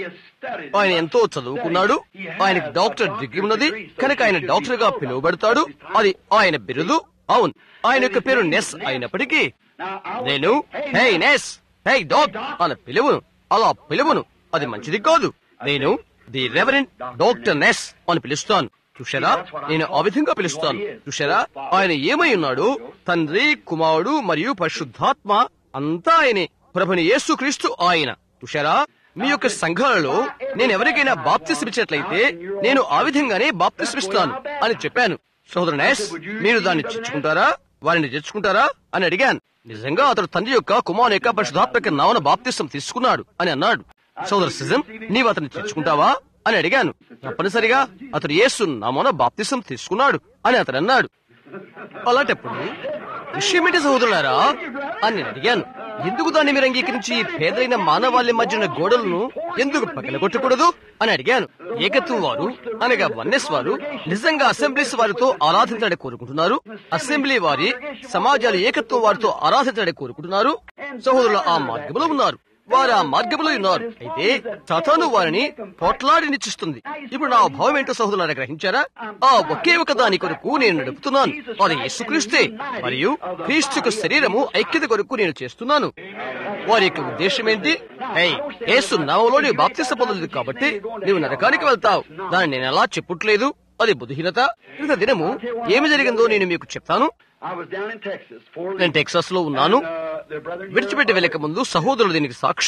ఆయన ఎంతో చదువుకున్నాడు ఆయనకు డాక్టర్ డిగ్రీ ఉన్నది కనుక ఆయన డాక్టర్ గా పిలువబడతాడు అది ఆయన బిరుదు అవును ఆయన యొక్క పేరు నెస్ అయినప్పటికీ నేను హే నెస్ హే డాక్ అని పిలువును అలా పిలువును అది మంచిది కాదు నేను ది రెవరెంట్ డాక్టర్ నెస్ అని పిలుస్తాను చూశారా నేను ఆ విధంగా పిలుస్తాను చూశారా ఆయన ఏమై ఉన్నాడు తండ్రి కుమారుడు మరియు పరిశుద్ధాత్మ అంతా ఆయనే ప్రభుని యేసుక్రీస్తు ఆయన చూశారా మీ యొక్క సంఘాలలో నేను ఎవరికైనా బాప్తిస్మిచ్చినట్లయితే నేను ఆ విధంగానే బాప్తిస్మిస్తాను అని చెప్పాను సోదరు నేస్ మీరు దాన్ని తెచ్చుకుంటారా వారిని తెచ్చుకుంటారా అని అడిగాను నిజంగా అతడు తండ్రి యొక్క కుమారు యొక్క పరిశుధాత్మక నావన బాప్తిస్తం తీసుకున్నాడు అని అన్నాడు సోదరు సిజం నీవు అతన్ని తెచ్చుకుంటావా అని అడిగాను తప్పనిసరిగా అతడు యేసు నామోన బాప్తిసం తీసుకున్నాడు అని అతడు అన్నాడు అలాంటప్పుడు విషయమేంటి సహోదరులారా అని నేను అడిగాను ఎందుకు దాన్ని మీరు అంగీకరించి ఈ పేదైన మానవాళి మధ్య ఉన్న గోడలను ఎందుకు పగలగొట్టకూడదు అని అడిగాను ఏకత్వం వారు అనగా వన్నెస్ వారు నిజంగా అసెంబ్లీస్ వారితో ఆరాధించడానికి కోరుకుంటున్నారు అసెంబ్లీ వారి సమాజాలు ఏకత్వం వారితో ఆరాధించడానికి కోరుకుంటున్నారు సహోదరులు ఆ మార్గంలో ఉన్నారు వారు ఆ మార్గంలో ఉన్నారు అయితే సతాను వారిని పోట్లాడినిచ్చిస్తుంది ఇప్పుడు నా భావం ఏంటో సహోదరులారా గ్రహించారా ఆ ఒకే ఒక దాని కొరకు నేను నడుపుతున్నాను అది యేసుక్రీస్తే మరియు క్రీస్తుకు శరీరము ఐక్యత కొరకు నేను చేస్తున్నాను వారి యొక్క ఉద్దేశం ఏంటి హే యేసు నామంలో నీవు బాప్తిస్త పొందలేదు కాబట్టి నీవు నరకానికి వెళ్తావు దాన్ని నేను ఎలా చెప్పట్లేదు అది బుద్ధిహీనత ఇంత దినము ఏమి జరిగిందో నేను మీకు చెప్తాను నేను టెక్సాస్ లో ఉన్నాను విడిచిపెట్టి వెళ్ళక ముందు సహోదరులు దీనికి సాక్షులు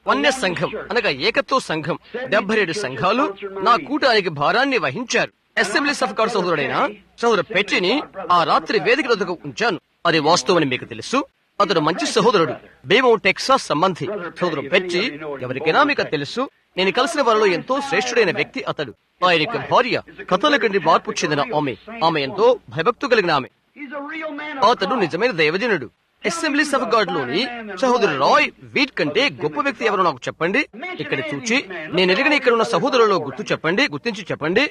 వన్య సంఘం అనగా ఏకత్వ సంఘం డెబ్బై ఏడు సంఘాలు నా కూటానికి భారాన్ని వహించారు అసెంబ్లీస్ ఆఫ్ గాడ్ సహోదరుడైన సహోదరు పెట్టిని ఆ రాత్రి వేదిక వద్దకు ఉంచాను అది వాస్తవని మీకు తెలుసు అతడు మంచి సహోదరుడు బేమో టెక్సాస్ సంబంధి సహోదరు పెట్టి ఎవరికైనా మీకు తెలుసు నేను కలిసిన వారిలో ఎంతో శ్రేష్ఠుడైన వ్యక్తి అతడు ఆయన యొక్క భార్య కథలకండి మార్పు చెందిన ఆమె ఆమె ఎంతో భయభక్తు కలిగిన ఆమె అతడు నిజమైన దైవజనుడు అసెంబ్లీస్ ఆఫ్ గాడ్ లోని సహోదరు రాయ్ వీట్ కంటే గొప్ప వ్యక్తి ఎవరో నాకు చెప్పండి ఇక్కడ చూచి నేను ఎరిగిన ఇక్కడ ఉన్న సహోదరులో గుర్తు చెప్పండి గుర్తించి చెప్పండి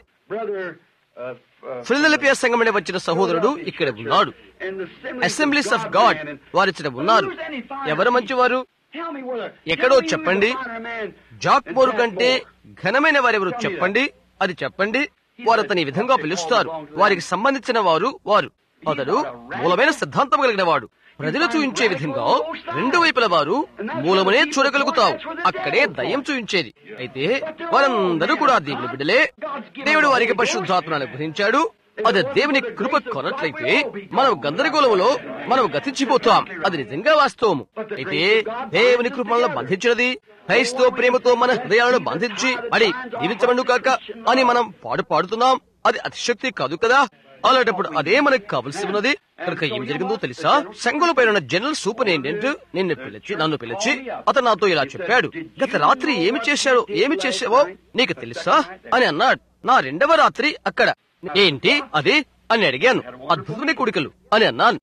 ఫిలదెల్ఫియా సంఘం వచ్చిన సహోదరుడు ఇక్కడ ఉన్నాడు అసెంబ్లీస్ ఆఫ్ గాడ్ వారిచ్చిన ఉన్నారు ఎవరు మంచివారు ఎక్కడో చెప్పండి జాక్ మోరు కంటే ఘనమైన వారెవరు చెప్పండి అది చెప్పండి వారు అతని ఈ విధంగా పిలుస్తారు వారికి సంబంధించిన వారు వారు అతడు మూలమైన సిద్ధాంతం కలిగిన వాడు ప్రజలు చూయించే విధంగా రెండు వైపుల వారు మూలమునే చూడగలుగుతావు అక్కడే దయ్యం చూయించేది అయితే వారందరూ కూడా దేవుని బిడ్డలే దేవుడు వారికి పరిశుద్ధాత్మను అనుగ్రహించాడు అది దేవుని కృప కొనట్లయితే మనం గందరగోళంలో మనం గతించిపోతాం అది నిజంగా వాస్తవము అయితే దేవుని కృపలను బంధించినది క్రైస్తవ ప్రేమతో మన హృదయాలను బంధించి అడి దీవించబడు కాక అని మనం పాడు పాడుతున్నాం అది అతిశక్తి కాదు కదా అలాంటప్పుడు అదే మనకు కావలసి ఉన్నది కనుక ఏం జరిగిందో తెలుసా సంఘుల పైన జనరల్ సూపరింటెండెంట్ నిన్ను పిలిచి నన్ను పిలిచి అతను నాతో ఇలా చెప్పాడు గత రాత్రి ఏమి చేశాడో ఏమి చేసావో నీకు తెలుసా అని అన్నాడు నా రెండవ రాత్రి అక్కడ ఏంటి అది అని అడిగాను అద్భుతమైన కుడికలు అని అన్నాను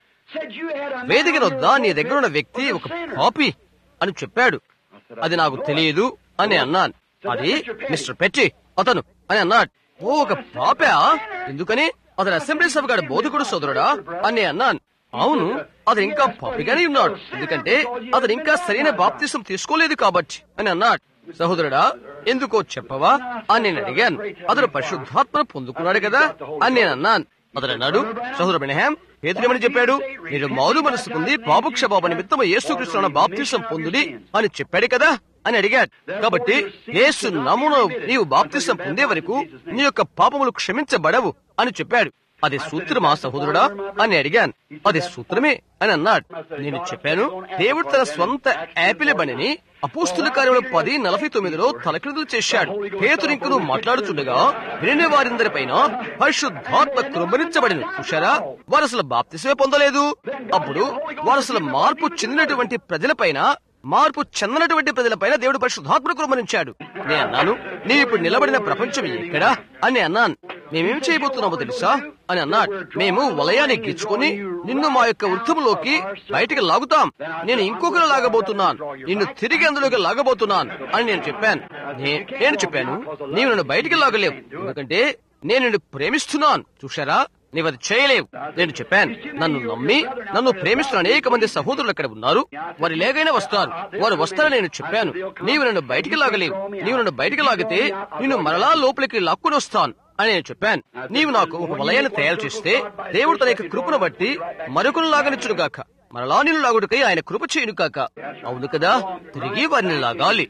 వేదిక వద్ద నీ దగ్గర ఉన్న వ్యక్తి ఒక పాపి అని చెప్పాడు అది నాకు తెలియదు అని అన్నాను అది మిస్టర్ పెట్టి అతను అని అన్నాడు ఓ ఒక పాపా ఎందుకని అతను అసెంబ్లీ సభ గారి బోధకుడు సోదరుడా అని అన్నాను అవును అతను ఇంకా పాపిగానే ఉన్నాడు ఎందుకంటే అతను ఇంకా సరైన బాప్తిసం తీసుకోలేదు కాబట్టి అని అన్నాడు సహోదరుడా ఎందుకో చెప్పవా అని నేను అడిగాను అతను పరిశుద్ధాత్మను పొందుకున్నాడు కదా అని నేను అన్నాను అతను అన్నాడు సహోదరు బెనహాం పేదరేమని చెప్పాడు మీరు మారు మనసుకుంది పాపక్షబాబ నిమిత్తం యేసుకృష్ణ బాప్తిసం పొందుడి అని చెప్పాడు కదా అని అడిగాడు కాబట్టి యేసు నమ్మును నీవు బాప్తిసం పొందే వరకు నీ యొక్క పాపములు క్షమించబడవు అని చెప్పాడు అది సూత్రమా సహోదరుడా అని అడిగాను అది సూత్రమే అని అన్నాడు నేను చెప్పాను దేవుడు తన స్వంత యాపిల్ బండిని అపోస్తుల కార్యంలో పది నలభై తొమ్మిదిలో తలక్రిందులు చేశాడు పేతురింకును మాట్లాడుచుండగా వినిన వారిందరిపైన పరిశుద్ధాత్మ కృంభరించబడిన చూశారా వారు అసలు బాప్తిసమే పొందలేదు అప్పుడు వారు అసలు మార్పు చెందినటువంటి ప్రజలపైన మార్పు చెందనటువంటి ప్రజలపైన దేవుడు పరిశుద్ధాత్మ కుమరించాడు నేను అన్నాను నీవు ఇప్పుడు నిలబడిన ప్రపంచం ఎక్కడా అని అన్నాను మేమేం చేయబోతున్నామో తెలుసా అని అన్నాడు మేము వలయాన్ని గిచ్చుకొని నిన్ను మా యొక్క వృత్తములోకి బయటికి లాగుతాం నేను ఇంకొకరు లాగబోతున్నాను నిన్ను తిరిగి అందులోకి లాగబోతున్నాను అని నేను చెప్పాను నే- నేను చెప్పాను నీవు నన్ను బయటికి లాగలేవు ఎందుకంటే నేను నిన్ను ప్రేమిస్తున్నాను చూశారా నీవది చేయలేవు నేను చెప్పాను నన్ను నమ్మి నన్ను ప్రేమిస్తున్న అనేక మంది సహోదరులు అక్కడ ఉన్నారు వారు లేగైనా వస్తారు వారు వస్తారని నేను చెప్పాను నీవు నన్ను బయటికి లాగలేవు నీవు నన్ను బయటికి లాగితే నిన్ను మరలా లోపలికి లాక్కుని వస్తాను అని నేను చెప్పాను నీవు నాకు ఒక వలయాన్ని తయారు చేస్తే దేవుడు తన యొక్క కృపను బట్టి మరొకరు లాగనిచ్చును గాక మరలా నిన్ను లాగుడికై ఆయన కృప చేయను కాక అవును కదా తిరిగి వారిని లాగాలి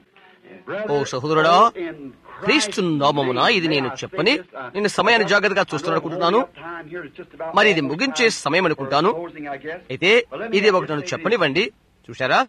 ఓ సహోదరుడా క్రీస్తు నామమున ఇది నేను చెప్పని నేను సమయాన్ని జాగ్రత్తగా చూస్తాననుకుంటున్నాను మరి ఇది ముగించే సమయం అనుకుంటాను అయితే ఇది ఒకటి నన్ను చెప్పనివ్వండి చూశారా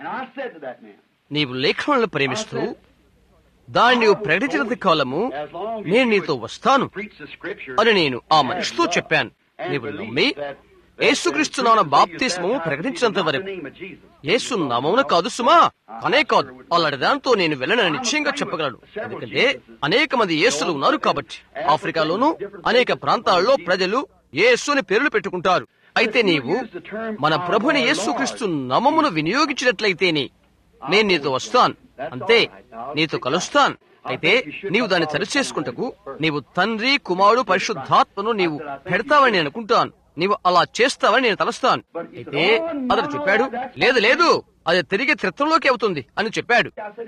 నీవు లేఖనాలను ప్రేమిస్తూ దాన్ని నీవు ప్రకటించినంత కాలము నేను నీతో వస్తాను అని నేను ఆ మనిషితో చెప్పాను నీవు నమ్మి యేసుక్రీస్తు నామ బాప్తిస్మము ప్రకటించినంత వరకు యేసు నామమున కాదు సుమా అనే కాదు అలాంటి దాంతో నేను వెళ్ళనని నిశ్చయంగా చెప్పగలను ఎందుకంటే అనేక మంది యేసులు ఉన్నారు కాబట్టి ఆఫ్రికాలోను అనేక ప్రాంతాల్లో ప్రజలు యేసుని పేర్లు పెట్టుకుంటారు అయితే నీవు మన ప్రభుని యేసుక్రీస్తు నామమును వినియోగించినట్లయితేనే నేను నీతో వస్తాను అంతే నీతో కలుస్తాను అయితే నీవు దాన్ని సరిచేసుకుంటకు నీవు తండ్రి కుమారుడు పరిశుద్ధాత్మను నీవు పెడతావని నేను అనుకుంటాను నీవు అలా చేస్తావని నేను తలస్తాను అయితే అతడు చెప్పాడు లేదు లేదు అది తిరిగి త్రిత్వంలోకి అవుతుంది అని చెప్పాడు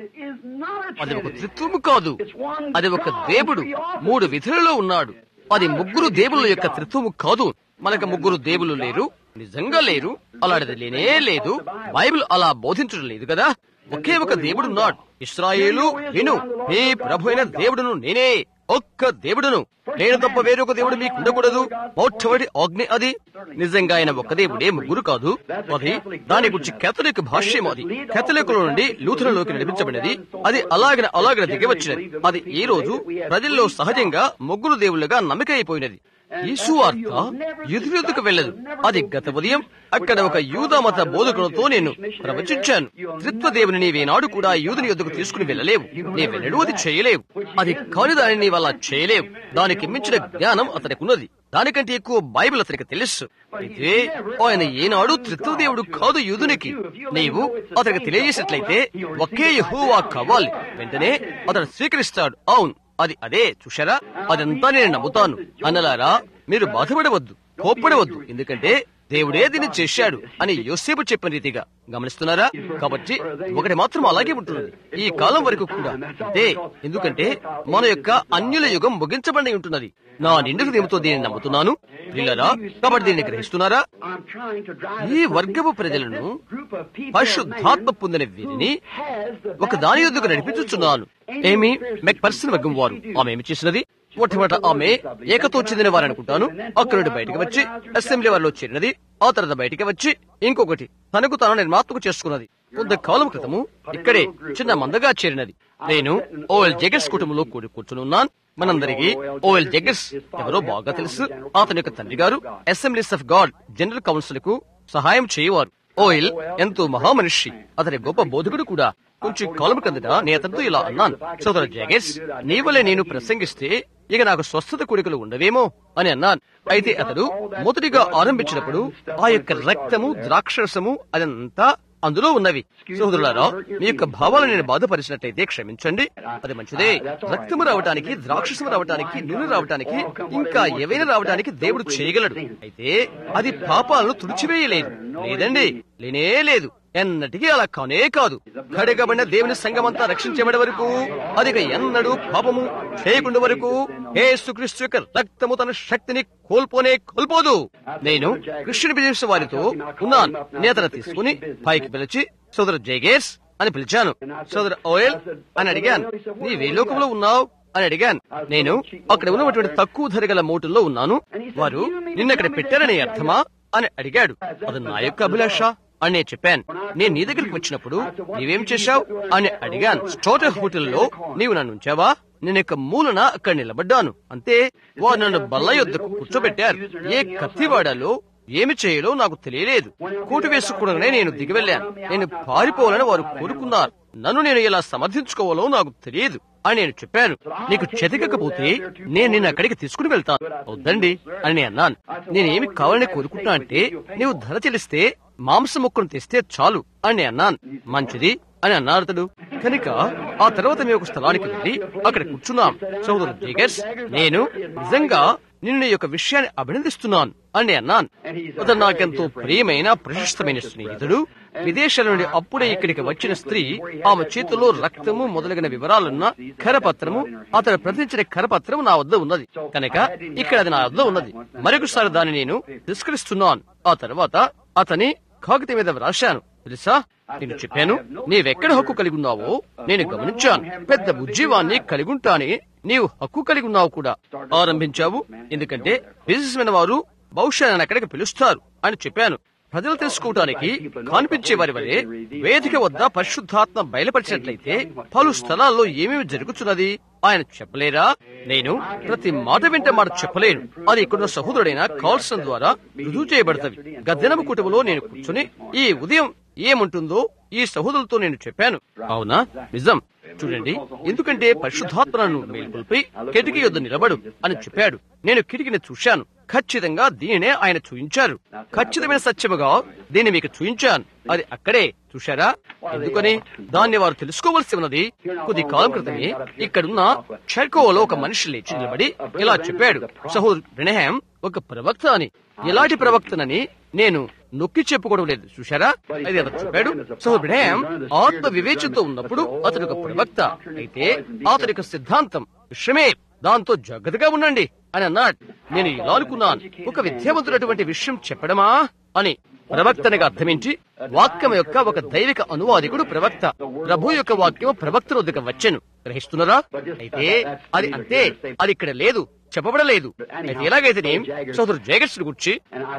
అది ఒక త్రిత్వము కాదు అది ఒక దేవుడు మూడు విధులలో ఉన్నాడు అది ముగ్గురు దేవుళ్ళ యొక్క త్రిత్వము కాదు మనకు ముగ్గురు దేవుళ్ళు లేరు నిజంగా లేరు అలాంటిది లేనే లేదు బైబిల్ అలా బోధించడం లేదు కదా ఒకే ఒక దేవుడు ఉన్నాడు ఇస్రాయేలు విను నీ ప్రభు అయిన దేవుడును నేనే ఒక్క దేవుడును నేను తప్ప వేరొక దేవుడు మీకు ఉండకూడదు మొట్టమొదటి ఆజ్ఞ అది నిజంగా ఆయన ఒక్క దేవుడే ముగ్గురు కాదు అది దాని గురించి కేథలిక్ భాష్యం అది కేథలికుల నుండి లూథరలోకి నడిపించబడినది అది అలాగిన అలాగిన దిగి వచ్చినది అది ఈ రోజు ప్రజల్లో సహజంగా ముగ్గురు దేవుళ్ళుగా నమ్మిక అయిపోయినది ఈ సువార్త యుద్ధకు వెళ్ళదు అది గత ఉదయం అక్కడ ఒక యూద మత బోధకులతో నేను ప్రవచించాను త్రిత్వ దేవుని నీవేనాడు కూడా యూదుని యుద్ధకు తీసుకుని వెళ్ళలేవు నీ వెళ్ళడు అది చేయలేవు అది కాని దానిని నీవు అలా చేయలేవు దానికి మించిన జ్ఞానం అతనికి ఉన్నది దానికంటే ఎక్కువ బైబిల్ అతనికి తెలుసు అయితే ఆయన ఏనాడు త్రిత్వ దేవుడు కాదు యూదునికి నీవు అతనికి తెలియజేసినట్లయితే ఒకే యహోవా కావాలి వెంటనే అతను స్వీకరిస్తాడు అవును అది అదే చూశారా అదంతా నేను నమ్ముతాను అన్నలారా మీరు బాధపడవద్దు కోప్పడవద్దు ఎందుకంటే దేవుడే దీన్ని చేశాడు అని యోసేపు చెప్పిన రీతిగా గమనిస్తున్నారా కాబట్టి ఒకటి మాత్రం అలాగే ఉంటుంది ఈ కాలం వరకు కూడా అదే ఎందుకంటే మన యొక్క అన్యుల యుగం ముగించబడి ఉంటున్నది నా నిండు హృదయంతో దీన్ని నమ్ముతున్నాను పిల్లరా కాబట్టి దీన్ని గ్రహిస్తున్నారా ఈ వర్గపు ప్రజలను పరిశుద్ధాత్మ పొందిన వీరిని ఒక దాని యుద్ధకు నడిపించుచున్నాను ఏమి మెక్ పర్సన్ వర్గం వారు ఆమె ఏమి చేసినది మొట్టమొదట ఆమె ఏకతో చెందిన వారు అనుకుంటాను అక్కడ నుండి బయటకు వచ్చి అసెంబ్లీ వారిలో చేరినది ఆ తర్వాత బయటికి వచ్చి ఇంకొకటి తనకు తాను నిర్మాత్మకు చేసుకున్నది కొంతకాలం క్రితము ఇక్కడే చిన్న మందగా చేరినది నేను ఓఎల్ జగర్స్ కుటుంబంలో కూడి కూర్చుని ఉన్నాను మనందరికీ ఓఎల్ జగర్స్ ఎవరో బాగా తెలుసు అతని యొక్క తండ్రి గారు Assemblies of God general council కు సహాయం చేయవారు ఓయిల్ ఎంతో మహామనిషి అతని గొప్ప బోధకుడు కూడా కొంచెం కాలం కిందట నేను అతనితో ఇలా అన్నాను సోదర జగేష్ నీవలే నేను ప్రసంగిస్తే ఇక నాకు స్వస్థత కోరికలు ఉండవేమో అని అన్నాను అయితే అతడు మొదటిగా ఆరంభించినప్పుడు ఆ యొక్క రక్తము ద్రాక్షరసము అదంతా అందులో ఉన్నవి సోదరులారా మీ యొక్క భావాలను నేను బాధపరిచినట్టయితే క్షమించండి అది మంచిదే రక్తము రావటానికి ద్రాక్షసము రావటానికి నూనె రావటానికి ఇంకా ఏవైనా రావటానికి దేవుడు చేయగలడు అయితే అది పాపాలను తుడిచివేయలేదు లేదండి లేనే లేదు ఎన్నటికీ అలా కానే కాదు కడగబడిన దేవుని సంఘమంతా రక్షించబడే వరకు అదిగా ఎన్నడూ పాపము చేయకుండా వరకు ఏసుక్రీస్తు యొక్క రక్తము తన శక్తిని కోల్పోనే కోల్పోదు నేను కృష్ణుని పిలిచిన వారితో ఉన్నాను నేతను తీసుకుని పైకి పిలిచి సోదర జయగేర్స్ అని పిలిచాను సోదర ఓయల్ అని అడిగాను నీవే లోకంలో ఉన్నావు అని అడిగాను నేను అక్కడ ఉన్నటువంటి తక్కువ ధర గల మోటుల్లో ఉన్నాను వారు నిన్నక్కడ పెట్టారనే అర్థమా అని అడిగాడు అది నా యొక్క అభిలాష అని నేను చెప్పాను నేను నీ దగ్గరికి వచ్చినప్పుడు నీవేం చేశావు అని అడిగాను స్టోటర్ హోటల్లో నీవు నన్ను ఉంచావా నేను యొక్క మూలన అక్కడ నిలబడ్డాను అంతే వారు నన్ను బల్ల యొద్దకు కూర్చోబెట్టారు ఏ కత్తి వాడాలో ఏమి చేయాలో నాకు తెలియలేదు కూటు వేసుకోవడమే నేను దిగి వెళ్ళాను నేను పారిపోవాలని వారు కోరుకున్నారు నన్ను నేను ఎలా సమర్థించుకోవాలో నాకు తెలియదు అని నేను చెప్పాను నీకు చెతకకపోతే నేను నిన్ను అక్కడికి తీసుకుని వెళ్తాను వద్దండి అని నేను అన్నాను నేనేమి కావాలని కోరుకుంటున్నా అంటే నీవు ధర చెల్లిస్తే మాంస ముక్కను తెస్తే చాలు అని నేను అన్నాను మంచిది అని అన్నారు అతడు కనుక ఆ తర్వాత మేము ఒక స్థలానికి వెళ్ళి అక్కడ కూర్చున్నాం సోదరు జిగర్స్ నేను నిజంగా నిన్ను యొక్క విషయాన్ని అభినందిస్తున్నాను అని అన్నాను అతను నాకెంతో ప్రియమైన ప్రశస్తమైన స్నేహితుడు విదేశాల నుండి అప్పుడే ఇక్కడికి వచ్చిన స్త్రీ ఆమె చేతిలో రక్తము మొదలగిన వివరాలున్న కరపత్రము అతను ప్రతించిన కరపత్రము నా వద్ద ఉన్నది కనుక ఇక్కడ అది నా వద్ద ఉన్నది మరొకసారి దాన్ని నేను తిరస్కరిస్తున్నాను ఆ తర్వాత అతని కాగితం మీద వ్రాశాను తెలుసా నేను చెప్పాను నీవెక్కడ హక్కు కలిగి ఉన్నావో నేను గమనించాను పెద్ద ఉజ్జీవాన్ని కలిగి ఉంటాని నీవు హక్కు కలిగి ఉన్నావు కూడా ఆరంభించావు ఎందుకంటే బిజినెస్ మెన్ వారు బహుశా నన్ను అక్కడికి పిలుస్తారు అని చెప్పాను ప్రజలు తెలుసుకోవటానికి కనిపించే వారి వలె వేదిక వద్ద పరిశుద్ధాత్మ బయలుపరిచినట్లయితే పలు స్థలాల్లో ఏమేమి జరుగుతున్నది ఆయన చెప్పలేరా నేను ప్రతి మాట వెంట మాట చెప్పలేను అది ఇక్కడున్న సహోదరుడైన కాల్సన్ ద్వారా రుజువు చేయబడతవి గద్దెనము కుటుంబంలో నేను కూర్చుని ఈ ఉదయం ఏముంటుందో ఈ సహోదరులతో నేను చెప్పాను అవునా నిజం చూడండి ఎందుకంటే పరిశుద్ధాత్మను మేల్కొల్పి కిటికీ యొద్ద నిలబడు అని చెప్పాడు నేను కిటికీని చూశాను ఖచ్చితంగా దీనినే ఆయన చూయించారు ఖచ్చితమైన సత్యముగా దీన్ని మీకు చూయించాను అది అక్కడే చూశారా ఎందుకని దాన్ని వారు తెలుసుకోవలసి ఉన్నది కొద్ది కాలం క్రితమే ఇక్కడున్న చెర్కోలో ఒక మనిషి లేచి నిలబడి ఇలా చెప్పాడు సహోదరు రెనహాం ఒక ప్రవక్త అని ఎలాంటి ప్రవక్తనని నేను నొక్కి చెప్పుకోవడం లేదు చూశారా అది అతను చెప్పాడు సహోదరు రెనహాం ఆత్మ వివేచనతో ఉన్నప్పుడు అతడు ఒక ప్రవక్త అయితే అతని యొక్క సిద్ధాంతం విషయమే దాంతో జాగ్రత్తగా ఉండండి అని అన్నాడు నేను ఇలా అనుకున్నాను ఒక విద్యావంతుడటువంటి విషయం చెప్పడమా అని ప్రవక్తనగా అర్థమించి వాక్యం యొక్క ఒక దైవిక అనువాదికుడు ప్రవక్త ప్రభు యొక్క వాక్యం ప్రవక్త వద్దకు వచ్చెను గ్రహిస్తున్నారా అయితే అది అంతే అది ఇక్కడ లేదు చెప్పబడలేదు అయితే ఎలాగైతే నేను సోదరు జయగర్స్ గురించి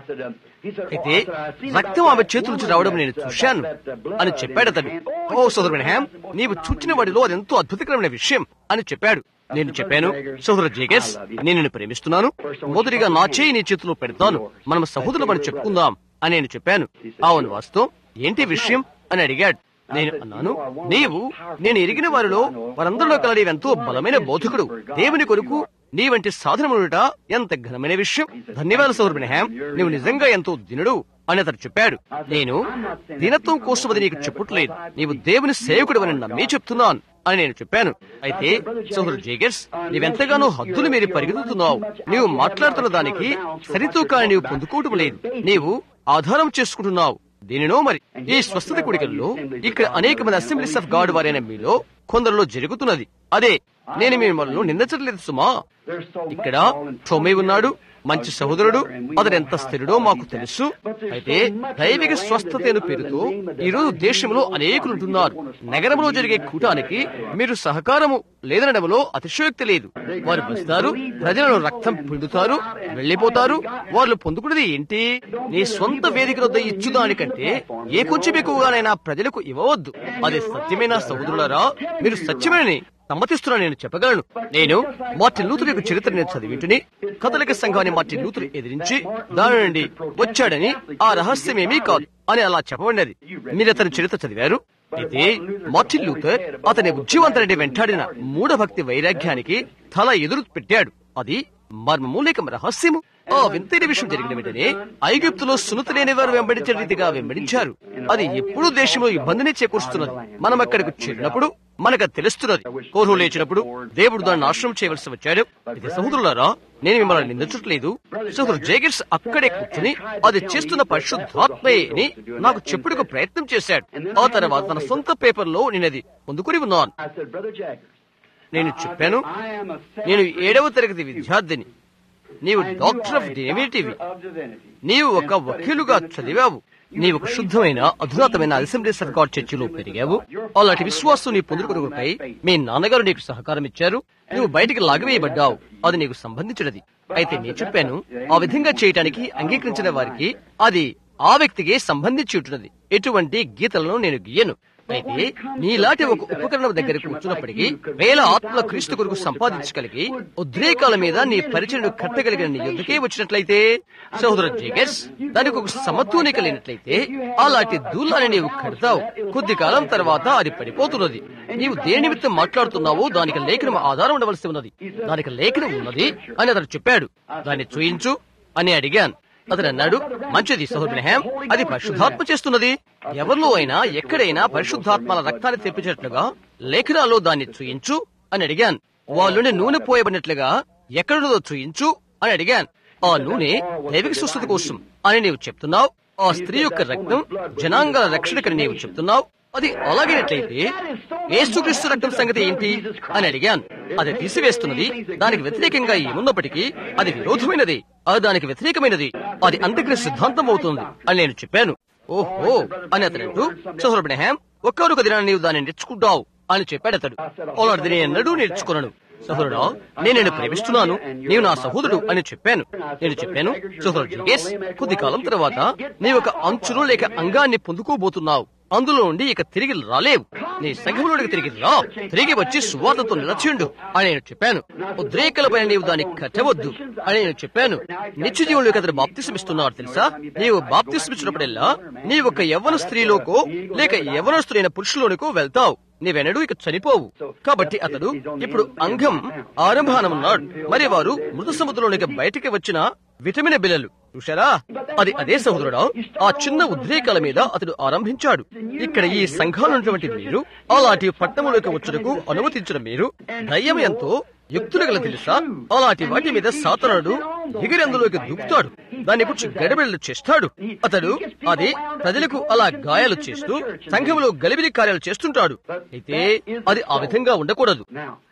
అయితే రక్తం ఆమె చేతుల నుంచి రావడం నేను చూశాను అని చెప్పాడు అతడు ఓ సోదరుడు హ్యామ్ నీవు చూచిన వాడిలో అది ఎంతో అద్భుతకరమైన విషయం అని చెప్పాడు నేను చెప్పాను సోదరు జేగెస్ నేను నిన్ను ప్రేమిస్తున్నాను మొదటిగా నా చేయి నీ చేతిలో పెడతాను మనం సహోదరులు అని చెప్పుకుందాం అని నేను చెప్పాను అవును వాస్తవం ఏంటి విషయం అని అడిగాడు నేను అన్నాను నీవు నేను ఎరిగిన వారిలో వారందరిలో కల నీవెంతో బలమైన బోధకుడు దేవుని కొరకు నీ వంటి సాధనములుట ఎంత ఘనమైన విషయం ధన్యవాదాలు సౌరభిణ హ్యామ్ నీవు నిజంగా ఎంతో దినుడు అని అతడు చెప్పాడు నేను దీనత్వం కోసం అది నీకు చెప్పట్లేదు నీవు దేవుని సేవకుడు అని నమ్మి చెప్తున్నాను అని నేను చెప్పాను అయితే సోదరు జేగర్స్ నీవెంతగానో హద్దులు మీరి పరిగెత్తుతున్నావు నీవు మాట్లాడుతున్న దానికి సరితూకాన్ని నీవు పొందుకోవటం లేదు నీవు ఆధారం చేసుకుంటున్నావు దీనినో మరి ఈ స్వస్థత కుడికల్లో ఇక్కడ అనేక మంది అసెంబ్లీస్ ఆఫ్ గాడ్ వారైన మీలో కొందరిలో జరుగుతున్నది అదే నేను మిమ్మల్ని నిందించట్లేదు సుమా ఇక్కడ టొమై ఉన్నాడు మంచి సహోదరుడు అతడు ఎంత స్థిరుడో మాకు తెలుసు అయితే దైవిక స్వస్థత పేరుతో ఈ రోజు దేశంలో అనేకులు ఉంటున్నారు నగరంలో జరిగే కూటానికి మీరు సహకారము లేదనడంలో అతిశయోక్తి లేదు వారు వస్తారు ప్రజలను రక్తం పిండుతారు వెళ్లిపోతారు వాళ్ళు పొందుకున్నది ఏంటి నీ సొంత వేదిక వద్ద ఇచ్చుదానికంటే ఏ కొంచెం ఎక్కువగానైనా ప్రజలకు ఇవ్వవద్దు అది సత్యమైన సహోదరులరా మీరు సత్యమని సమ్మతిస్తున్నా నేను చెప్పగలను నేను మార్టిన్ లూథర్ యొక్క చరిత్ర నేను చదివింటుని కథలిక సంఘాన్ని మార్టిన్ లూథర్ ఎదిరించి దాని నుండి వచ్చాడని ఆ రహస్యమేమీ కాదు అని అలా చెప్పబడినది మీరు అతని చరిత్ర చదివారు అయితే మార్టిన్ లూథర్ అతని ఉద్యమంతటి వెంటాడిన మూఢభక్తి వైరాగ్యానికి తల ఎదురు పెట్టాడు అది మర్మము లేక రహస్యము ఆ వింతైన విషయం జరిగిన వెంటనే ఐగుప్తులో సునత లేని వారు వెంబడించిన రీతిగా వెంబడించారు అది ఎప్పుడూ దేశంలో ఇబ్బందిని చేకూరుస్తున్నది మనం అక్కడికి చేరినప్పుడు మనకు తెలుస్తున్నది కోరు లేచినప్పుడు దేవుడు దాన్ని నాశనం చేయవలసి వచ్చాడు ఇది సహోదరులారా నేను మిమ్మల్ని నిందించట్లేదు సహోదరు జేగిర్స్ అక్కడే కూర్చుని అది చేస్తున్న పరిశుద్ధాత్మయే అని నాకు చెప్పుడుకు ప్రయత్నం చేశాడు ఆ తర్వాత తన సొంత పేపర్లో నేను అది పొందుకుని ఉన్నాను నేను చెప్పాను నేను ఏడవ తరగతి విద్యార్థిని నీవు డాక్టర్ ఆఫ్ డివినిటీవి నీవు ఒక వకీలుగా చదివావు నీవు ఒక శుద్ధమైన అధునాతమైన అసెంబ్లీస్ ఆఫ్ గాడ్ చర్చిలో పెరిగావు అలాంటి విశ్వాసం నీ పొందుకున్నపై మీ నాన్నగారు నీకు సహకారం ఇచ్చారు నువ్వు బయటికి లాగవేయబడ్డావు అది నీకు సంబంధించినది అయితే నేను చెప్పాను ఆ విధంగా చేయటానికి అంగీకరించిన వారికి అది ఆ వ్యక్తికి సంబంధించి ఉంటున్నది ఎటువంటి గీతలను నేను గీయను అయితే నీలాంటి ఒక ఉపకరణం దగ్గర కూర్చున్నప్పటికీ వేల ఆత్మల క్రీస్తు కొరకు సంపాదించగలిగి ఉద్రేకాల మీద నీ పరిచయను కట్టగలిగిన నీ యుద్ధకే వచ్చినట్లయితే సహోదర జేగర్స్ దానికి ఒక సమతూనిక లేనట్లయితే అలాంటి దూలాన్ని నీవు కడతావు కొద్ది కాలం తర్వాత అది పడిపోతున్నది నీవు దేని నిమిత్తం మాట్లాడుతున్నావో దానికి లేఖనం ఆధారం ఉండవలసి ఉన్నది దానికి లేఖనం ఉన్నది అని అతను చెప్పాడు దాన్ని చూయించు అని అడిగాను అతను అన్నాడు మంచిది సహోదరుని హ్యామ్ అది పరిశుద్ధాత్మ చేస్తున్నది ఎవరిలో అయినా ఎక్కడైనా పరిశుద్ధాత్మల రక్తాన్ని తెప్పించినట్లుగా లేఖనాల్లో దాన్ని చూయించు అని అడిగాను వాళ్ళుండి నూనె పోయబడినట్లుగా ఎక్కడున్నదో చూయించు అని అడిగాను ఆ నూనె దైవిక సుస్థత కోసం అని నీవు చెప్తున్నావు ఆ స్త్రీ యొక్క రక్తం జనాంగాల రక్షణకని నీవు చెప్తున్నావు అది అలాగైనట్లయితే ఏసుక్రీస్తు రక్తం సంగతి ఏంటి అని అడిగాను అది తీసివేస్తున్నది దానికి వ్యతిరేకంగా ఏమున్నప్పటికీ అది విరోధమైనది అది దానికి వ్యతిరేకమైనది అది అంత్యక్రియ సిద్ధాంతం అవుతుంది అని నేను చెప్పాను ఓహో అని అతడు సోదరుడు హ్యామ్ ఒక్కరొక దినాన్ని నీవు దాన్ని నేర్చుకుంటావు అని చెప్పాడు అతడు అలాంటిది నేను ఎన్నడూ నేర్చుకున్నాను సహోదరుడా నేను నేను ప్రేమిస్తున్నాను నీవు నా సహోదరుడు అని చెప్పాను నేను చెప్పాను సహోదరుడు జిగేష్ కొద్ది కాలం తర్వాత నీవు ఒక అంచును లేక అంగాన్ని పొందుకోబోతున్నావు అందులో నుండి ఇక తిరిగి రాలేవు నీ సంఘంలోనికి తిరిగి రా తిరిగి వచ్చి సువార్తతో నిలచిండు అని నేను చెప్పాను ఉద్రేకలపైన నీవు దాన్ని కట్టవద్దు అని నేను చెప్పాను నిత్య జీవులకు అతను బాప్తిసమిస్తున్నాడు తెలుసా నీవు బాప్తిసమిచ్చినప్పుడల్లా నీవు ఒక యవ్వన స్త్రీలోకో లేక యవ్వనస్తులైన పురుషులోనికో వెళ్తావు నీవెనడు ఇక చనిపోవు కాబట్టి అతడు ఇప్పుడు అంగం ఆరంభానమున్నాడు మరి వారు మృత సముద్రంలోనికి బయటికి వచ్చిన విటమిన బిల్లలు చూశారా అది అదే సహోదరుడా ఆ చిన్న ఉద్రేకాల మీద అతడు ఆరంభించాడు ఇక్కడ ఈ సంఘాలున్నటువంటి మీరు అలాంటి పట్టణంలోకి వచ్చుటకు అనుమతించిన మీరు దయ్యం ఎంతో యుక్తులు గల తెలుసా అలాంటి వాటి మీద సాతనుడు ఎగిరి అందులోకి దూకుతాడు దాన్ని పుచ్చి గడబిడలు చేస్తాడు అతడు అది ప్రజలకు అలా గాయాలు చేస్తూ సంఘంలో గలిబిలి కార్యాలు చేస్తుంటాడు అయితే అది ఆ విధంగా ఉండకూడదు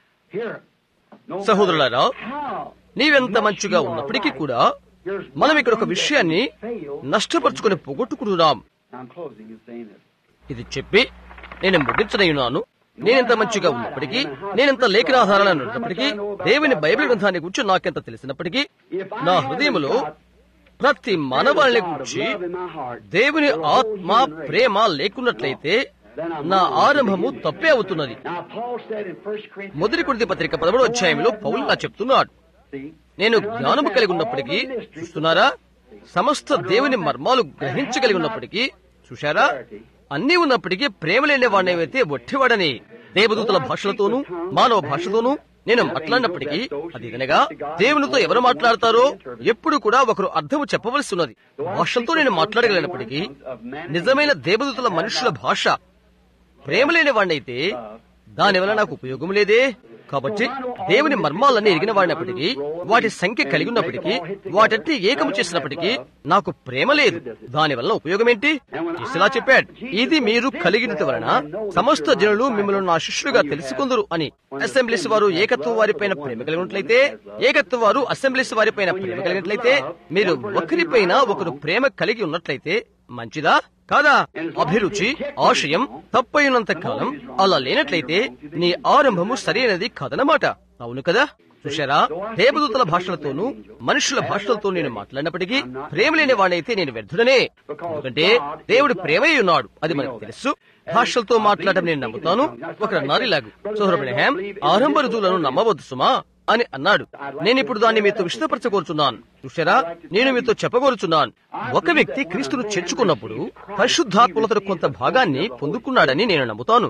సహోదరులారా నీవెంత మంచిగా ఉన్నప్పటికీ కూడా మనం ఇక్కడ ఒక విషయాన్ని నష్టపరుచుకుని పోగొట్టుకుంటున్నాం ఇది చెప్పి నేను ముగించనయ్యున్నాను నేనెంత మంచిగా ఉన్నప్పటికీ నేనెంత లేఖనాధారాలను ఉన్నప్పటికీ దేవుని బైబిల్ గ్రంథాన్ని గురించి నాకెంత తెలిసినప్పటికీ నా హృదయములో ప్రతి మానవాళిని గురించి దేవుని ఆత్మ ప్రేమ లేకున్నట్లయితే నా ఆరంభము తప్పే అవుతున్నది మొదటి కొద్ది పత్రిక పదమూడు అధ్యాయంలో పౌలు నా చెప్తున్నాడు నేను జ్ఞానము కలిగి ఉన్నప్పటికీ చూస్తున్నారా సమస్త దేవుని మర్మాలు గ్రహించగలిగి ఉన్నప్పటికీ చూశారా అన్నీ ఉన్నప్పటికీ ప్రేమ లేని వాడినైతే ఒట్టివాడని దేవదూతల భాషలతోనూ మానవ భాషతోనూ నేను మాట్లాడినప్పటికీ అది కనుక దేవునితో ఎవరు మాట్లాడతారో ఎప్పుడు కూడా ఒకరు అర్థము చెప్పవలసి ఉన్నది భాషలతో నేను మాట్లాడగలిగినప్పటికీ నిజమైన దేవదూతల మనుషుల భాష ప్రేమ లేని వాడినైతే దానివల్ల నాకు ఉపయోగం లేదే కాబట్టి దేవుని మర్మాలన్నీ ఎరిగిన వాడినప్పటికీ వాటి సంఖ్య కలిగి ఉన్నప్పటికీ వాటట్టి ఏకము చేసినప్పటికీ నాకు ప్రేమ లేదు దానివల్ల ఉపయోగం ఏంటి ఇలా చెప్పాడు ఇది మీరు కలిగినంత వలన సమస్త జనులు మిమ్మల్ని నా శిష్యులుగా తెలుసుకుందరు అని అసెంబ్లీస్ వారు ఏకత్వ వారిపైన ప్రేమ కలిగినట్లయితే ఏకత్వ వారు అసెంబ్లీస్ వారిపైన ప్రేమ కలిగినట్లయితే మీరు ఒకరిపైన ఒకరు ప్రేమ కలిగి ఉన్నట్లయితే మంచిదా కాదా అభిరుచి ఆశయం తప్పైనంత కాలం అలా లేనట్లయితే నీ ఆరంభము సరైనది కాదనమాట అవును కదా చూశారా దేవదూతల భాషలతోనూ మనుషుల భాషలతో నేను మాట్లాడినప్పటికీ ప్రేమ లేని వాడైతే నేను వ్యర్థుడనే ఎందుకంటే దేవుడు ప్రేమై ఉన్నాడు అది మనకు తెలుసు భాషలతో మాట్లాడటం నేను నమ్ముతాను ఒక నారిలాగు సోహరబ్రహాం ఆరంభ రుజువులను నమ్మవద్దు సుమా అని అన్నాడు నేను ఇప్పుడు దాన్ని మీతో విశదపరచకూరుచున్నాను చూసారా నేను మీతో చెప్పగోరుచున్నాను ఒక వ్యక్తి క్రీస్తును చేర్చుకున్నప్పుడు పరిశుద్ధాత్మలతో కొంత భాగాన్ని పొందుకున్నాడని నేను నమ్ముతాను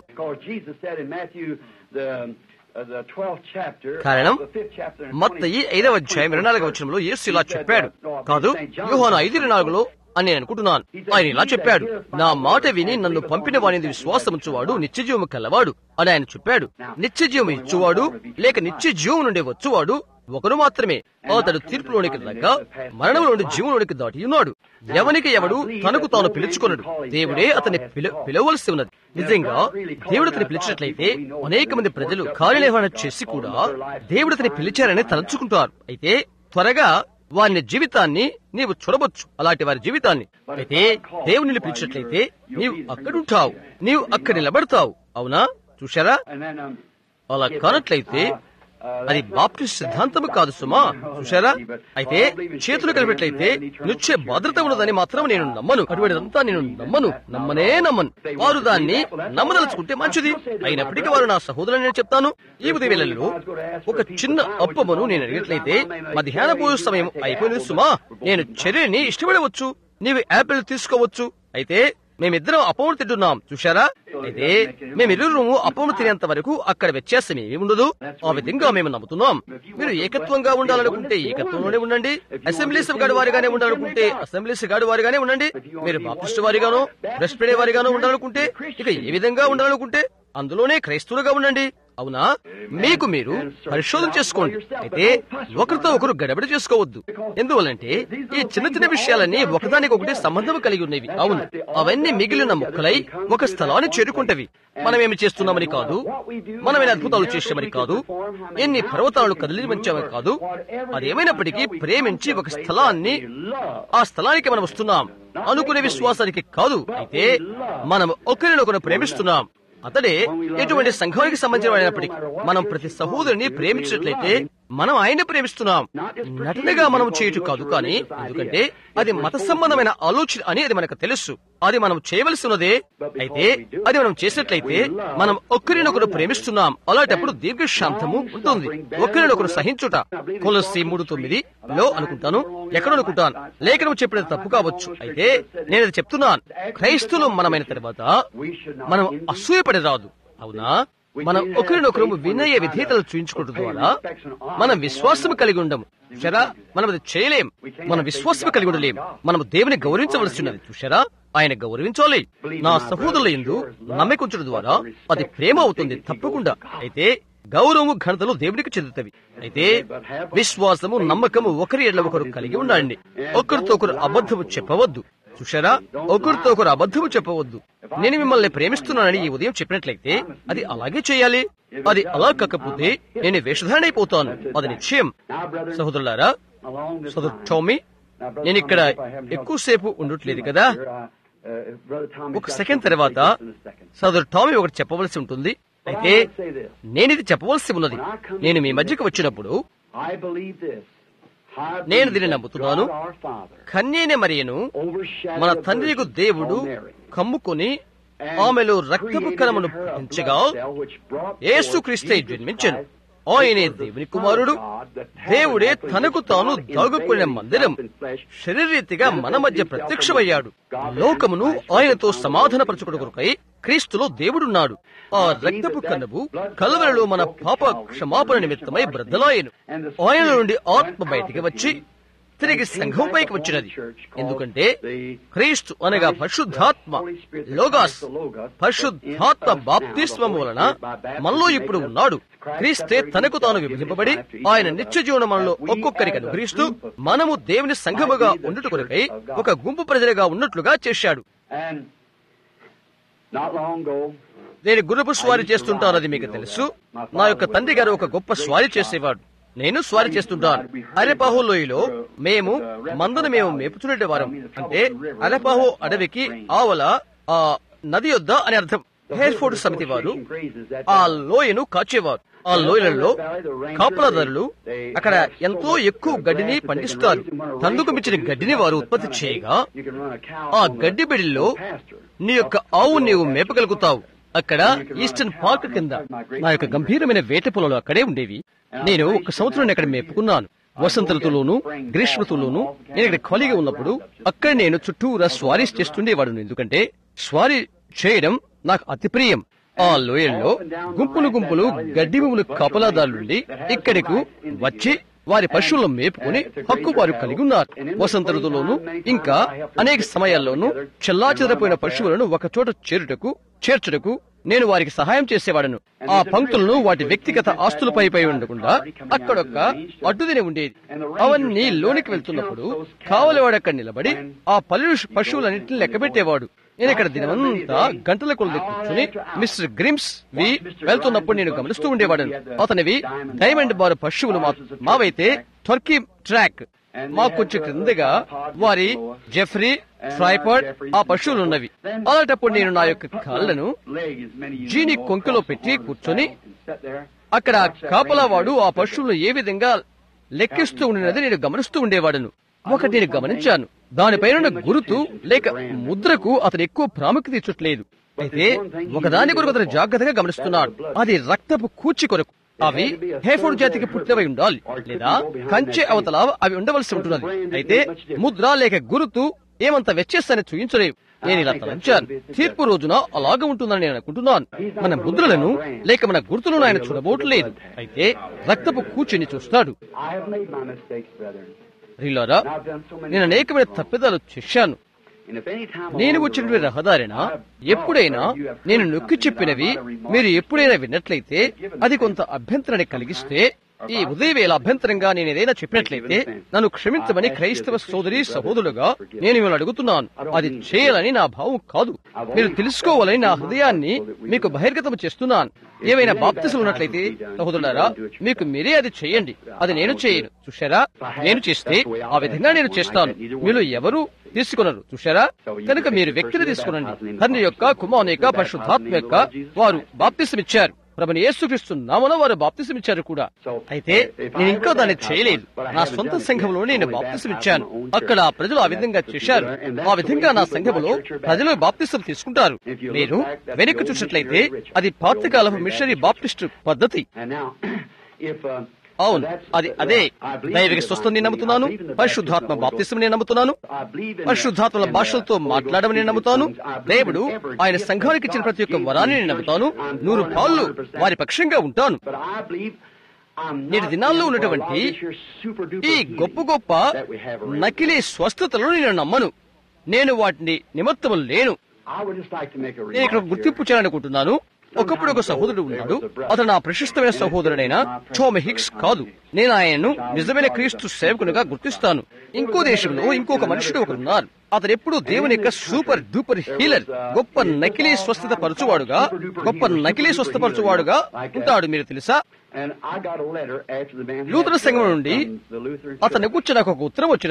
కారణం మత్తయి ఐదవ అధ్యాయం ఇరవై నాలుగవ వచనంలో యేసు ఇలా చెప్పాడు కాదు యోహాను ఐదు ఇరవై నాలుగులో అని నేను అనుకుంటున్నాను ఆయన ఇలా చెప్పాడు నా మాట విని నన్ను పంపిన వానిది విశ్వాసముచ్చువాడు నిత్యజీవము కలవాడు అని ఆయన చెప్పాడు నిత్యజీవం ఇచ్చువాడు లేక నిత్యజీవం నుండి వచ్చువాడు ఒకరు మాత్రమే అతడు తీర్పులోనికి రాక మరణం నుండి జీవంలోనికి దాటి ఉన్నాడు ఎవనికి ఎవడు తనకు తాను పిలుచుకున్నాడు దేవుడే అతన్ని పిల- పిలవలసి ఉన్నది నిజంగా దేవుడు అతని పిలిచినట్లయితే అనేక మంది ప్రజలు కార్యనిర్వహణ చేసి కూడా దేవుడు అతని పిలిచారని తలంచుకుంటారు అయితే త్వరగా వారి జీవితాన్ని నీవు చూడవచ్చు అలాంటి వారి జీవితాన్ని అయితే దేవుని పిలిచినట్లయితే నీవు అక్కడుంటావు నీవు అక్కడ నిలబడతావు అవునా చూశారా అలా కానట్లయితే అది బాప్టిస్ట్ సిద్ధాంతము కాదు సుమా చూశారా అయితే చేతులు కలిపినట్లయితే నిచ్చే భద్రత ఉన్నదని మాత్రం నేను నమ్మను అటువంటిదంతా నేను నమ్మను నమ్మనే నమ్మను వారు దాన్ని నమ్మదలుచుకుంటే మంచిది అయినప్పటికీ వారు నా సహోదరుని నేను చెప్తాను ఈ ఉదయం వేళల్లో ఒక చిన్న అప్పమును నేను అడిగినట్లయితే మధ్యాహ్న భోజన సమయం అయిపోయింది సుమా నేను చర్యని ఇష్టపడవచ్చు నీవు యాపిల్ తీసుకోవచ్చు అయితే మేమిద్దరం అప్పమును తింటున్నాం చూశారా అయితే మేమిరువురు అప్పమును తినేంత వరకు అక్కడ వ్యత్యాసం ఏమీ ఉండదు ఆ విధంగా మేము నమ్ముతున్నాం మీరు ఏకత్వంగా ఉండాలనుకుంటే ఏకత్వంలోనే ఉండండి అసెంబ్లీస్ గాడి వారిగానే ఉండాలనుకుంటే అసెంబ్లీస్ గాడి వారిగానే ఉండండి మీరు బాప్టిస్ట్ వారిగానో బ్రెస్ట్పడే వారిగానో ఉండాలనుకుంటే ఇక ఏ విధంగా ఉండాలనుకుంటే అందులోనే క్రైస్తవులుగా ఉండండి అవునా మీకు మీరు పరిశోధన చేసుకోండి అయితే ఒకరితో ఒకరు గడబడి చేసుకోవద్దు ఎందువల్లంటే ఈ చిన్న చిన్న విషయాలన్నీ ఒకదానికొకటి సంబంధం కలిగి ఉన్నవి అవును అవన్నీ మిగిలిన ముక్కలై ఒక స్థలాన్ని చేరుకుంటవి మనం ఏమి చేస్తున్నామని కాదు మనం ఎన్ని అద్భుతాలు చేసామని కాదు ఎన్ని పర్వతాలను కదిలించామని కాదు అదేమైనప్పటికీ ప్రేమించి ఒక స్థలాన్ని ఆ స్థలానికి మనం వస్తున్నాం అనుకునే విశ్వాసానికి కాదు అయితే మనం ఒకరినొకరు ప్రేమిస్తున్నాం అతడే ఎటువంటి సంఘానికి సంబంధించిన వాడైనప్పటికీ మనం ప్రతి సహోదరుని ప్రేమించినట్లయితే మనం ఆయన ప్రేమిస్తున్నాం నటనగా మనం చేయటం కాదు కానీ ఎందుకంటే అది మత సంబంధమైన ఆలోచన అని అది మనకు తెలుసు అది మనం చేయవలసి ఉన్నదే అయితే అది మనం చేసినట్లయితే మనం ఒకరినొకరు ప్రేమిస్తున్నాం అలాంటప్పుడు దీర్ఘశాంతము ఉంటుంది ఒకరినొకరు సహించుట కొలసి మూడు తొమ్మిది లో అనుకుంటాను ఎక్కడ అనుకుంటాను లేఖనం చెప్పినది తప్పు కావచ్చు అయితే నేను అది చెప్తున్నాను క్రైస్తువులు మనమైన తర్వాత మనం అసూయపడి రాదు అవునా మనం ఒకరినొకరు వినయ విధేతలు చూయించుకోవడం ద్వారా మనం విశ్వాసం కలిగి ఉండము చూసారా మనం అది చేయలేం మనం విశ్వాసం కలిగి ఉండలేం మనం దేవుని గౌరవించవలసి ఉన్నది చూసారా ఆయన గౌరవించాలి నా సహోదరుల ఎందు నమ్మకుంచడం ద్వారా అది ప్రేమ అవుతుంది తప్పకుండా అయితే గౌరవము ఘనతలు దేవునికి చెందుతవి అయితే విశ్వాసము నమ్మకము ఒకరి ఎడ్ల ఒకరు కలిగి ఉండండి ఒకరితో ఒకరు అబద్ధము చెప్పవద్దు చూశారా ఒకరితో ఒకరు అబద్ధము చెప్పవద్దు నేను మిమ్మల్ని ప్రేమిస్తున్నానని ఈ ఉదయం చెప్పినట్లయితే అది అలాగే చేయాలి అది అలా కాకపోతే నేను వేషధారణ అయిపోతాను అది నిశ్చయం సహోదరులారా సోదరు టోమీ నేను ఇక్కడ ఎక్కువసేపు ఉండట్లేదు కదా ఒక సెకండ్ తర్వాత సోదరు టామీ ఒకటి చెప్పవలసి ఉంటుంది అయితే నేనిది చెప్పవలసి ఉన్నది నేను మీ మధ్యకు వచ్చినప్పుడు I believe this. I నేను believe దీన్ని that నమ్ముతున్నాను God our Father కన్యనే మరియను overshadowed మన the తండ్రికి virgin దేవుడు of Mary. కమ్ముకొని And ఆమెలో రక్తపు created కణమును in her a పుట్టించగా blood cell which brought forth యేసుక్రీస్తే Jesus జన్మించెను Christ, ఆయనే which was the దేవుని Son కుమారుడు of God, the దేవుడే tabernacle in తనకు which తాను God దాగుకునే invaded మందిరం himself in flesh. శరీరీతిగా మన మధ్య ప్రత్యక్షమయ్యాడు లోకమును ఆయనతో సమాధానపరచుకుడు కొరకై క్రీస్తులో దేవుడున్నాడు ఆ రక్తపు కన్నబు కలవరలో మన పాప క్షమాపణ నిమిత్తమై బ్రద్దలాయను ఆయన నుండి ఆత్మ బయటికి వచ్చి తిరిగి సంఘంపైకి వచ్చినది ఎందుకంటే క్రీస్తు అనగా పరిశుద్ధాత్మ లోగాస్ పరిశుద్ధాత్మ బాప్తిస్వము వలన మనలో ఇప్పుడు ఉన్నాడు క్రీస్తే తనకు తాను విభజింపబడి ఆయన నిత్య జీవన మనలో ఒక్కొక్కరికి అనుగ్రహిస్తూ మనము దేవుని సంఘముగా ఉండుట కొరకై ఒక గుంపు ప్రజలుగా ఉన్నట్లుగా చేశాడు And not long ago, నేను గుర్రపు స్వారీ చేస్తుంటానది మీకు తెలుసు నా యొక్క తండ్రి గారు ఒక గొప్ప స్వారీ చేసేవాడు నేను స్వారీ చేస్తుంటాను అరెపాహు లోయలో మేము మందును మేము మేపుచుండే వారం అంటే అరెపాహు అడవికి ఆవల ఆ నది యొద్ద అని అర్థం హేర్ఫోర్డ్ సమితి వారు ఆ లోయను కాచేవారు ఆ లోయలలో కాపలాదారులు అక్కడ ఎంతో ఎక్కువ గడ్డిని పండిస్తారు తందుకు మించిన గడ్డిని వారు ఉత్పత్తి చేయగా ఆ గడ్డి బెడిలో నీ యొక్క ఆవు నీవు మేపగలుగుతావు అక్కడ ఈస్టర్న్ పార్క్ కింద నా యొక్క గంభీరమైన వేట పొలాలు అక్కడే ఉండేవి నేను ఒక సంవత్సరం అక్కడ మేపుకున్నాను వసంత ఋతువులోను గ్రీష్మ ఋతువులోను నేను ఇక్కడ ఖాళీగా ఉన్నప్పుడు అక్కడ నేను చుట్టూరా స్వారీ చేస్తుండేవాడు ఎందుకంటే స్వారీ చేయడం నాకు అతి ప్రియం ఆ లోయల్లో గుంపులు గుంపులు గడ్డి భూములు కాపలాదారులుండి ఇక్కడకు వచ్చి వారి పశువులను మేపుకుని హక్కు వారు కలిగి ఉన్నారు వసంత ఋతువులోను ఇంకా అనేక సమయాల్లోనూ చెల్లాచెదరపోయిన పశువులను ఒక చోట చేరుటకు చేర్చుటకు నేను వారికి సహాయం చేసేవాడను ఆ పంక్తులను వాటి వ్యక్తిగత ఆస్తులపై పై ఉండకుండా అక్కడొక్క అడ్డుదిని ఉండేది అవన్నీ లోనికి వెళ్తున్నప్పుడు కావలివాడు అక్కడ నిలబడి ఆ పలు పశువులన్నింటిని లెక్కబెట్టేవాడు నేను ఇక్కడ దినమంతా గంటల కొలది కూర్చుని మిస్టర్ గ్రిమ్స్ వి వెళ్తున్నప్పుడు నేను గమనిస్తూ ఉండేవాడను అతనివి డైమండ్ బారు పశువులు మా- మావైతే టర్కీ ట్రాక్ మా కొంచెం క్రిందగా వారి జెఫ్రీ ట్రైపాడ్ ఆ పశువులు ఉన్నవి అలాంటప్పుడు నేను నా యొక్క కాళ్లను జీని కొంకలో పెట్టి కూర్చొని అక్కడ కాపలావాడు ఆ పశువులను ఏ విధంగా లెక్కిస్తూ ఉండినది నేను గమనిస్తూ ఉండేవాడను ఒకటి నేను గమనించాను దానిపైన గురుతు లేక ముద్రకు అతను ఎక్కువ ప్రాముఖ్యత ఇచ్చట్లేదు అయితే ఒకదాని కొరకు అతను జాగ్రత్తగా గమనిస్తున్నాడు అది రక్తపు కూచి కొరకు అవి హేఫోడ్ జాతికి పుట్టినవై ఉండాలి లేదా కంచె అవతల అవి ఉండవలసి ఉంటున్నది అయితే ముద్ర లేక గురుతు ఏమంత వ్యత్యాసాన్ని చూపించలేవు నేను ఇలా తలంచాను తీర్పు రోజున అలాగే ఉంటుందని నేను అనుకుంటున్నాను మన ముద్రలను లేక మన గుర్తులను ఆయన చూడబోట్లేదు అయితే రక్తపు కూర్చుని చూస్తాడు I have made my mistakes, brethren. రీలారా I've done so many నేను అనేకమైన తప్పిదాలు చేశాను And if any time నేను along the వచ్చినటువంటి road, రహదారిన I have ఎప్పుడైనా thought that you have నేను heard నొక్కి something చెప్పినవి that I might have మీరు remarked ఎప్పుడైనా విన్నట్లయితే అది కొంత అభ్యంతరాన్ని కలిగిస్తే ఈ ఉదయవేళ అభ్యంతరంగా నేను ఏదైనా చెప్పినట్లయితే నన్ను క్షమించమని క్రైస్తవ సోదరి సహోదరులుగా నేను మిమ్మల్ని అడుగుతున్నాను అది చేయాలని నా భావం కాదు మీరు తెలుసుకోవాలని నా హృదయాన్ని మీకు బహిర్గతం చేస్తున్నాను ఏవైనా బాప్తిసులు ఉన్నట్లయితే సహోదరులారా మీకు మీరే అది చేయండి అది నేను చేయను చూశారా నేను చేస్తే ఆ విధంగా నేను చేస్తాను మీరు ఎవరు తీసుకున్నారు చూశారా కనుక మీరు వ్యక్తిని తీసుకునండి తండ్రి యొక్క కుమారుని యొక్క పరిశుద్ధాత్మ యొక్క వారు బాప్తిసం ఇచ్చారు ప్రభుని యేసుక్రీస్తు నామలో వారు బాప్తిసం ఇచ్చారు కూడా అయితే నేను ఇంకా దాన్ని చేయలేదు నా సొంత సంఘంలో నేను బాప్తిసం ఇచ్చాను అక్కడ ఆ ప్రజలు ఆ విధంగా చేశారు ఆ విధంగా నా సంఘములో ప్రజలు బాప్తిసం తీసుకుంటారు నేను వెనక్కి చూసినట్లయితే అది పాతకాలపు మిషనరీ బాప్టిస్ట్ పద్ధతి And now, if uh, అవును that's- అది అదే I believe దైవిక in- స్వస్థం నేను I నమ్ముతున్నాను believe in the పరిశుద్ధాత్మ baptism of the Holy బాప్తిసం నేను నమ్ముతున్నాను Ghost. I believe in the- పరిశుద్ధాత్మల in the భాషలతో Holy Ghost మాట్లాడమని నేను speaking in నమ్ముతాను tongues. I believe దేవుడు in every ఆయన gift సంఘానికి that ఇచ్చిన God ప్రతి ఒక్క gave వరాన్ని me నేను నమ్ముతాను I'm నూరు for పాళ్ళు 100%. వారి పక్షంగా ఉంటాను But I believe I'm నేటి not దినాల్లో in for a lot ఉన్నటువంటి of this here super-duper ఈ healing గొప్ప గొప్ప that we have around. నకిలీ స్వస్థతలను నేను నమ్మను నేను వాటిని నిమిత్తము లేను I would just like to make a నేను ఇక్కడ remark here. గుర్తింపు చేయాలనుకుంటున్నాను ఒకప్పుడు ఒక సహోదరుడు ఉన్నాడు అతను నా ప్రశస్తమైన సహోదరుడైన టోమ్ హిక్స్ కాదు నేను ఆయనను నిజమైన క్రీస్తు సేవకునిగా గుర్తిస్తాను ఇంకో దేశంలో ఇంకొక మనుషుడు ఒకరున్నారు అతను ఎప్పుడు దేవుని యొక్క సూపర్ డూపర్ హీలర్ గొప్ప నకిలీ స్వస్థత పరచువాడుగా గొప్ప నకిలీ స్వస్థపరచువాడుగా ఉంటాడు మీరు తెలుసా And I got a letter after the man had Luther సంఘం నుండి from the Lutheran అతని church. గురించి నాకు ఒక ఉత్తరం వచ్చినది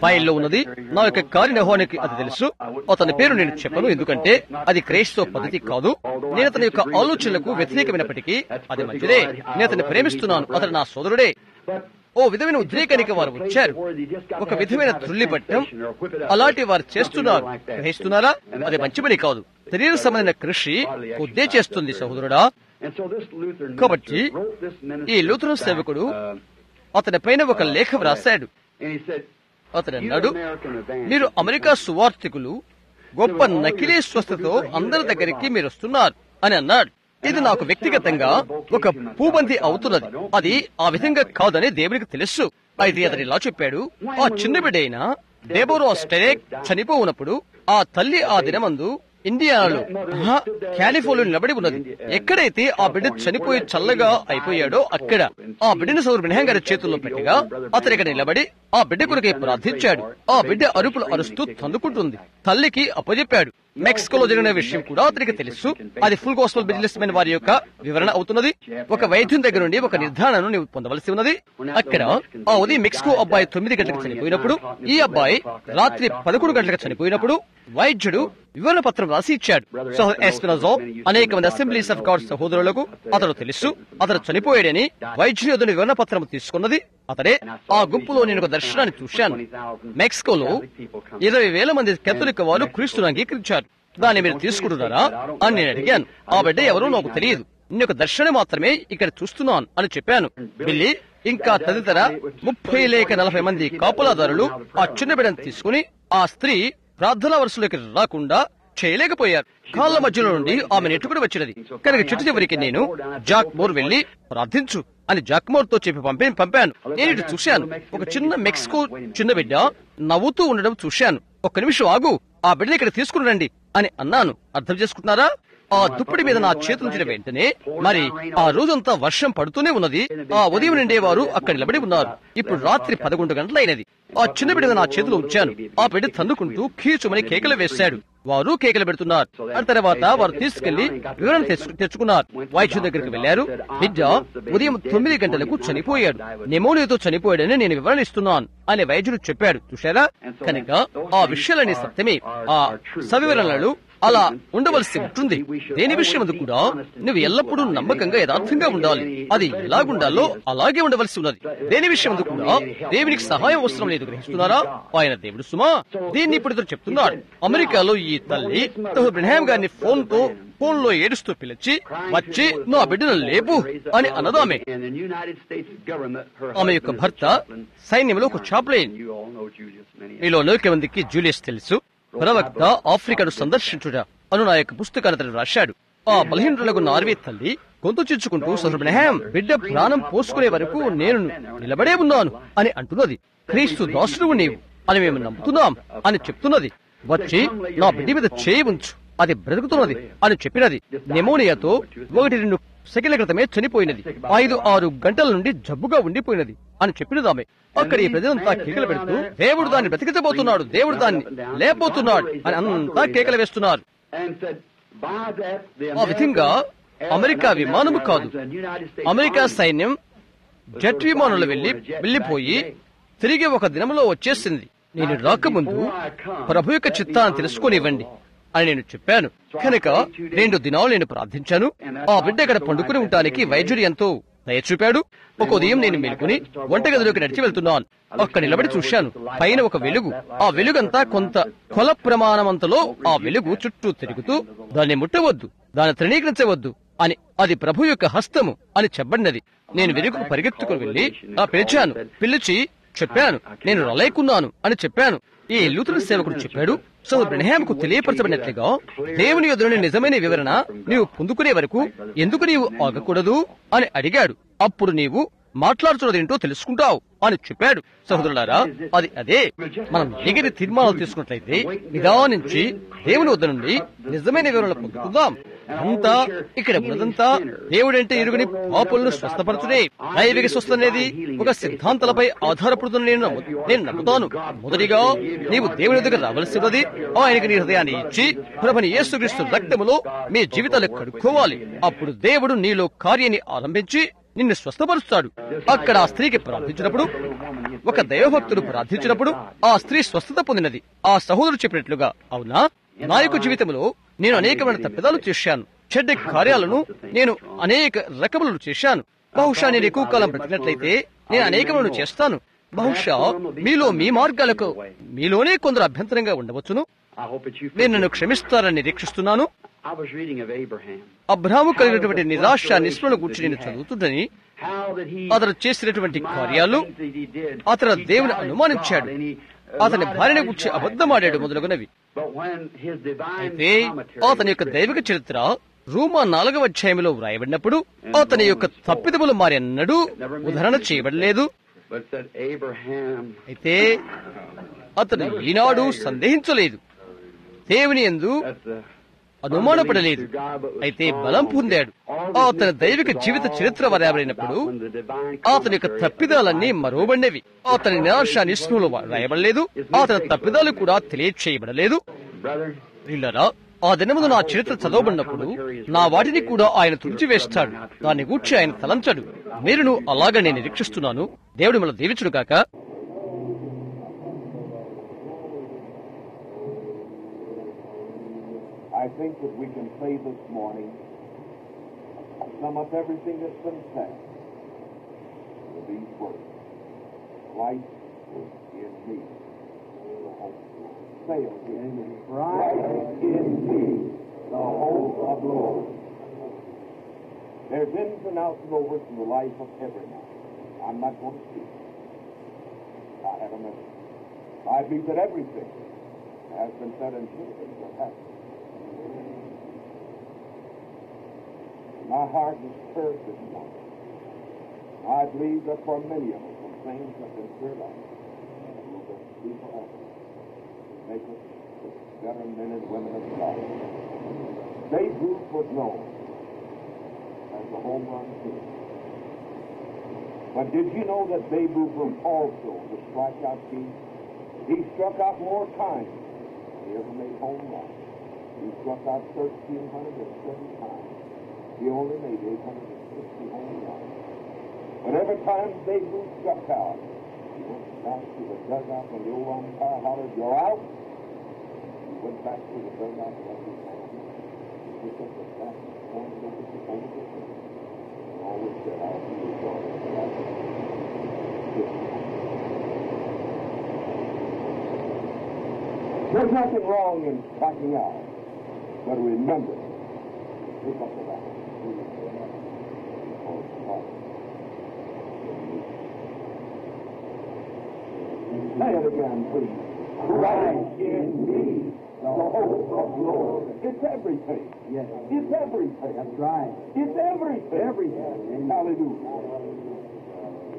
ఫైల్లో ఉన్నది నా యొక్క కార్యనిర్వహణకి అది తెలుసు అతని పేరు నేను చెప్పను ఎందుకంటే అది క్రైస్తవ పద్ధతి కాదు నేను అతని యొక్క ఆలోచనలకు వ్యతిరేకమైనప్పటికీ అది మంచిదే నేను అతన్ని ప్రేమిస్తున్నాను అతను నా సోదరుడే ఓ విధమైన ఉద్రేకానికి వారు వచ్చారు ఒక విధమైన త్రుల్లిపట్టం అలాంటి వారు చేస్తున్నారు గ్రహిస్తున్నారా అది మంచి పని కాదు శరీర సంబంధమైన కృషి ఉద్దే చేస్తుంది సహోదరుడా కాబట్టి ఈ లూథరన్ సేవకుడు అతని పైన ఒక లేఖ వ్రాశాడు అతను అన్నాడు మీరు అమెరికా సువార్థికులు గొప్ప నకిలీ స్వస్థతో అందరి దగ్గరికి మీరు వస్తున్నారు అని అన్నాడు ఇది నాకు వ్యక్తిగతంగా ఒక పూబంది అవుతున్నది అది ఆ విధంగా కాదని దేవునికి తెలుసు అయితే అతను ఇలా చెప్పాడు ఆ చిన్న బిడ్డ అయిన డెబోరో స్టెరేక్ చనిపోవునప్పుడు ఆ తల్లి ఆ దినమందు ఇండియాలో ఆహా, కాలిఫోర్నియా నిలబడి ఉన్నది ఎక్కడైతే ఆ బిడ్డ చనిపోయి చల్లగా అయిపోయాడో అక్కడ ఆ బిడ్డను సౌరు బ్రహ్మ గారి చేతుల్లో పెట్టగా అతను ఇక్కడ నిలబడి ఆ బిడ్డ కొరకై ప్రార్థించాడు ఆ బిడ్డ అరుపులు అరుస్తూ తన్నుకుంటుంది తల్లికి అప్పజెప్పాడు మెక్సికోలో జరిగిన విషయం కూడా అతనికి తెలుసు అది ఫుల్ గోస్పల్ బిజినెస్ మెన్ వారి యొక్క వివరణ అవుతున్నది ఒక వైద్యం దగ్గర నుండి ఒక నిర్ధారణను నీవు పొందవలసి ఉన్నది అక్కడ ఆ ఉదయం మెక్సికో అబ్బాయి తొమ్మిది గంటలకు చనిపోయినప్పుడు ఈ అబ్బాయి రాత్రి పదకొండు గంటలకు చనిపోయినప్పుడు వైద్యుడు వివరణ పత్రం రాసి ఇచ్చాడు సోదర్ ఎస్పినజో అనేక మంది అసెంబ్లీస్ ఆఫ్ గాడ్ సహోదరులకు అతడు తెలుసు అతడు చనిపోయాడని వైద్యుని అతని వివరణ పత్రం తీసుకున్నది అతడే ఆ గుంపులో నేను ఒక దర్శనాన్ని చూశాను మెక్సికోలో ఇరవై వేల మంది కెథలిక్ వారు క్రీస్తును అంగీకరించారు దాన్ని మీరు తీసుకుంటున్నారా అని నేను అడిగాను ఆ బిడ్డ ఎవరో నాకు తెలియదు నేను ఒక దర్శనం మాత్రమే ఇక్కడ చూస్తున్నాను అని చెప్పాను బిల్లి ఇంకా తదితర ముప్పై లేక నలభై మంది కాపులాదారులు ఆ చిన్న బిడ్డను తీసుకుని ఆ స్త్రీ ప్రార్థనా వరుసలోకి రాకుండా చేయలేకపోయారు కాళ్ళ మధ్యలో నుండి ఆమె నెట్టుకుని వచ్చినది కనుక చిట్టు చివరికి నేను జాక్ మోర్ వెళ్లి ప్రార్థించు అని జాక్ మోర్ తో చెప్పి పంపి పంపాను నేను ఇటు చూశాను ఒక చిన్న మెక్సికో చిన్న బిడ్డ నవ్వుతూ ఉండడం చూశాను ఒక్క నిమిషం ఆగు ఆ బిడ్డని ఇక్కడ తీసుకుని రండి అని అన్నాను అర్థం చేసుకుంటున్నారా ఆ దుప్పటి మీద నా చేతులు ఉంచిన వెంటనే మరి ఆ రోజంతా వర్షం పడుతూనే ఉన్నది ఆ ఉదయం నుండే వారు అక్కడ నిలబడి ఉన్నారు ఇప్పుడు రాత్రి పదకొండు గంటలైనది ఆ చిన్న బిడ్డ నా చేతిలో ఉంచాను ఆ బిడ్డ తన్నుకుంటూ కీచుమని కేకలు వేశాడు వారు కేకలు పెడుతున్నారు ఆ తర్వాత వారు తీసుకెళ్లి వివరణ తెచ్చు- తెచ్చుకున్నారు వైద్యుడి దగ్గరికి వెళ్లారు బిడ్డ ఉదయం తొమ్మిది గంటలకు చనిపోయాడు నెమోనియాతో చనిపోయాడని నేను వివరణ ఇస్తున్నాను అని వైద్యుడు చెప్పాడు చూశారా కనుక ఆ విషయాలన్నీ సత్యమే ఆ సవివరణలు అలా ఉండవలసి ఉంటుంది దేని విషయం కూడా నువ్వు ఎల్లప్పుడూ నమ్మకంగా యథార్థంగా ఉండాలి అది ఎలాగుండాలో అలాగే ఉండవలసి ఉన్నది దేని విషయం కూడా దేవునికి సహాయం అవసరం లేదు గ్రహిస్తున్నారా ఆయన దేవుడు సుమా దీన్ని ఇప్పుడు ఇతను చెప్తున్నాడు అమెరికాలో ఈ తల్లి బ్రహ్యాం గారిని ఫోన్ తో ఫోన్ లో ఏడుస్తూ పిలిచి వచ్చి నా బిడ్డను లేపు అని అన్నదామె ఆమె యొక్క భర్త సైన్యంలో ఒక చాప్లైన్ మీలో అనేక మందికి జూలియస్ తెలుసు ప్రవక్త ఆఫ్రికాను సందర్శించుట అను నా యొక్క పుస్తకాన్ని అతను రాశాడు ఆ బలహీనులకు నార్వే తల్లి గొంతు చిచ్చుకుంటూ సహృబ్రహం బిడ్డ ప్రాణం పోసుకునే వరకు నేను నిలబడే ఉన్నాను అని అంటున్నది క్రీస్తు దాసుడు నీవు అని మేము నమ్ముతున్నాం అని చెప్తున్నది వచ్చి నా బిడ్డ మీద చేయి ఉంచు అది బ్రతుకుతున్నది అని చెప్పినది నెమోనియాతో ఒకటి రెండు సెకండ్ల క్రితమే చనిపోయినది ఐదు ఆరు గంటల నుండి జబ్బుగా ఉండిపోయినది అని చెప్పినది ఆమె అక్కడ ఈ ప్రజలంతా కేకలు పెడుతూ దేవుడు దాన్ని బ్రతికించబోతున్నాడు దేవుడు దాన్ని లేకపోతున్నాడు అని అంతా కేకలు వేస్తున్నారు ఆ విధంగా అమెరికా విమానము కాదు అమెరికా సైన్యం జెట్ విమానంలో వెళ్లి వెళ్లిపోయి తిరిగి ఒక దినంలో వచ్చేసింది నేను రాకముందు ప్రభు యొక్క చిత్తాన్ని తెలుసుకోనివ్వండి అని నేను చెప్పాను కనుక రెండు దినాలు నేను ప్రార్థించాను ఆ బిడ్డ ఇక్కడ పండుకుని ఉండటానికి వైద్యుడు ఎంతో దయ చూపాడు ఒక ఉదయం నేను మేల్కొని వంటగదిలోకి నడిచి వెళ్తున్నాను అక్కడ నిలబడి చూశాను పైన ఒక వెలుగు ఆ వెలుగంతా కొంత కొల ప్రమాణమంతలో ఆ వెలుగు చుట్టూ తిరుగుతూ దాన్ని ముట్టవద్దు దాన్ని తృణీకరించవద్దు అని అది ప్రభు యొక్క హస్తము అని చెప్పబడినది నేను వెలుగుకు పరిగెత్తుకుని వెళ్లి ఆ పిలిచాను పిలిచి చెప్పాను నేను రలేకున్నాను అని చెప్పాను ఈ లూతుల సేవకుడు చెప్పాడు సో బ్రహ్యాంకు తెలియపరచబడినట్లుగా దేవుని ఎదురుని నిజమైన వివరణ నీవు పొందుకునే వరకు ఎందుకు నీవు ఆగకూడదు అని అడిగాడు అప్పుడు నీవు మాట్లాడుతున్నదేంటో తెలుసుకుంటావు అని చెప్పాడు సహోదరులారా అది అదే మనం ఎగిరి తీర్మానాలు తీసుకున్నట్లయితే నిదానించి దేవుని వద్ద నుండి నిజమైన వివరణ పొందుకుందాం అంతా ఇక్కడ ఉన్నదంతా దేవుడంటే ఇరుగుని పాపులను స్వస్థపరచునే దైవిక స్వస్థ అనేది ఒక సిద్ధాంతాలపై ఆధారపడుతున్న నేను నమ్ము- నేను నమ్ముతాను మొదటిగా నీవు దేవుని దగ్గర రావలసి ఉన్నది ఆయనకి నీ హృదయాన్ని ఇచ్చి ప్రభుని యేసుక్రీస్తు రక్తములో మీ జీవితాలు కడుక్కోవాలి అప్పుడు దేవుడు నీలో కార్యాన్ని ఆరంభించి నిన్ను స్వస్థపరుస్తాడు అక్కడ ఆ స్త్రీకి ప్రార్థించినప్పుడు ఒక దైవభక్తుడు ప్రార్థించినప్పుడు ఆ స్త్రీ స్వస్థత పొందినది ఆ సహోదరుడు చెప్పినట్లుగా అవునా నా యొక్క జీవితంలో నేను అనేకమైన తప్పిదాలు చేశాను చెడ్డ కార్యాలను నేను అనేక రకములను చేశాను బహుశా నేను ఎక్కువ కాలం బ్రతికినట్లయితే నేను అనేకములను చేస్తాను బహుశా మీలో మీ మార్గాలకు మీలోనే కొందరు అభ్యంతరంగా ఉండవచ్చును I hope that you నేను నన్ను క్షమిస్తారని నిరీక్షిస్తున్నాను I was reading of Abraham. అబ్రాహము కలిగినటువంటి నిరాశ నిస్మల గురించి నేను చదువుతుందని How that he అతను చేసినటువంటి కార్యాలు things that he did. అతను He దేవుని doubted అనుమానించాడు God and he, uh, అతని lied భార్యను about గురించి his wife. అబద్ధమాడాడు మొదలగునవి But when his divine అయితే commentary అతని యొక్క was దైవిక చరిత్ర రూమా నాలుగవ అధ్యాయంలో వ్రాయబడినప్పుడు అతని యొక్క తప్పిదములు మరి ఎన్నడూ ఉదాహరణ చేయబడలేదు written, but said Abraham అయితే అతను ఈనాడు సందేహించలేదు దేవుని ఎందు that's the అనుమానపడలేదు అయితే బలం పొందాడు అతని దైవిక జీవిత చరిత్ర వరాబడినప్పుడు అతని యొక్క తప్పిదాలన్నీ మరోబడినవి అతని నిరాశ నిస్నులు రాయబడలేదు అతని తప్పిదాలు కూడా తెలియచేయబడలేదు brother వీళ్ళరా ఆ దినమున నా చరిత్ర చదవబడినప్పుడు నా వాటిని కూడా ఆయన తుడిచివేస్తాడు దాన్ని గూర్చి ఆయన తలంచడు మీరును అలాగ నేను నిరీక్షిస్తున్నాను దేవుడు మన దీవించుడు కాక I think that we can say this morning, sum up everything that's been said with these words. Christ is in me. The hope. Say it again. Christ in me, the hope of glory. There's ins and outs and overs in the life of every man. I'm not going to speak. I have a message. I believe that everything has been said and should have been said. has been. My heart is stirred this morning. I believe that for many of us, some things have been cleared up. Will be forever. Make us better men and women of God. Babe Ruth was known as the home run king. But did you know that Babe Ruth was also the strikeout king? He struck out more times than he ever made home runs. He struck out 1,307 times. He only made 860 home runs. But every time Babe Ruth struck out, he went back to the dugout when the old umpire hollered, You're out. He went back to the dugout and left his hand. He picked up the bat and pointed over the over the field. And always said, I'll be your daughter. There's nothing wrong in striking out. But remember, pick up the bat. Say it again, please. Christ in me, the hope of glory. It's everything. Yes. It's everything. That's right. It's everything. Everything. Hallelujah.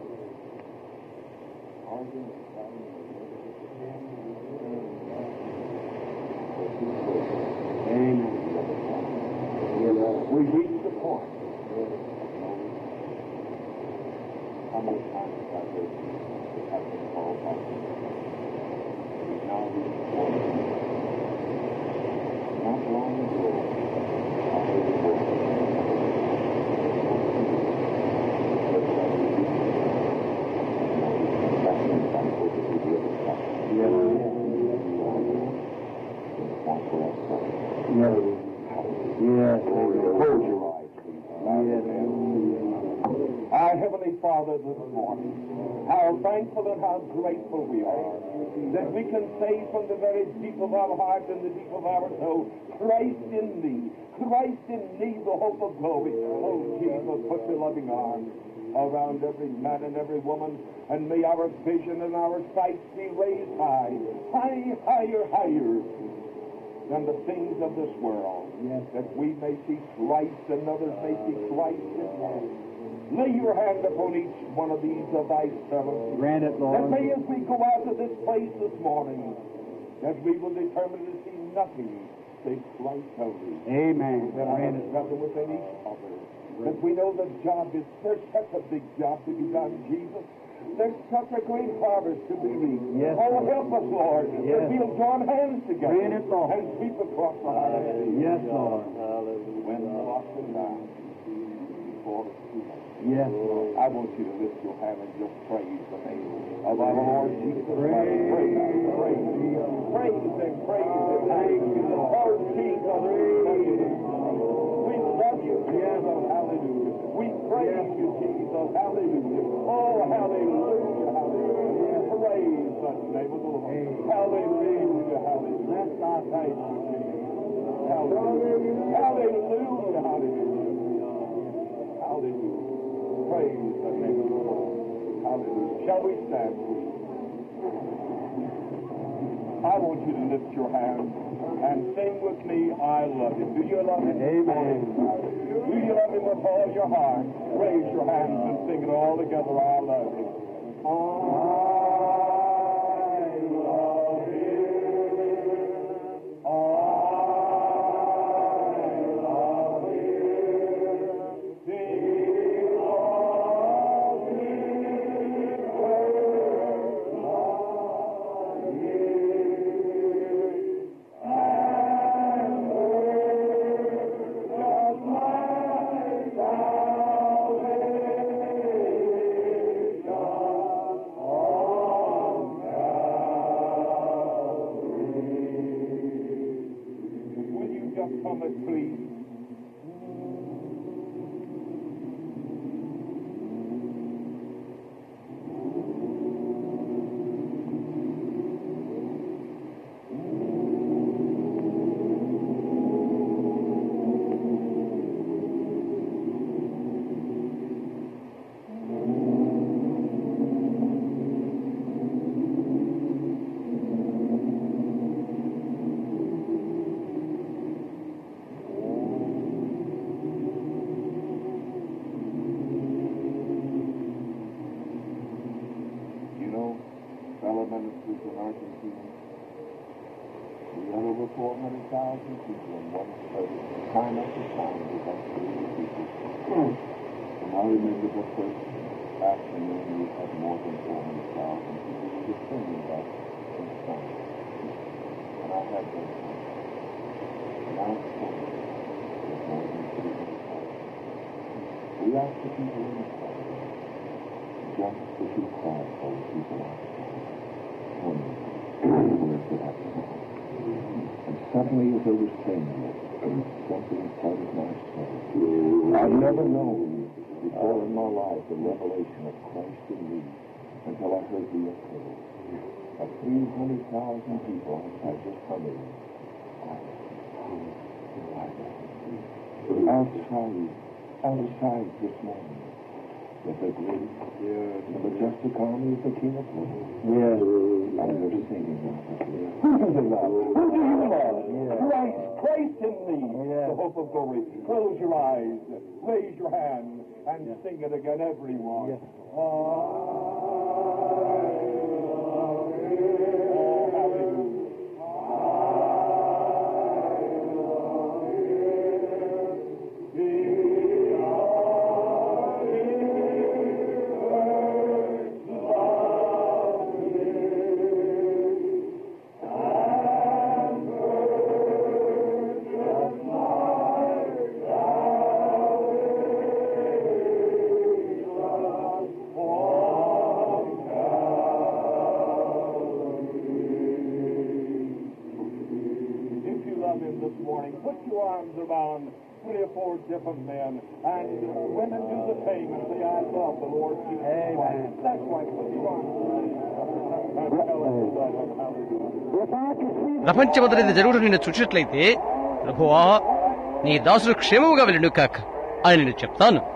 Amen. We reach the point. How many times have I heard it has been called back? We now reach the point. Not long ago, I heard the word. Yes. Close your eyes, please. Our Heavenly Father, this morning, how thankful and how grateful we are that we can say from the very deep of our heart and the deep of our soul, Christ in me, Christ in me, the hope of glory. Oh, Jesus, put your loving arms around every man and every woman, and may our vision and our sight be raised high, high, higher, higher than the things of this world, that we may see Christ and others may see Christ in us. Lay your hand upon each one of these of thy servants. Grant it, That Lord. may, as we go out of this place this morning, that we will determine to see nothing save Christ only. Amen. That our brother within each other. That we know the job is, there's such a big job to be done, Jesus. There's such a great harvest to be reaped. Yes, oh, Lord. help us, Lord, Yes. that we'll join hands together Grant it, Lord. and sweep across the highway. Yes, Lord. When the lost and down before brought us through. Yes, Lord. I want you to lift your hand and just praise the name of our Lord Jesus Christ. Praise, praise, praise Him, praise Him. Thank you, Lord Jesus. We love you, Jesus. Hallelujah. We praise you, Jesus. Hallelujah. Oh, hallelujah, hallelujah. Praise the name of the Lord. Hallelujah, hallelujah. That's our thank you, Jesus. Hallelujah, hallelujah, hallelujah. Hallelujah. Praise the name of the Lord. Hallelujah. Shall we stand, please? I want you to lift your hand and sing with me, I love you. Do you love him? Amen. Do you love him with all your heart? Raise your hands and sing it all together, I love him. I love him. Will you just come and please? You know, fellow ministers in Argentina, we have over 400,000 people in one place. Time after time, we have to people. And I remember the first afternoon we had more than 400,000 people. We were singing that in song. And I had that song. Now it's full. There's more than 300,000. We asked the people in the crowd just as you cry for the people outside. Tell me, where's it at now? And suddenly as I was saying it, something flooded my soul. I've never known before in my life the revelation of Christ in me until I heard the echo of 300,000 people had just come in. Outside, outside this morning, with the great, the majestic army of the King of Glory. Yes. And they're singing out of here. Who do they love? Who do you love? Christ, Christ in me, the hope of glory. Close your eyes, raise your hand, and sing it again, everyone. Oh, hallelujah. If you love him this morning, put your arms around three or four different men, and uh, women do the same and say, I love the Lord Jesus Christ. That's why put your arms around him. And tell him you love him. Hallelujah. ప్రపంచమంతట ఇది జరుగుడు నిన్ను చూసినట్లయితే ప్రభువా నీ దాసుడు క్షేమముగా వెళ్ళును కాక అని నేను చెప్తాను